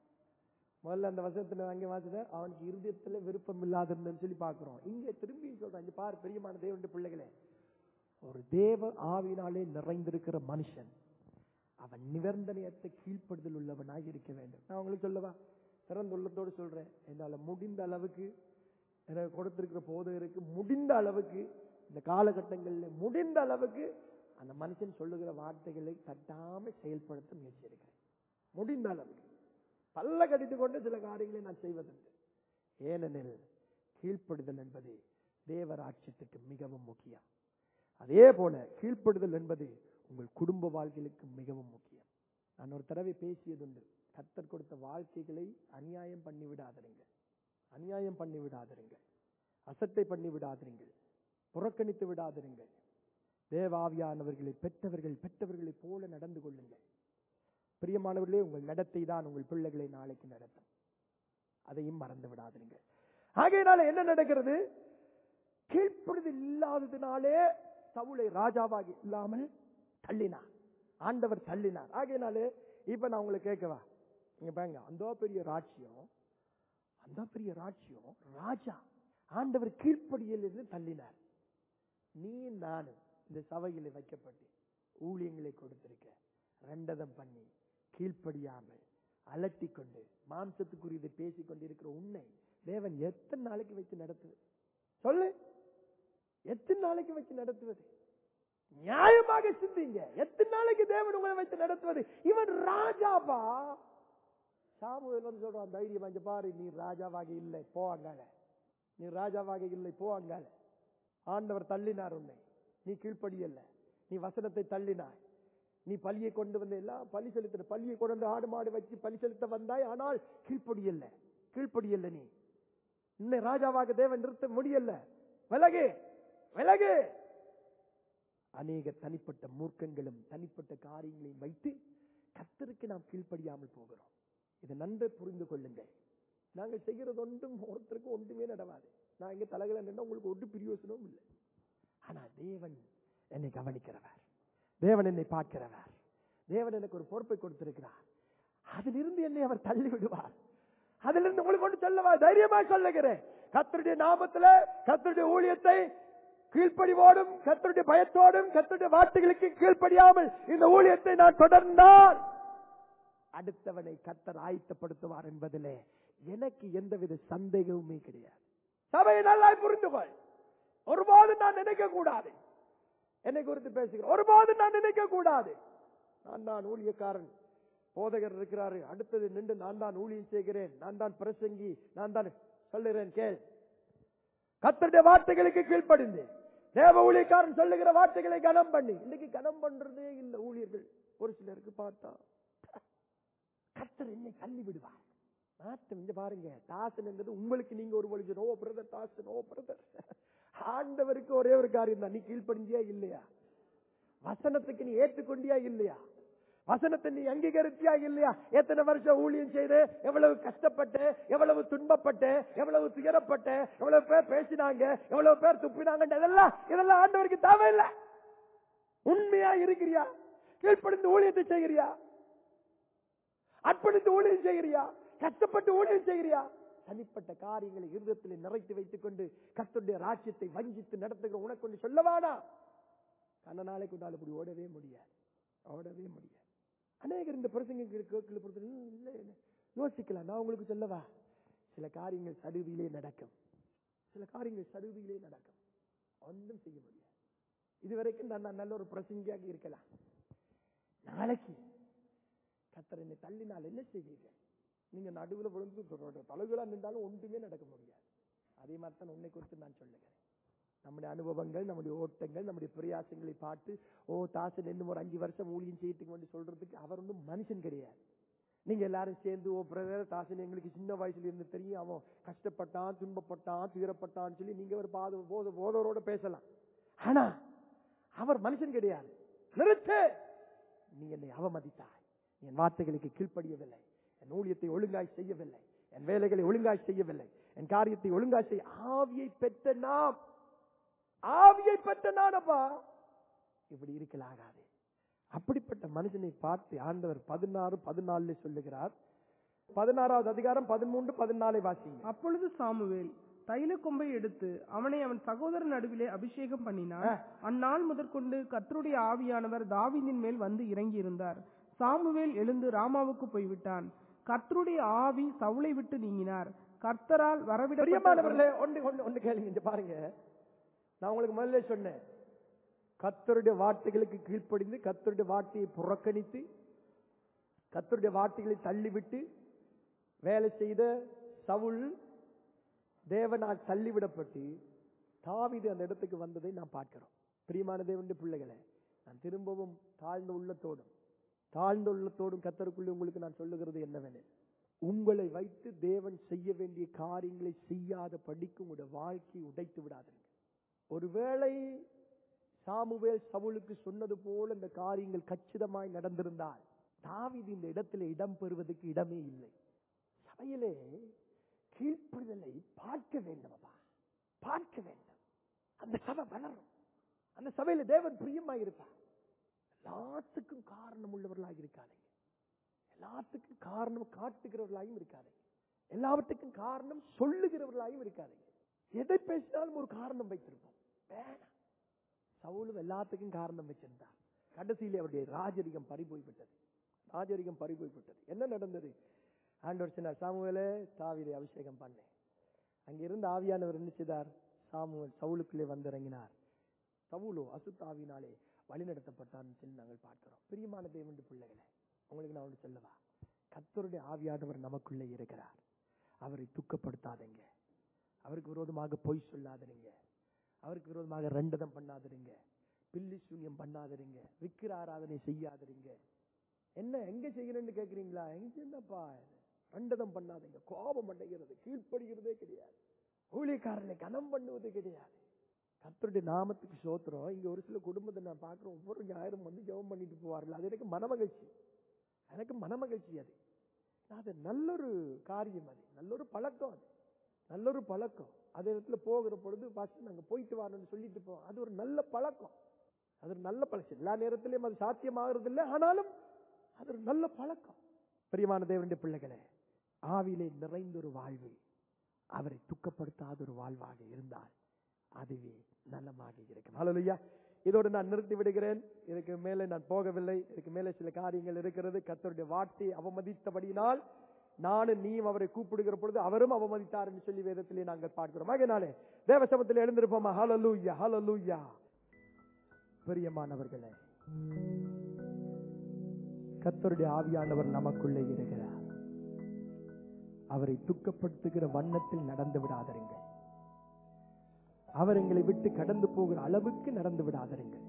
முதல்ல அந்த வசனத்துல அங்கே வாசிட்ட அவனுக்கு இருதயத்துல விருப்பம் இல்லாதிருந்தன்னு சொல்லி பாக்குறோம் இங்க திரும்பி சொல்றான் இங்க பாரு பிரியமான தேவனுடைய பிள்ளைகளே ஒரு தேவ ஆவினாலே நிறைந்திருக்கிற மனுஷன் அவன் நிபந்தனையத்தை கீழ்ப்படுதல் உள்ளவனாக இருக்க வேண்டும் நான் உங்களுக்கு சொல்லவா திறந்த உள்ளத்தோடு சொல்றேன் என்னால முடிந்த அளவுக்கு எனக்கு கொடுத்திருக்கிற போதகருக்கு முடிந்த அளவுக்கு இந்த காலகட்டங்களில் முடிந்த அளவுக்கு அந்த மனுஷன் சொல்லுகிற வார்த்தைகளை தட்டாம செயல்படுத்த முயற்சி எடுக்கிறேன் முடிந்த அளவுக்கு பல்ல கடித்து கொண்டு சில காரியங்களை நான் செய்வதுண்டு ஏனெனில் கீழ்ப்படுதல் என்பது தேவராட்சியத்துக்கு மிகவும் முக்கியம் அதே போல கீழ்ப்படுதல் என்பது உங்கள் குடும்ப வாழ்க்கைகளுக்கு மிகவும் முக்கியம் நான் ஒரு தடவை பேசியதுண்டு கத்தர் கொடுத்த வாழ்க்கைகளை அநியாயம் பண்ணி விடாதிருங்கள் அநியாயம் பண்ணி விடாதிருங்கள் அசட்டை பண்ணி விடாதிருங்கள் புறக்கணித்து விடாதிருங்கள் தேவாவியானவர்களை பெற்றவர்கள் பெற்றவர்களைப் போல நடந்து கொள்ளுங்கள் பிரியமானவர்களே உங்கள் நடத்தை தான் உங்கள் பிள்ளைகளை நாளைக்கு நடத்தும் அதையும் மறந்து விடாதிருங்கள் ஆகையினால என்ன நடக்கிறது கீழ்ப்படுதல் இல்லாததினாலே சவுளை ராஜாவாகி இல்லாமல் தள்ளினார் ஆண்டவர் தள்ளினார் ஆகையினாலே இப்ப நான் உங்களை கேட்கவா நீங்க பாருங்க அந்த பெரிய ராட்சியம் அந்த பெரிய ராட்சியம் ராஜா ஆண்டவர் கீழ்ப்படியில் இருந்து தள்ளினார் நீ நானும் இந்த சபையில் வைக்கப்பட்டு ஊழியங்களை கொடுத்திருக்க ரெண்டதம் பண்ணி கீழ்ப்படியாமல் அலட்டிக் கொண்டு மாம்சத்துக்குரியதை பேசிக் கொண்டிருக்கிற உன்னை தேவன் எத்தனை நாளைக்கு வச்சு நடத்துவது சொல்லு எத்தனை நாளைக்கு வச்சு நடத்துவது நியாயமாக சிந்திங்க எத்தனை நாளைக்கு தேவன் உங்களை வைத்து நடத்துவது இவன் ராஜாபா சாமுவேல் வந்து சொல்றான் தைரியம் அஞ்சு பாரு நீ ராஜாவாக இல்லை போ அங்கால நீ ராஜாவாக இல்லை போ அங்கால ஆண்டவர் தள்ளினார் உன்னை நீ கீழ்ப்படியல்ல நீ வசனத்தை தள்ளினாய் நீ பலியை கொண்டு வந்து எல்லாம் பலி செலுத்தின பலியை கொண்டு வந்து ஆடு மாடு வச்சு பலி செலுத்த வந்தாய் ஆனால் கீழ்ப்படியல்ல கீழ்ப்படியல்ல நீ இன்னை ராஜாவாக தேவன் நிறுத்த முடியல விலகு விலகு அநேக தனிப்பட்ட மூர்க்கங்களும் தனிப்பட்ட காரியங்களையும் வைத்து கத்தருக்கு நாம் கீழ்ப்படியாமல் போகிறோம் இதை நன்கு புரிந்து கொள்ளுங்கள் நாங்கள் செய்கிறது ஒன்றும் ஒருத்தருக்கும் ஒன்றுமே நடவாது நான் இங்க தலைகளை நின்று உங்களுக்கு ஒரு பிரயோசனமும் இல்லை ஆனா தேவன் என்னை கவனிக்கிறவர் தேவன் என்னை பார்க்கிறவர் தேவன் எனக்கு ஒரு பொறுப்பை கொடுத்திருக்கிறார் அதிலிருந்து என்னை அவர் தள்ளி விடுவார் அதிலிருந்து உங்களுக்கு கொண்டு சொல்லவா தைரியமா சொல்லுகிறேன் கத்தருடைய நாமத்துல கத்தருடைய ஊழியத்தை கீழ்ப்படிவோடும் கத்தருடைய பயத்தோடும் கத்தருடைய வார்த்தைகளுக்கு கீழ்ப்படியாமல் இந்த ஊழியத்தை நான் தொடர்ந்தால் அடுத்தவனை கத்தர் ஆயத்தப்படுத்துவார் என்பதிலே எனக்கு எந்தவித சந்தேகமுமே கிடையாது சபையை நல்லா புரிந்து கொள் ஒருபோதும் நான் நினைக்க கூடாது என்னை குறித்து பேசுகிறேன் ஒருபோதும் நான் நினைக்க கூடாது நான் தான் ஊழியக்காரன் போதகர் இருக்கிறாரு அடுத்தது நின்று நான் தான் ஊழியம் செய்கிறேன் நான் தான் பிரசங்கி நான் தான் சொல்லுகிறேன் கேள் கத்தருடைய வார்த்தைகளுக்கு கீழ்ப்படிந்து தேவ ஊழியக்காரன் சொல்லுகிற வார்த்தைகளை கனம் பண்ணி இன்னைக்கு கனம் பண்றதே இல்ல ஊழியர்கள் ஒரு சிலருக்கு பார்த்தா கத்தர் என்னை தள்ளி விடுவார் நாட்டம் இங்க பாருங்க தாசன் என்பது உங்களுக்கு நீங்க ஒரு வழி நோ பிரதர் தாசன் ஓ பிரதர் ஆண்டவருக்கு ஒரே ஒரு காரியம் தான் நீ கீழ்ப்படிஞ்சியா இல்லையா வசனத்துக்கு நீ ஏற்றுக்கொண்டியா இல்லையா வசனத்தை நீ அங்கீகரித்தியா இல்லையா எத்தனை வருஷம் ஊழியம் செய்து எவ்வளவு கஷ்டப்பட்டு எவ்வளவு துன்பப்பட்டு எவ்வளவு துயரப்பட்டு எவ்வளவு பேர் பேசினாங்க எவ்வளவு பேர் துப்பினாங்க இதெல்லாம் இதெல்லாம் ஆண்டவருக்கு தேவையில்லை உண்மையா இருக்கிறியா கீழ்ப்படிந்து ஊழியத்தை செய்கிறியா அர்ப்பணித்து ஊழியம் செய்கிறியா கஷ்டப்பட்டு ஊழியம் செய்கிறியா தனிப்பட்ட காரியங்களை இருதயத்தில் நிறைத்து வைத்துக் கொண்டு கத்துடைய ராஜ்யத்தை வஞ்சித்து நடத்துகிற உனக்கு ஒன்று சொல்லவானா கண்ண நாளைக்கு உண்டால் இப்படி ஓடவே முடியாது ஓடவே முடியாது அநேகர் இந்த பிரசங்களுக்கு கேட்கல பொறுத்து இல்லை இல்லை. யோசிக்கலாம் நான் உங்களுக்கு சொல்லவா சில காரியங்கள் சடுதியிலே நடக்கும் சில காரியங்கள் சடுதியிலே நடக்கும் ஒன்றும் செய்ய முடியாது இதுவரைக்கும் நான் நான் நல்ல ஒரு பிரசங்கியாக இருக்கலாம் நாளைக்கு கத்தர் என்னை தள்ளினால் என்ன செய்வீர்கள் நீங்க நடுவில் விழுந்து தலைகளா நின்றாலும் ஒன்றுமே நடக்க முடியாது அதே மாதிரி தான் உன்னை குறித்து நான் சொல்லுகிறேன் நம்முடைய அனுபவங்கள் நம்முடைய ஓட்டங்கள் நம்முடைய பிரயாசங்களை பார்த்து ஓ தாசன் இன்னும் ஒரு அஞ்சு வருஷம் ஊழியம் செய்யறதுக்கு வேண்டி சொல்றதுக்கு அவர் ஒன்றும் மனுஷன் கிடையாது நீங்க எல்லாரும் சேர்ந்து ஓ பிரதர் தாசன் எங்களுக்கு சின்ன வயசுல இருந்து தெரியும் அவன் கஷ்டப்பட்டான் துன்பப்பட்டான் துயரப்பட்டான்னு சொல்லி நீங்க ஒரு பாத போத போதவரோட பேசலாம் ஆனா அவர் மனுஷன் கிடையாது நிறுத்து நீ என்னை அவமதித்தாய் என் வார்த்தைகளுக்கு கீழ்ப்படியவில்லை என் ஊழியத்தை ஒழுங்காய் செய்யவில்லை என் வேலைகளை ஒழுங்காய் செய்யவில்லை என் காரியத்தை ஒழுங்காய் செய்ய ஆவியை பெற்ற நாம் ஆவியை பெற்ற நானப்பா இப்படி இருக்கலாகாது அப்படிப்பட்ட மனுஷனை பார்த்து ஆண்டவர் பதினாறு பதினாலுல சொல்லுகிறார் பதினாறாவது அதிகாரம் பதிமூன்று பதினாலை வாசிங்க அப்பொழுது சாமுவேல் தைல கொம்பை எடுத்து அவனை அவன் சகோதரன் நடுவிலே அபிஷேகம் பண்ணினான் அந்நாள் முதற்கொண்டு கர்த்தருடைய ஆவியானவர் தாவீதின் மேல் வந்து இறங்கி இருந்தார் சாமுவேல் எழுந்து ராமாவுக்கு போய்விட்டான் கர்த்தருடைய ஆவி சவுளை விட்டு நீங்கினார் கர்த்தரால் வரவிடப்பட்ட பிரியமானவர்களே ஒன்று ஒன்று ஒன்று கேளுங்க இங்க பாருங்க நான் உங்களுக்கு முதல்ல சொன்னேன் கத்தருடைய வார்த்தைகளுக்கு கீழ்ப்படிந்து கத்தருடைய வார்த்தையை புறக்கணித்து கத்தருடைய வார்த்தைகளை தள்ளிவிட்டு வேலை செய்த சவுல் தேவனால் தள்ளிவிடப்பட்டு தாவீது அந்த இடத்துக்கு வந்ததை நாம் பார்க்கிறோம் பிரியமான தேவனுடைய பிள்ளைகளே நான் திரும்பவும் தாழ்ந்த உள்ளத்தோடும் தாழ்ந்த உள்ளத்தோடும் கத்தருக்குள்ளே உங்களுக்கு நான் சொல்லுகிறது என்னவெனில் உங்களை வைத்து தேவன் செய்ய வேண்டிய காரியங்களை செய்யாத படிக்கும் உங்களுடைய வாழ்க்கையை உடைத்து விடாதீங்க ஒருவேளை சாமுவேல் சவுலுக்கு சொன்னது போல இந்த காரியங்கள் கச்சிதமாய் நடந்திருந்தால் தாவீது இந்த இடத்துல இடம் பெறுவதற்கு இடமே இல்லை சபையிலே கீழ்ப்படிதலை பார்க்க வேண்டும் அப்பா பார்க்க வேண்டும் அந்த சபை வளரும் அந்த சபையில தேவன் பிரியமாய் இருப்பார் எல்லாத்துக்கும் காரணம் உள்ளவர்களாக இருக்காதீங்க எல்லாத்துக்கும் காரணம் காட்டுகிறவர்களாயும் இருக்காதீங்க எல்லாவற்றுக்கும் காரணம் சொல்லுகிறவர்களாயும் இருக்காதீங்க எதை பேசினாலும் ஒரு காரணம் வைத்திருப்போம் வேணாம் சவுலும் எல்லாத்துக்கும் காரணம் வச்சிருந்தார் கடைசியிலே அவருடைய ராஜரிகம் பறிபோய் விட்டது ராஜரிகம் பறிபோய் விட்டது என்ன நடந்தது ஆண்டவர் சொன்னார் சாமுவேலே தாவிலே அபிஷேகம் பண்ணேன் அங்கிருந்து ஆவியானவர் என்ன செய்தார் சாமுவேல் சவுலுக்குள்ளே வந்திறங்கினார் சவுலோ அசுத்தாவினாலே வழிநடத்தப்பட்டார்னு சொல்லி நாங்கள் பார்க்கிறோம் பிரியமான தேவனுடைய பிள்ளைகளே உங்களுக்கு நான் ஒன்று சொல்லவா கத்தருடைய ஆவியானவர் நமக்குள்ளே இருக்கிறார் அவரை துக்கப்படுத்தாதீங்க அவருக்கு விரோதமாக பொய் சொல்லாதீங்க அவருக்கு விரோதமாக ரெண்டதம் பண்ணாதீங்க பில்லி சூன்யம் பண்ணாதீங்க விக்கிர ஆராதனை செய்யாதீங்க என்ன எங்க செய்யணும்னு கேக்குறீங்களா எங்க என்னப்பா ரெண்டதம் பண்ணாதீங்க கோபம் அடைகிறது கீழ்ப்படுகிறதே கிடையாது ஊழியக்காரனை கனம் பண்ணுவது கிடையாது கத்தருடைய நாமத்துக்கு சோத்திரம் இங்க ஒரு சில குடும்பத்தை நான் பார்க்கிறோம் ஒவ்வொரு ஞாயிறும் வந்து ஜெபம் பண்ணிட்டு போவார்கள் அது எனக்கு மனமகிழ்ச்சி எனக்கு மனமகிழ்ச்சி அது அது நல்லொரு காரியம் அது நல்லொரு பழக்கம் அது நல்லொரு பழக்கம் அதே இடத்துல போகிற பொழுது ஃபர்ஸ்ட் நாங்க போயிட்டு வரணும்னு சொல்லிட்டு போவோம் அது ஒரு நல்ல பழக்கம் அது ஒரு நல்ல பழக்கம் எல்லா நேரத்திலையும் அது சாத்தியமாகிறது இல்லை ஆனாலும் அது ஒரு நல்ல பழக்கம் பிரியமான தேவனுடைய பிள்ளைகளே ஆவிலே நிறைந்த ஒரு வாழ்வு அவரை துக்கப்படுத்தாத ஒரு வாழ்வாக இருந்தால் அதுவே நலமாக இருக்கும் ஹalleluya இதோடு நான் நிறுத்தி விடுகிறேன் இதுக்கு மேலே நான் போகவில்லை இதுக்கு மேலே சில காரியங்கள் இருக்கிறது கர்த்தருடைய வார்த்தையை அவமதித்தபடியினால் நானும் நீயும் அவரை கூப்பிடுகிற பொழுது அவரும் அவமதித்தார் என்று சொல்லி வேதத்திலே நாங்கள் பார்க்கிறோம் ஆகையினாலே தேவசமத்தில் எழுந்திருப்போமா ஹalleluya ஹalleluya பிரியமானவர்களே கர்த்தருடைய ஆவியானவர் நமக்குள்ளே இருக்கிறார் அவரை துக்கப்படுத்துகிற வண்ணத்தில் நடந்து விடாதீர்கள் அவர் எங்களை விட்டு கடந்து போகிற அளவுக்கு நடந்து விடாதீர்கள்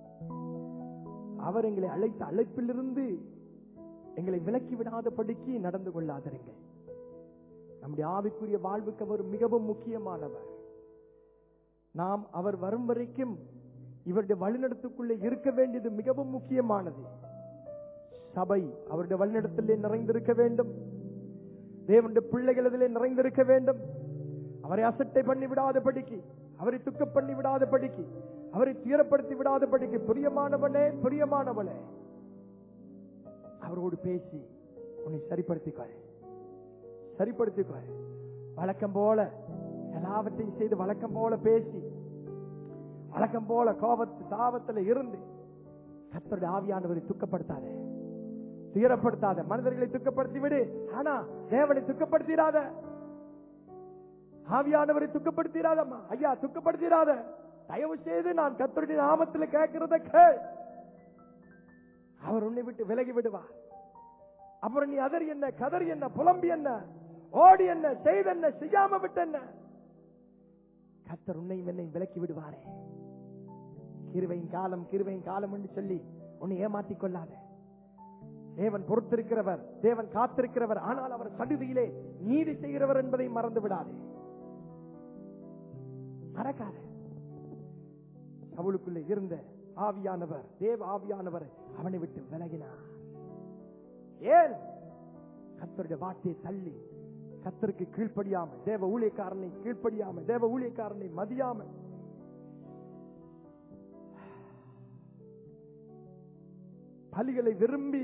அவர் எங்களை அழைத்த அழைப்பிலிருந்து எங்களை விலக்கி விடாதபடிக்கு நடந்து கொள்ளாதீர்கள் நம்முடைய ஆவிக்குரிய வாழ்வுக்கு அவர் மிகவும் முக்கியமானவர் நாம் அவர் வரும் வரைக்கும் இவருடைய வழிநடத்துக்குள்ளே இருக்க வேண்டியது மிகவும் முக்கியமானது சபை அவருடைய வழிநடத்திலே நிறைந்திருக்க வேண்டும் தேவனுடைய பிள்ளைகள் அதிலே நிறைந்திருக்க வேண்டும் அவரை அசட்டை பண்ணி விடாதபடிக்கு அவரை துக்க பண்ணி விடாதபடிக்கு அவரை துயரப்படுத்தி விடாதபடிக்கு பிரியமானவனே பிரியமானவளே அவரோடு பேசி உன்னை சரிப்படுத்திக்கொள் சரிப்படுத்திக்கொள் வழக்கம் போல எல்லாவற்றையும் செய்து வழக்கம் போல பேசி வழக்கம் போல கோபத்து தாபத்துல இருந்து கத்தருடைய ஆவியானவரை துக்கப்படுத்தாதே துயரப்படுத்தாத மனிதர்களை துக்கப்படுத்தி விடு ஆனா தேவனை துக்கப்படுத்திடாத ஆவியானவரை துக்கப்படுத்திடாதம்மா ஐயா துக்கப்படுத்திடாத தயவு செய்து நான் கத்தருடைய நாமத்துல கேட்கிறத கேள் அவர் உன்னை விட்டு விலகி விடுவார் அப்புறம் நீ அதர் என்ன கதர் என்ன புலம்பி என்ன ஓடி என்ன செய்தென்ன செய்யாம விட்டு என்ன கத்தர் உன்னையும் என்னை விலக்கி விடுவாரே கிருவையின் காலம் கிருவையின் காலம் என்று சொல்லி உன்னை ஏமாத்திக் கொள்ளாத தேவன் பொறுத்திருக்கிறவர் தேவன் காத்திருக்கிறவர் ஆனால் அவர் சடுதியிலே நீதி செய்கிறவர் என்பதை மறந்து விடாதே மறக்காத அவளுக்குள்ளே இருந்த ஆவியானவர் தேவ ஆவியானவர் அவனை விட்டு விலகினார் ஏன் கத்தருடைய வார்த்தையை தள்ளி கத்தருக்கு கீழ்ப்படியாமல் தேவ ஊழியக்காரனை கீழ்ப்படியாமல் தேவ ஊழியக்காரனை மதியாமல் பலிகளை விரும்பி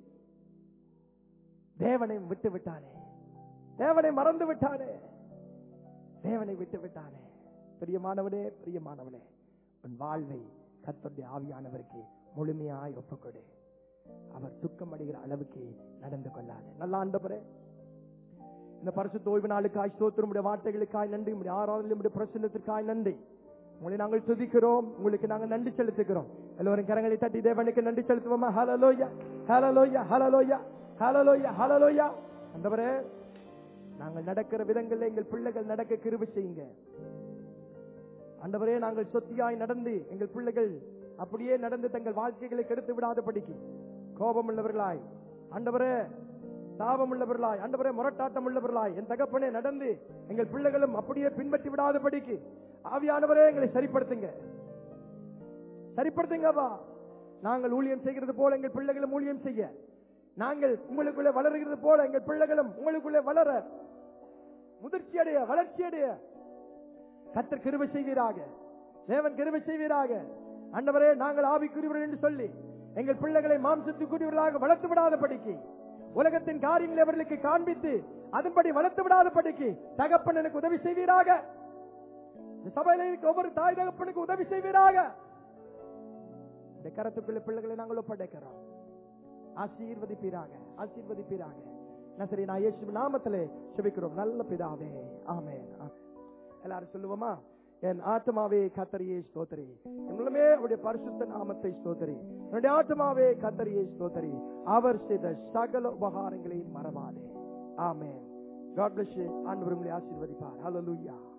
தேவனை விட்டு விட்டானே தேவனை மறந்து விட்டானே தேவனை விட்டு விட்டானே பிரியமானவனே பிரியமானவனே உன் வாழ்வை கத்தருடைய ஆவியானவருக்கு முழுமையாய் ஒப்புக்கொடு அவர் துக்கம் அடைகிற அளவுக்கு நடந்து கொள்ளாது நல்ல ஆண்டவரே இந்த பரிசுத்த ஓய்வு நாளுக்காய் ஸ்தோத்திரம் உடைய வார்த்தைகளுக்காய் நன்றி உடைய ஆராதனை உடைய பிரசன்னத்திற்காய் நன்றி உங்களை நாங்கள் துதிக்கிறோம் உங்களுக்கு நாங்கள் நன்றி செலுத்துகிறோம் எல்லோரும் கரங்களை தட்டி தேவனுக்கு நன்றி செலுத்துவோமா ஹலலோயா ஹலலோயா ஹலலோயா ஹலலோயா ஹலலோயா அந்தவரே நாங்கள் நடக்கிற விதங்களில் எங்கள் பிள்ளைகள் நடக்க கிருபை செய்யுங்க ஆண்டவரே நாங்கள் சொத்தியாய் நடந்து எங்கள் பிள்ளைகள் அப்படியே நடந்து தங்கள் வாழ்க்கைகளை கெடுத்து விடாத படிக்கு கோபம் உள்ளவர்களாய் ஆண்டவரே தாபம் உள்ளவர்களாய் ஆண்டவரே முரட்டாட்டம் உள்ளவர்களாய் என் தகப்பனே நடந்து எங்கள் பிள்ளைகளும் அப்படியே பின்பற்றி விடாத படிக்கு ஆவியானவரே எங்களை சரிப்படுத்துங்க சரிப்படுத்துங்கப்பா நாங்கள் ஊழியம் செய்கிறது போல எங்கள் பிள்ளைகளும் ஊழியம் செய்ய நாங்கள் உங்களுக்குள்ளே வளர்கிறது போல எங்கள் பிள்ளைகளும் உங்களுக்குள்ளே வளர முதிர்ச்சி அடைய வளர்ச்சி அடைய கத்தர் கிருபை செய்வீராக தேவன் கிருபை செய்வீராக அண்டவரே நாங்கள் ஆவிக்குரியவர்கள் என்று சொல்லி எங்கள் பிள்ளைகளை மாம்சத்துக்குரியவர்களாக வளர்த்து விடாத படிக்கு உலகத்தின் காரியங்களை அவர்களுக்கு காண்பித்து அதன்படி வளர்த்து விடாத படிக்கு தகப்பன் எனக்கு உதவி செய்வீராக இந்த சபையில இருக்க ஒவ்வொரு தாய் தகப்பனுக்கு உதவி செய்வீராக இந்த கரத்துக்குள்ள பிள்ளைகளை நாங்கள் ஒப்படைக்கிறோம் ஆசீர்வதிப்பீராக ஆசீர்வதிப்பீராக நசரி நான் இயேசு நாமத்திலே செபிக்கிறோம் நல்ல பிதாவே ஆமென் ஆமென். எல்லாரும் சொல்லுவோமா என் ஆத்மாவே கத்தரியே ஸ்தோத்திரி எங்களுமே அவருடைய பரிசுத்த நாமத்தை ஸ்தோத்திரி என்னுடைய ஆத்மாவே கத்தரியே ஸ்தோத்திரி அவர் செய்த சகல உபகாரங்களையும் மறவாதே ஆமென் God bless you. ஆண்டவர் உங்களை ஆசீர்வதிப்பார் ஹalleluya